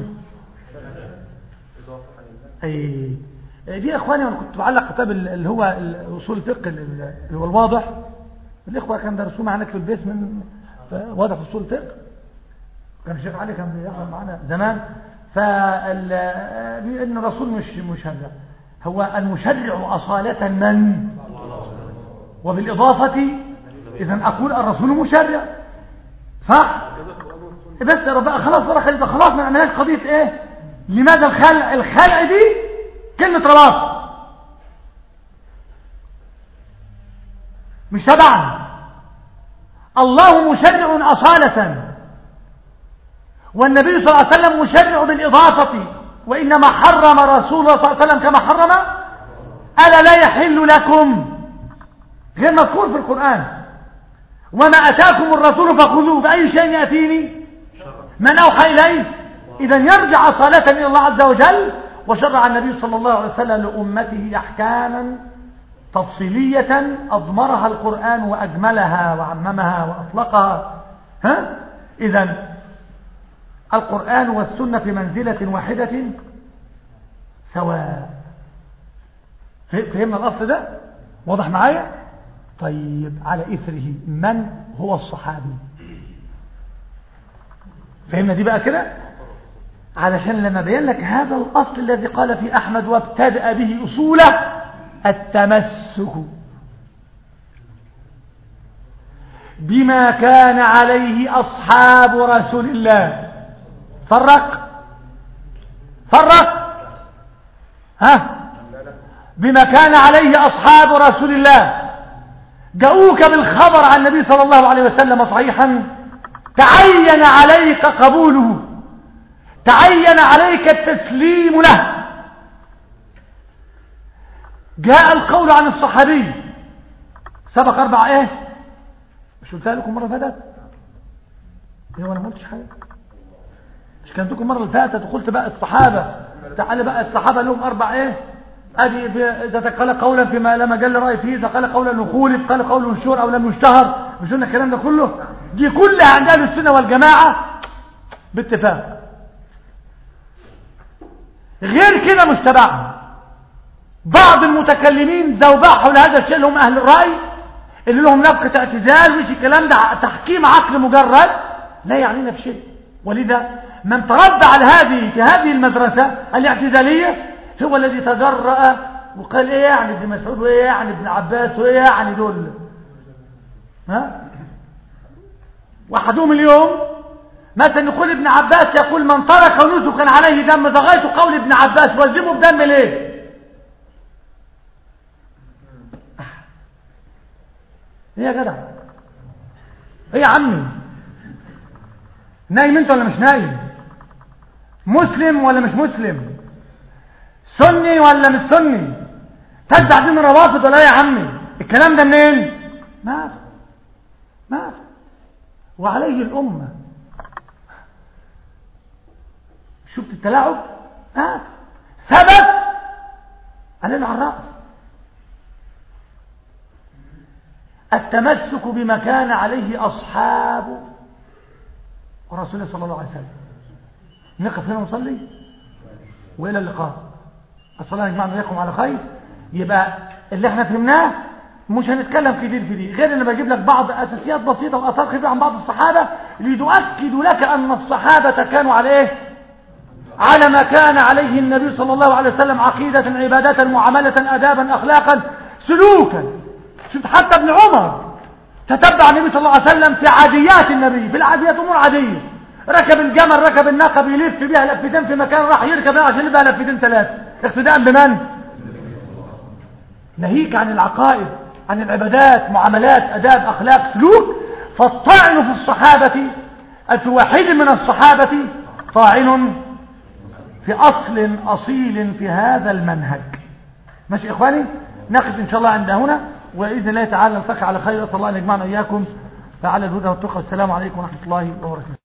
اي دي يا اخواني انا كنت بعلق كتاب اللي هو اصول الفقه اللي هو الواضح الاخوه كان درسوه معانا في البيت من واضح في اصول الفقه كان الشيخ علي كان بيحضر معانا زمان فال ان الرسول مش مشرع هو المشرع اصاله من وبالاضافه اذا اقول الرسول مشرع صح بس يا رب خلاص بقى خلينا خلاص ما عملناش قضيه ايه لماذا الخلع الخلع دي كلمه رباط مش تبعا الله مشرع اصاله والنبي صلى الله عليه وسلم مشرع بالاضافه وانما حرم رسول الله صلى الله عليه وسلم كما حرم الا لا يحل لكم غير مذكور في القران وما أتاكم الرسول فخذوه بأي شيء يأتيني من أوحى إليه إذا يرجع صلاة إلى الله عز وجل وشرع النبي صلى الله عليه وسلم لأمته أحكاما تفصيلية أضمرها القرآن وأجملها وعممها وأطلقها ها؟ إذا القرآن والسنة في منزلة واحدة سواء فهمنا الأصل ده واضح معايا طيب على إثره من هو الصحابي فهمنا دي بقى كده علشان لما بين لك هذا الأصل الذي قال في أحمد وابتدأ به أصوله التمسك بما كان عليه أصحاب رسول الله فرق فرق ها بما كان عليه أصحاب رسول الله جاءوك بالخبر عن النبي صلى الله عليه وسلم صحيحا تعين عليك قبوله تعين عليك التسليم له جاء القول عن الصحابي سبق أربع إيه مش قلتها لكم مرة فاتت ايه وانا ما قلتش حاجة مش كانتكم مرة اللي فاتت وقلت بقى الصحابة تعالى بقى الصحابة لهم أربع إيه ادي اذا قال قولا فيما لا مجال رأي فيه اذا قال قولا نخولف قال قول مشهور او لم يشتهر مش قلنا الكلام ده كله دي كلها عند اهل السنه والجماعه باتفاق غير كده مش تبعهم بعض المتكلمين ذوبحوا لهذا الشيء اللي هم اهل الراي اللي لهم نبقه اعتزال مش الكلام ده تحكيم عقل مجرد لا يعنينا بشيء ولذا من تربى على هذه في هذه المدرسه الاعتزاليه هو الذي تجرأ وقال ايه يعني ابن مسعود وايه يعني ابن عباس وايه يعني دول ها واحدهم اليوم مثلا يقول ابن عباس يقول من ترك نسكا عليه دم ضغيت قول ابن عباس والزمه بدم ليه ايه يا جدع ايه يا عمي نايم انت ولا مش نايم مسلم ولا مش مسلم سني ولا مش سني تتبع دين الروافض ولا يا عمي الكلام ده منين ما في ما في وعليه الأمة شفت التلاعب ها ثبت علينا على الرأس التمسك بما كان عليه أصحاب رسول الله صلى الله عليه وسلم نقف هنا ونصلي وإلى اللقاء الصلاة يجمعنا وإياكم على خير يبقى اللي احنا فهمناه مش هنتكلم كتير في دي غير ان بجيب لك بعض اساسيات بسيطه واثار خفيفه عن بعض الصحابه ليؤكد لك ان الصحابه كانوا على ايه على ما كان عليه النبي صلى الله عليه وسلم عقيده عباده معامله ادابا اخلاقا سلوكا شفت حتى ابن عمر تتبع النبي صلى الله عليه وسلم في عاديات النبي في العاديات امور عاديه ركب الجمل ركب الناقه بيلف بيها لفتين في مكان راح يركب عشان يلفها لفتين ثلاثه اقتداء بمن ناهيك عن العقائد عن العبادات معاملات أداب أخلاق سلوك فالطاعن في الصحابة في واحد من الصحابة طاعن في أصل أصيل في هذا المنهج ماشي إخواني نقف إن شاء الله عند هنا وإذن الله تعالى نلتقي على خير أسأل الله أن يجمعنا إياكم فعلى الهدى والتقى السلام عليكم ورحمة الله وبركاته